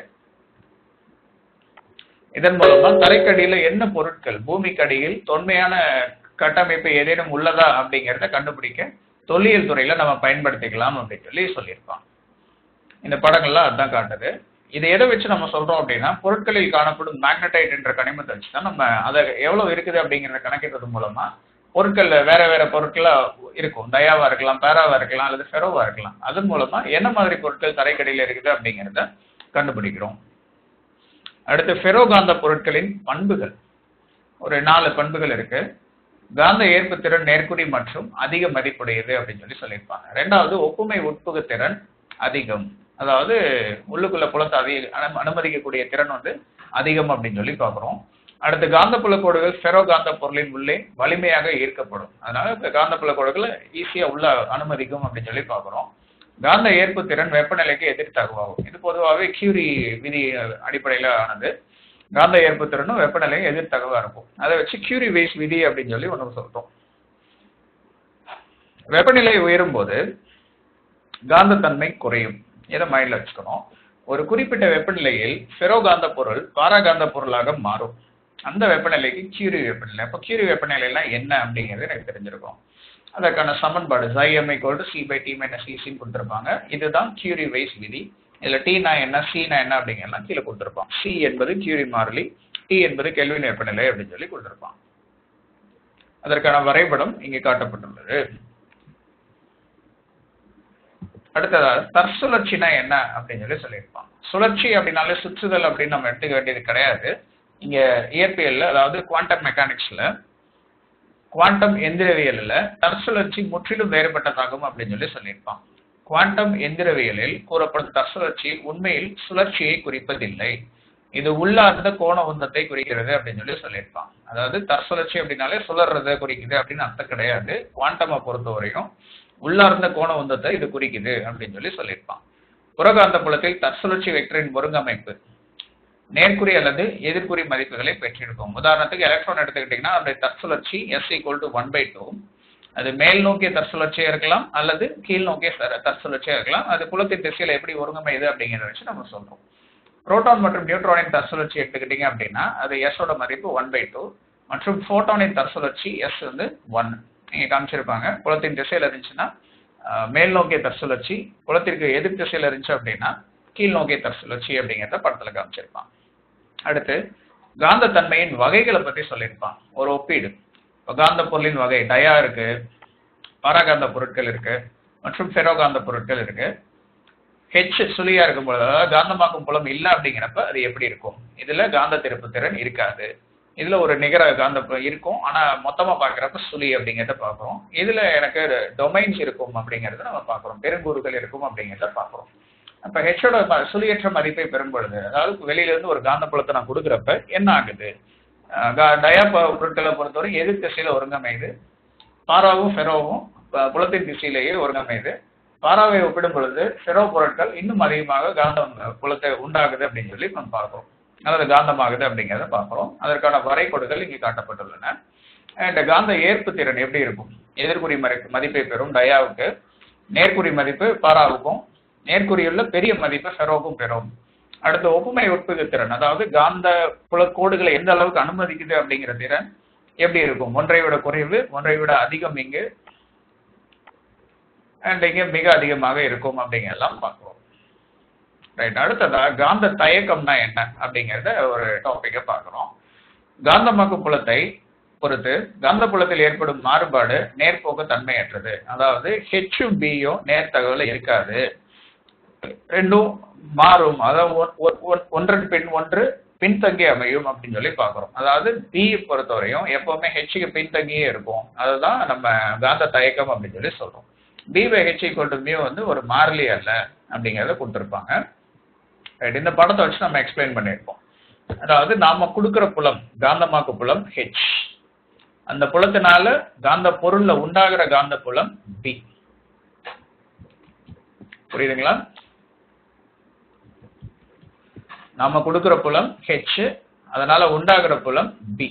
இதன் மூலமா தரைக்கடியில என்ன பொருட்கள் பூமிக்கடியில் தொன்மையான கட்டமைப்பு ஏதேனும் உள்ளதா அப்படிங்கறத கண்டுபிடிக்க தொல்லியல் துறையில நம்ம பயன்படுத்திக்கலாம் அப்படின்னு சொல்லி சொல்லியிருப்பாங்க இந்த படங்கள்லாம் அதான் காட்டுது இதை எதை வச்சு நம்ம சொல்றோம் அப்படின்னா பொருட்களில் காணப்படும் மேக்னடைட் என்ற கனிமத்தை வச்சு தான் நம்ம அதை எவ்வளவு இருக்குது அப்படிங்கிறத கணக்கிடுறது மூலமா பொருட்கள் வேற வேற பொருட்களா இருக்கும் தயாவா இருக்கலாம் பேராவா இருக்கலாம் அல்லது ஃபெரோவா இருக்கலாம் அதன் மூலமா என்ன மாதிரி பொருட்கள் தரைக்கடியில இருக்குது அப்படிங்கிறத கண்டுபிடிக்கிறோம் அடுத்து ஃபெரோகாந்த பொருட்களின் பண்புகள் ஒரு நாலு பண்புகள் இருக்கு காந்த ஏற்பு திறன் நேர்க்குறி மற்றும் அதிக மதிப்புடையது அப்படின்னு சொல்லி சொல்லியிருப்பாங்க ரெண்டாவது ஒப்புமை உட்புகு திறன் அதிகம் அதாவது உள்ளுக்குள்ள புலத்தை அதிக அனு- அனுமதிக்கக்கூடிய திறன் வந்து அதிகம் அப்படின்னு சொல்லி பார்க்குறோம் அடுத்து காந்தப்புல கோடுகள் ஃபெரோ காந்த பொருளின் உள்ளே வலிமையாக ஈர்க்கப்படும் அதனால இந்த காந்தப்புல கோடுகளை ஈஸியா உள்ள அனுமதிக்கும் அப்படின்னு சொல்லி பார்க்குறோம் காந்த ஏற்பு திறன் வெப்பநிலைக்கு எதிர்த்தகவாகும் இது பொதுவாகவே கியூரி விதி அடிப்படையில் ஆனது காந்த ஏற்பு திறனும் வெப்பநிலையும் எதிர்த்தகவா இருக்கும் அதை வச்சு கியூரி வேஸ் விதி அப்படின்னு சொல்லி ஒன்று சொல்றோம் வெப்பநிலை உயரும் போது காந்தத்தன்மை குறையும் இதை மைண்ட்ல வச்சுக்கணும் ஒரு குறிப்பிட்ட வெப்பநிலையில் ஃபெரோகாந்த பொருள் பாராகாந்த பொருளாக மாறும் அந்த வெப்பநிலைக்கு கியூரி வெப்பநிலை அப்போ கியூரி வெப்பநிலைலாம் என்ன அப்படிங்கிறது எனக்கு தெரிஞ்சிருக்கும் அதற்கான சமன்பாடு ஜைஎம்ஐ கோல்டு சி பை டி மைனஸ் சிசின்னு கொடுத்துருப்பாங்க இதுதான் கியூரி வைஸ் விதி இதில் டீனா என்ன சீனா என்ன அப்படிங்கிறலாம் கீழே கொடுத்துருப்பான் சி என்பது கியூரி மாறிலி டி என்பது கெல்வின் வெப்பநிலை அப்படின்னு சொல்லி கொடுத்துருப்பான் அதற்கான வரைபடம் இங்கே காட்டப்பட்டுள்ளது அடுத்ததாக தற்சுழற்சினா என்ன அப்படின்னு சொல்லி சொல்லியிருப்பான் சுழற்சி அப்படின்னாலே சுற்றுதல் அப்படின்னு நம்ம எடுத்துக்க வேண்டியது கிடையாது இங்க இயற்பியல்ல அதாவது குவாண்டம் மெக்கானிக்ஸ்ல குவாண்டம் எந்திரவியலில் தற்சுழற்சி முற்றிலும் வேறுபட்டதாகும் அப்படின்னு சொல்லி சொல்லியிருப்பான் குவாண்டம் எந்திரவியலில் கூறப்படும் தற்சுழற்சி உண்மையில் சுழற்சியை குறிப்பதில்லை இது உள்ளார்ந்த கோண உந்தத்தை குறிக்கிறது அப்படின்னு சொல்லி சொல்லியிருப்பான் அதாவது தற்சுழற்சி அப்படின்னாலே சுழறதை குறிக்குது அப்படின்னு அர்த்தம் கிடையாது குவாண்டமை பொறுத்தவரையும் உள்ளார்ந்த கோண உந்தத்தை இது குறிக்குது அப்படின்னு சொல்லி சொல்லியிருப்பான் புறகாந்த புலத்தில் தற்சுழற்சி வெக்டரின் ஒருங்கமைப்பு நேர்குறி அல்லது எதிர்குறி மதிப்புகளை பெற்றிருக்கும் உதாரணத்துக்கு எலக்ட்ரான் எடுத்துக்கிட்டிங்கன்னா அதனுடைய தற்சுழற்சி S equal to one by two அது மேல் நோக்கிய தற்சுழற்சியா இருக்கலாம் அல்லது கீழ் நோக்கிய ச- தற்சுழற்சியா இருக்கலாம் அது புலத்தின் திசையில எப்படி ஒருங்கமையுது அப்படிங்கிறத வச்சு நம்ம சொல்றோம் புரோட்டான் மற்றும் நியூட்ரானின் தற்சுழற்சி எடுத்துக்கிட்டீங்க அப்படின்னா அது S ஓட மதிப்பு ஒன் பை டூ மற்றும் ஃபோட்டானின் தற்சுழற்சி எஸ் வந்து ஒன் நீங்க காமிச்சிருப்பாங்க புலத்தின் திசையில இருந்துச்சுன்னா அஹ், மேல் நோக்கிய தற்சுழற்சி புலத்திற்கு எதிர் திசையில இருந்துச்சு அப்படின்னா கீழ் நோக்கிய தற்சுழற்சி அப்படிங்கிறத படத்துல காமிச்சிருப்பான் அடுத்து காந்த தன்மையின் வகைகளை பத்தி சொல்லியிருப்பான் ஒரு ஒப்பீடு இப்போ காந்த பொருளின் வகை டயா இருக்கு பாராகாந்த பொருட்கள் இருக்கு மற்றும் ஃபெரோகாந்த பொருட்கள் இருக்கு ஹெச் சுழியா இருக்கும் பொழுது அதாவது காந்தமாக்கும் புலம் இல்லை அப்படிங்கிறப்ப அது எப்படி இருக்கும் இதுல காந்த திருப்பு திறன் இருக்காது இதுல ஒரு நிகர காந்த பு- இருக்கும் ஆனா மொத்தமா பாக்குறப்ப சுழி அப்படிங்கிறத பாக்குறோம் இதுல எனக்கு டொமைன்ஸ் இருக்கும் அப்படிங்கறத நம்ம பாக்குறோம் பெருங்கூறுகள் இருக்கும் அப்படிங்கிறத பாக்குறோம் அப்ப ஹெச்சோட ம- சுழியற்ற மதிப்பை பெறும் பொழுது அதாவது வெளியில இருந்து ஒரு காந்த புலத்தை நான் கொடுக்குறப்ப என்ன ஆகுது அஹ் கா- டயா ப- பொருட்களை பொறுத்தவரை எதிர் திசையில ஒருங்கமையுது பாராவும் ஃபெரோவும் ப- புலத்தின் திசையிலேயே ஒருங்கமையுது பாராவை ஒப்பிடும் பொழுது ஃபெரோ பொருட்கள் இன்னும் அதிகமாக காந்தம் அஹ், புலத்தை உண்டாகுது அப்படின்னு சொல்லி நம்ம பார்க்கிறோம் அதாவது காந்தமாகுது அப்படிங்கிறத பார்க்கிறோம் அதற்கான வரைகோடுகள் இங்கே காட்டப்பட்டுள்ளன அண்ட் காந்த ஏற்பு திறன் எப்படி இருக்கும் எதிர்குறி மறை- மதிப்பை பெறும் டயாவுக்கு நேர்குறி மதிப்பு பாராவுக்கும் நேர்குறியுள்ள பெரிய மதிப்பு ஃபெரோவுக்கும் பெறும் அடுத்து ஒப்புமை உட்புகு திறன் அதாவது காந்த புலக்கோடுகளை எந்த அளவுக்கு அனுமதிக்குது அப்படிங்கிற திறன் எப்படி இருக்கும் ஒன்றை விட குறைவு ஒன்றை விட அதிகம் இங்கு அண்ட் இங்க மிக அதிகமாக இருக்கும் அப்படிங்கறதெல்லாம் பார்க்கிறோம் ரைட் அடுத்ததா காந்த தயக்கம்னா என்ன அப்படிங்கறத ஒரு டாபிக்கை பார்க்கிறோம் காந்தமாக்கும் புலத்தை பொறுத்து காந்த புலத்தில் ஏற்படும் மாறுபாடு நேர்போக்கு தன்மையற்றது அதாவது ஹெச்சும் பியும் நேர்த்தகவல இருக்காது ரெண்டும் மாறும் அதாவது ஒ- ஒ- ஒ- ஒன்றன் பின் ஒன்று பின்தங்கி அமையும் அப்படின்னு சொல்லி பார்க்குறோம் அதாவது பி பொறுத்தவரையும் எப்பவுமே ஹெச்சுக்கு பின்தங்கியே இருக்கும் அதுதான் நம்ம காந்த தயக்கம் அப்படின்னு சொல்லி சொல்றோம் B by H equal to mu வந்து ஒரு மாறிலி அல்ல அப்படிங்கிறத கொடுத்துருப்பாங்க ரைட் இந்த படத்தை வச்சு நம்ம எக்ஸ்பிளைன் பண்ணியிருப்போம் அதாவது நாம கொடுக்குற புலம் காந்தமாக்கு புலம் ஹெச் அந்த புலத்தினால காந்த பொருள்ல உண்டாகிற காந்த புலம் பி புரியுதுங்களா நாம கொடுக்கிற புலம் ஹெச் அதனால உண்டாகிற புலம் பி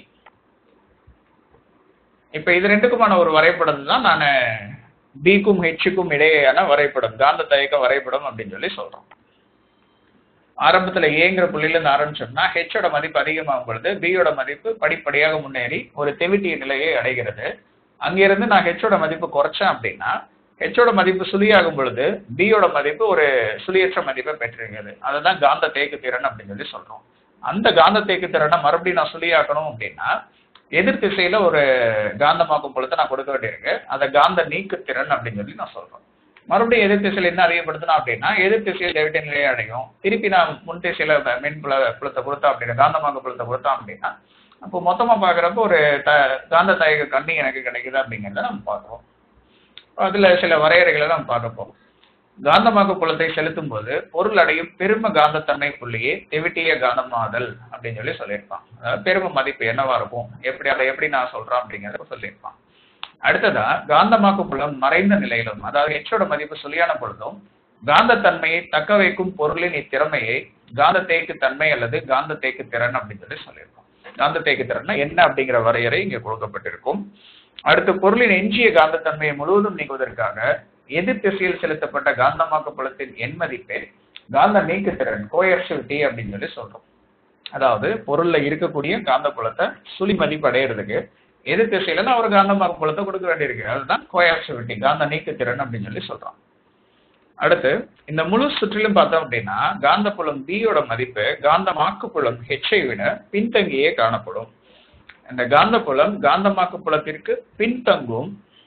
இப்ப இது ரெண்டுக்குமான ஒரு வரைபடம் தான் நான் பிக்கும் ஹெச்சுக்கும் இடையேயான வரைபடம் காந்த தயக்க வரைபடம் அப்படின்னு சொல்லி சொல்றோம் ஆரம்பத்துல ஏங்கிற புள்ளியில இருந்து ஆரம்பிச்சோம்னா ஹெச்சோட மதிப்பு அதிகமாகும் பொழுது பியோட மதிப்பு படிப்படியாக முன்னேறி ஒரு தெவிட்டிய நிலையை அடைகிறது அங்கிருந்து நான் ஹெச்சோட மதிப்பு குறைச்சேன் அப்படின்னா ஹெச்சோட மதிப்பு சுழியாகும் பொழுது பியோட மதிப்பு ஒரு சுழியற்ற மதிப்பை பெற்றிருக்கிறது அதுதான் காந்த தேக்கு திறன் அப்படின்னு சொல்லி சொல்றோம் அந்த காந்த தேக்கு திறனை மறுபடியும் நான் சுழியாக்கணும் அப்படின்னா எதிர் திசையில ஒரு காந்தமாக்கும் பொழுது நான் கொடுக்க வேண்டியிருக்கு அதை காந்த நீக்கு திறன் அப்படின்னு சொல்லி நான் சொல்றேன் மறுபடியும் எதிர் திசையில என்ன அதிகப்படுத்தணும் அப்படின்னா எதிர் திசையில் டெவிட்ட நிலையை அடையும் திருப்பி நான் முன் திசையில ம- மின் புல புலத்தை கொடுத்தோம் அப்படின்னா காந்தமாக்கு புலத்தை கொடுத்தோம் அப்படின்னா அப்போ மொத்தமா பாக்குறப்ப ஒரு த காந்த தயக்க கண்ணி எனக்கு கிடைக்குது அப்படிங்கிறத நம்ம பார்க்குறோம் அதுல சில வரையறைகளை நம்ம பார்க்க போறோம் காந்தமாக்கு புலத்தை செலுத்தும் போது பொருள் அடையும் பெரும காந்தத்தன்மை புள்ளியே தெவிட்டிய காந்தமாதல் அப்படின்னு சொல்லி சொல்லியிருப்பான் அதாவது பெரும மதிப்பு என்னவா இருக்கும் எப்படி அதை எப்படி நான் சொல்றேன் அப்படிங்கறத சொல்லியிருப்பான் அடுத்ததா காந்தமாக்கு புலம் மறைந்த நிலையிலும் அதாவது எச்சோட மதிப்பு சொல்லியான பொழுதும் காந்தத்தன்மையை தக்க வைக்கும் பொருளின் இத்திறமையை காந்த தேக்கு தன்மை அல்லது காந்த தேக்கு திறன் அப்படின்னு சொல்லி சொல்லியிருக்கோம் காந்த தேக்கு திறன் என்ன அப்படிங்கிற வரையறை இங்க கொடுக்கப்பட்டிருக்கும் அடுத்து பொருளின் எஞ்சிய காந்தத்தன்மையை முழுவதும் நீக்குவதற்காக எதிர் திசையில் செலுத்தப்பட்ட காந்தமாக்கு புலத்தின் எண் மதிப்பே காந்த நீக்குத்திறன் கோயர்சிவிட்டி அப்படின்னு சொல்லி சொல்றோம் அதாவது பொருள்ல இருக்கக்கூடிய காந்த புலத்தை சுழி மதிப்பு அடையிறதுக்கு எதிர் திசையில நான் ஒரு காந்தமாக்கு புலத்தை கொடுக்க வேண்டியிருக்கு அதுதான் கோயர்சிவிட்டி காந்த நீக்குத்திறன் அப்படின்னு சொல்லி சொல்றோம் அடுத்து இந்த முழு சுற்றிலும் பார்த்தோம் அப்படின்னா காந்த புலம் பியோட மதிப்பு காந்தமாக்கு புலம் ஹெச்சை விட பின்தங்கியே காணப்படும் இந்த காந்த புலம் காந்தமாக்கு புலத்திற்கு பின்தங்கும்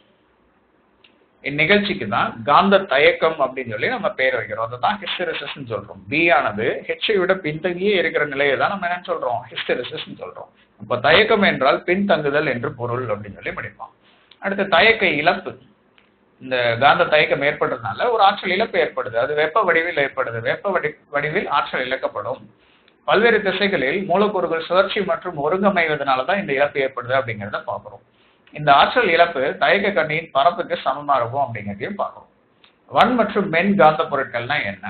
இந்நிகழ்ச்சிக்கு தான் காந்த தயக்கம் அப்படின்னு சொல்லி நம்ம பேர் வைக்கிறோம் அதை தான் ஹிஸ்டரிசஸ் சொல்றோம் பி ஆனது ஹெச்சை விட பின்தங்கியே இருக்கிற நிலையை தான் நம்ம என்ன சொல்றோம் ஹிஸ்டரிசஸ் சொல்றோம் இப்போ தயக்கம் என்றால் பின்தங்குதல் என்று பொருள் அப்படின்னு சொல்லி படிப்போம் அடுத்து தயக்க இழப்பு இந்த காந்த தயக்கம் ஏற்படுறதுனால ஒரு ஆற்றல் இழப்பு ஏற்படுது அது வெப்ப வடிவில் ஏற்படுது வெப்ப வடி வடிவில் ஆற்றல் இழக்கப்படும் பல்வேறு திசைகளில் மூலக்கூறுகள் சுழற்சி மற்றும் ஒருங்கமைவதனால தான் இந்த இழப்பு ஏற்படுது அப்படிங்கிறத பார்க்குறோம் இந்த ஆற்றல் இழப்பு தயக்க கண்ணியின் பரப்புக்கு சமமா இருக்கும் அப்படிங்கிறதையும் பார்க்குறோம் வன் மற்றும் மென் காந்த பொருட்கள்னா என்ன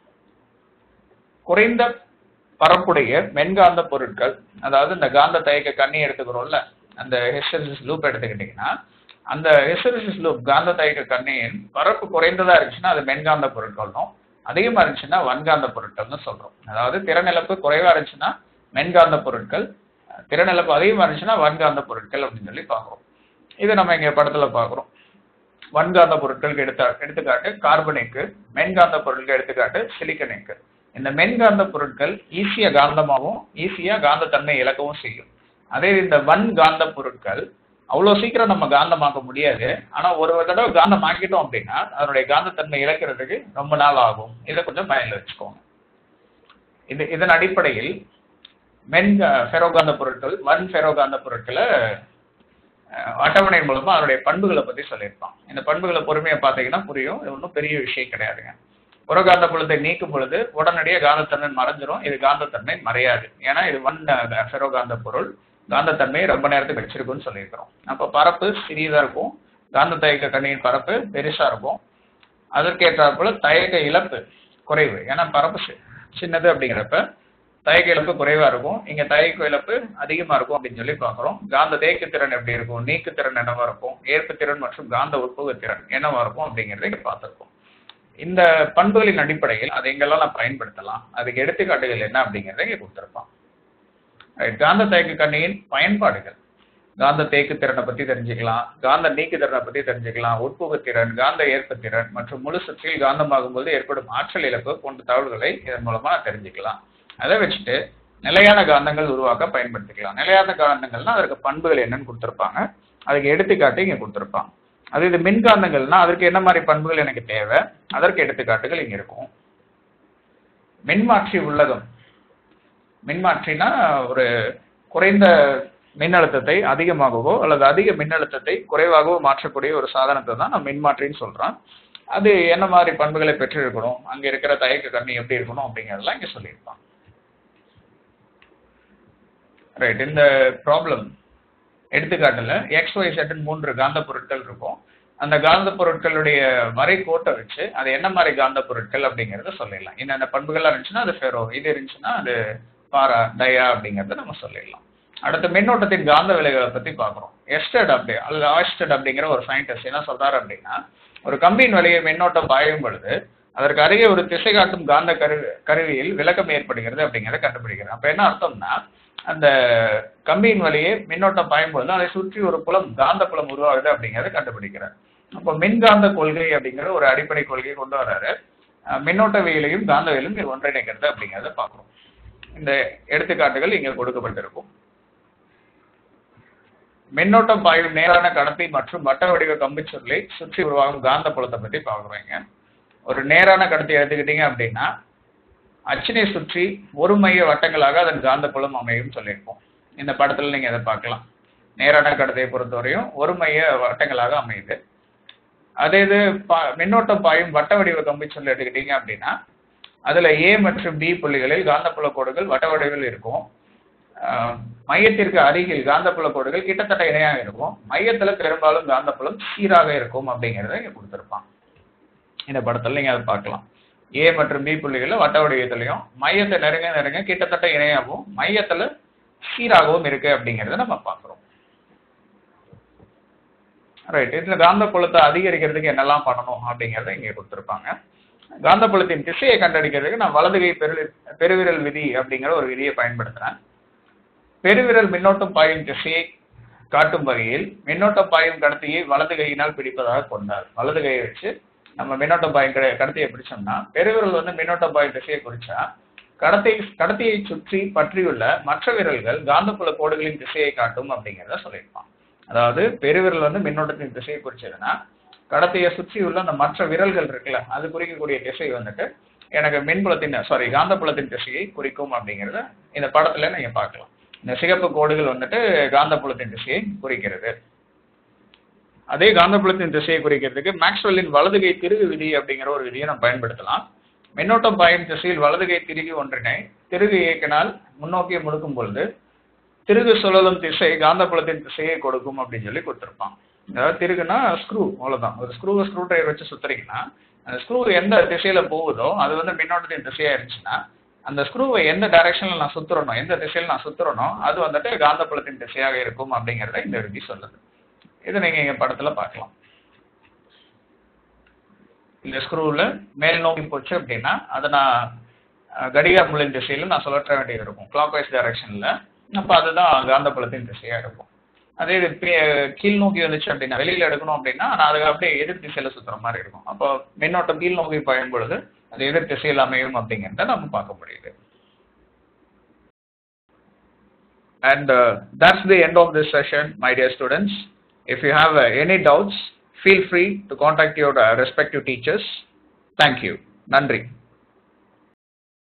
குறைந்த பரப்புடைய மென்காந்த பொருட்கள் அதாவது இந்த காந்த தயக்க கண்ணி எடுத்துக்கிறோம்ல அந்த ஹிஸ்டரிசிஸ் லூப் எடுத்துக்கிட்டிங்கன்னா அந்த ஹிஸ்டரிசிஸ் லூப் காந்த தயக்க கண்ணியின் பரப்பு குறைந்ததா இருந்துச்சுன்னா அது மென்காந்த பொருட்கள்னும் அதிகமா இருந்துச்சுன்னா வன்காந்த பொருட்கள்னு சொல்றோம் அதாவது திறனிழப்பு குறைவா இருந்துச்சுன்னா மென்காந்த பொருட்கள் திறனிழப்பு அதிகமா இருந்துச்சுன்னா வன்காந்த பொருட்கள் அப்படின்னு சொல்லி பார்க்குறோம் இது நம்ம இங்க படத்துல பார்க்குறோம் வன்காந்த பொருட்களுக்கு எடுத்த எடுத்துக்காட்டு கார்பனிக்கு மென்காந்த பொருட்கள் எடுத்துக்காட்டு சிலிக்கனுக்கு இந்த மென்காந்த பொருட்கள் ஈஸியா காந்தமாகவும் ஈஸியா காந்தத்தன்மை இழக்கவும் செய்யும் அதே இந்த வன் காந்த பொருட்கள் அவ்வளோ சீக்கிரம் நம்ம காந்தமாக்க முடியாது ஆனா ஒரு தடவை காந்தமாக்கிட்டோம் அப்படின்னா அதனுடைய காந்தத்தன்மை இழக்கிறதுக்கு ரொம்ப நாள் ஆகும் இதை கொஞ்சம் பயனில் வச்சுக்கோங்க இது இதன் அடிப்படையில் மென் ஃபெரோகாந்த பொருட்கள் வன் ஃபெரோகாந்த பொருட்களை அட்டவணை மூலமா அதனுடைய பண்புகளை பத்தி சொல்லியிருப்பான் இந்த பண்புகளை பொறுமையா பார்த்தீங்கன்னா புரியும் இது ஒன்றும் பெரிய விஷயம் கிடையாதுங்க புறகாந்த புலத்தை நீக்கும் பொழுது உடனடியாக காந்தத்தன்மை மறைஞ்சிரும் இது காந்தத்தன்மை மறையாது ஏன்னா இது வன் ஃபெரோகாந்த பொருள் காந்தத்தன்மையை ரொம்ப நேரத்துக்கு வச்சிருக்கும்னு சொல்லியிருக்கிறோம் அப்போ பரப்பு சிறியதா இருக்கும் காந்த தயக்க கண்ணியின் பரப்பு பெருசா இருக்கும் அதற்கேற்றாற்போல தயக்க இழப்பு குறைவு ஏன்னா பரப்பு சின்னது அப்படிங்கிறப்ப தயக்க இழப்பு குறைவா இருக்கும் இங்க தயக்க இழப்பு அதிகமா இருக்கும் அப்படின்னு சொல்லி பார்க்குறோம் காந்த தேக்கு திறன் எப்படி இருக்கும் நீக்கு திறன் என்னவா இருக்கும் ஏற்பு திறன் மற்றும் காந்த உட்புகு திறன் என்னவா இருக்கும் அப்படிங்கிறத இங்க பார்த்துருக்கோம் இந்த பண்புகளின் அடிப்படையில் அதை எங்கெல்லாம் நான் பயன்படுத்தலாம் அதுக்கு எடுத்துக்காட்டுகள் என்ன அப்படிங்கிறத இங்க கொடுத்துருப்பான் காந்த தயக்கு கண்ணியின் பயன்பாடுகள் காந்த தேக்கு திறனை பத்தி தெரிஞ்சுக்கலாம் காந்த நீக்கு திறனை பத்தி தெரிஞ்சுக்கலாம் உட்புகு திறன் காந்த ஏற்பு திறன் மற்றும் முழு சுற்றில் காந்தமாகும் போது ஏற்படும் ஆற்றல் இழப்பு போன்ற தகவல்களை இதன் மூலமா தெரிஞ்சுக்கலாம் அதை வச்சுட்டு நிலையான காந்தங்கள் உருவாக்க பயன்படுத்திக்கலாம் நிலையான காந்தங்கள்னா அதற்கு பண்புகள் என்னன்னு கொடுத்துருப்பாங்க அதுக்கு எடுத்துக்காட்டு இங்க கொடுத்துருப்பாங்க அது இது மின்காந்தங்கள்னா அதற்கு என்ன மாதிரி பண்புகள் எனக்கு தேவை அதற்கு எடுத்துக்காட்டுகள் இங்க இருக்கும் மின்மாற்றி உள்ளகம் மின்மாற்றினா ஒரு குறைந்த மின்னழுத்தத்தை அதிகமாகவோ அல்லது அதிக மின்னழுத்தத்தை குறைவாகவோ மாற்றக்கூடிய ஒரு சாதனத்தை தான் நம்ம மின்மாற்றின்னு சொல்றோம் அது என்ன மாதிரி பண்புகளை பெற்றிருக்கணும் அங்க இருக்கிற தயக்க கண்ணி எப்படி இருக்கணும் அப்படிங்கிறதெல்லாம் இங்க சொல்லியிருப்பான் ரைட் இந்த ப்ராப்ளம் எடுத்துக்காட்டுல எக்ஸ் ஒய் செட்டன் மூன்று காந்த பொருட்கள் இருக்கும் அந்த காந்த பொருட்களுடைய வரை கோட்டை வச்சு அது என்ன மாதிரி காந்த பொருட்கள் அப்படிங்கறத சொல்லிடலாம் என்னென்ன பண்புகள்லாம் இருந்துச்சுன்னா அது ஃபெரோ இது இருந்துச்சுன்னா அது பாரா டயா அப்படிங்கறத நம்ம சொல்லிடலாம் அடுத்து மின்னோட்டத்தின் காந்த விலைகளை பத்தி பார்க்குறோம் எஸ்டட் அப்படி அல்லது ஆஸ்டட் அப்படிங்கிற ஒரு சயின்டிஸ்ட் என்ன சொல்றாரு அப்படின்னா ஒரு கம்பியின் வழியை மின்னோட்டம் பாயும் பொழுது அதற்கு அருகே ஒரு திசை காட்டும் காந்த கருவி கருவியில் விளக்கம் ஏற்படுகிறது அப்படிங்கிறத கண்டுபிடிக்கிறேன் அப்ப என்ன அர்த்தம்னா அந்த கம்பியின் வழியே மின்னோட்டம் பாயும் பொழுது அதை சுற்றி ஒரு புலம் காந்த புலம் உருவாகுது அப்படிங்கிறத கண்டுபிடிக்கிறார் அப்போ மின்காந்த கொள்கை அப்படிங்கிற ஒரு அடிப்படை கொள்கையை கொண்டு வர்றாரு மின்னோட்டவியலையும் காந்தவியலும் இது ஒன்றிணைக்கிறது அப்படிங்கிறத பார்க்குறோம் இந்த எடுத்துக்காட்டுகள் இங்க கொடுக்கப்பட்டிருக்கும் மின்னோட்டம் பாயும் நேரான கடத்தி மற்றும் வட்ட வடிவ கம்பி சொல்லை சுற்றி உருவாகும் காந்த புலத்தை பத்தி பார்க்குறீங்க ஒரு நேரான கடத்தி எடுத்துக்கிட்டீங்க அப்படின்னா அச்சினை சுற்றி ஒரு மைய வட்டங்களாக அதன் காந்த புலம் அமையும் சொல்லியிருப்போம் இந்த படத்துல நீங்க அதை பார்க்கலாம் நேரான கடத்தையை பொறுத்தவரையும் ஒரு மைய வட்டங்களாக அமையுது அதே இது பா- மின்னோட்டம் பாயும் வட்ட வடிவ கம்பி சொல்லி எடுத்துக்கிட்டீங்க அப்படின்னா அதுல ஏ மற்றும் பி புள்ளிகளில் காந்தப்புல கோடுகள் வட்ட வடிவில் இருக்கும் ஆஹ் மையத்திற்கு அருகில் காந்தப்புல கோடுகள் கிட்டத்தட்ட இணையாக இருக்கும் மையத்துல பெரும்பாலும் காந்தப்புலம் சீராக இருக்கும் அப்படிங்கறத இங்க கொடுத்திருப்பான் இந்த படத்துல நீங்க அதை பார்க்கலாம் ஏ மற்றும் பி புள்ளிகளில் வட்ட வடிவத்திலையும் மையத்தை நெருங்க நெருங்க கிட்டத்தட்ட இணையாகவும் மையத்துல சீராகவும் இருக்கு அப்படிங்கறத நம்ம பார்க்கிறோம் ரைட் இதுல காந்தப்புலத்தை அதிகரிக்கிறதுக்கு என்னெல்லாம் பண்ணணும் அப்படிங்கறத இங்க கொடுத்திருப்பாங்க காந்தப்புலத்தின் திசையை கண்டறிக்கிறதுக்கு நான் வலது கை பெரு பெருவிரல் விதி அப்படிங்கிற ஒரு விதியை பயன்படுத்துறேன் பெருவிரல் மின்னோட்டம் பாயும் திசையை காட்டும் வகையில் மின்னோட்டம் பாயும் கடத்தியை வலது கையினால் பிடிப்பதாக கொண்டார் வலது கையை வச்சு நம்ம மின்னோட்டம் பாயும் கடை- கடத்தியை பிடிச்சோம்னா பெருவிரல் வந்து மின்னோட்டம் பாயும் திசையை குறிச்சா கடத்தை கடத்தியை சுற்றி பற்றியுள்ள மற்ற விரல்கள் காந்தப்புல கோடுகளின் திசையை காட்டும் அப்படிங்கிறத சொல்லியிருப்பான் அதாவது பெருவிரல் வந்து மின்னோட்டத்தின் திசையை குறிச்சதுன்னா கடத்தியை சுற்றி உள்ள அந்த மற்ற விரல்கள் இருக்குல்ல அது குறிக்கக்கூடிய திசை வந்துட்டு எனக்கு மின்புலத்தின் சாரி காந்தப்புலத்தின் திசையை குறிக்கும் அப்படிங்கிறத இந்த படத்துல நீங்க பார்க்கலாம் இந்த சிகப்பு கோடுகள் வந்துட்டு காந்தப்புலத்தின் திசையை குறிக்கிறது அதே காந்தப்புலத்தின் திசையை குறிக்கிறதுக்கு மேக்ஸ்வெல்லின் வலதுகை திருகு விதி அப்படிங்கிற ஒரு விதியை நம்ம பயன்படுத்தலாம் மின்னோட்டம் பாயும் திசையில் வலதுகை திருகி ஒன்றினை திருகு இயக்கினால் முன்னோக்கி முடுக்கும் பொழுது திருகு சுழலும் திசை காந்தப்புலத்தின் திசையை கொடுக்கும் அப்படின்னு சொல்லி கொடுத்துருப்பான் அதாவது திருகுனா ஸ்க்ரூ அவ்வளவுதான் ஒரு ஸ்க்ரூவை ஸ்க்ரூ டிரைவர் வச்சு சுத்துறீங்கன்னா அந்த ஸ்க்ரூ எந்த திசையில போகுதோ அது வந்து மின்னோட்டத்தின் திசையா இருந்துச்சுன்னா அந்த ஸ்க்ரூவை எந்த டைரக்ஷன்ல நான் சுத்துறனோ எந்த திசையில நான் சுத்துறனோ அது வந்துட்டு காந்தப்புலத்தின் திசையாக இருக்கும் அப்படிங்கறத இந்த விதி சொல்லுது இதை நீங்க இங்க படத்துல பார்க்கலாம் இந்த ஸ்க்ரூவில் மேல் நோக்கி போச்சு அப்படின்னா அதை நான் அஹ், கடிகார முள்ளின் திசையில நான் சுழற்ற வேண்டியது இருக்கும் கிளாக் வைஸ் டைரக்ஷன்ல அப்போ அதுதான் காந்தப்புலத்தின் திசையா இருக்கும் அதே இது பி- கீழ் நோக்கி வந்துச்சு அப்படின்னா வெளியில எடுக்கணும் அப்படின்னா நான் அதுக்கு அப்படியே எதிர் திசையில சுத்துற மாதிரி இருக்கும் அப்போ மின்னோட்டம் கீழ் நோக்கி பாயும் பொழுது அது எதிர் திசையில் அமையும் அப்படிங்கிறத நம்ம பார்க்க முடியுது And uh, that's the end of this session, my dear students. If you have uh, any doubts, feel free to contact your uh, respective teachers. Thank you. Nandri.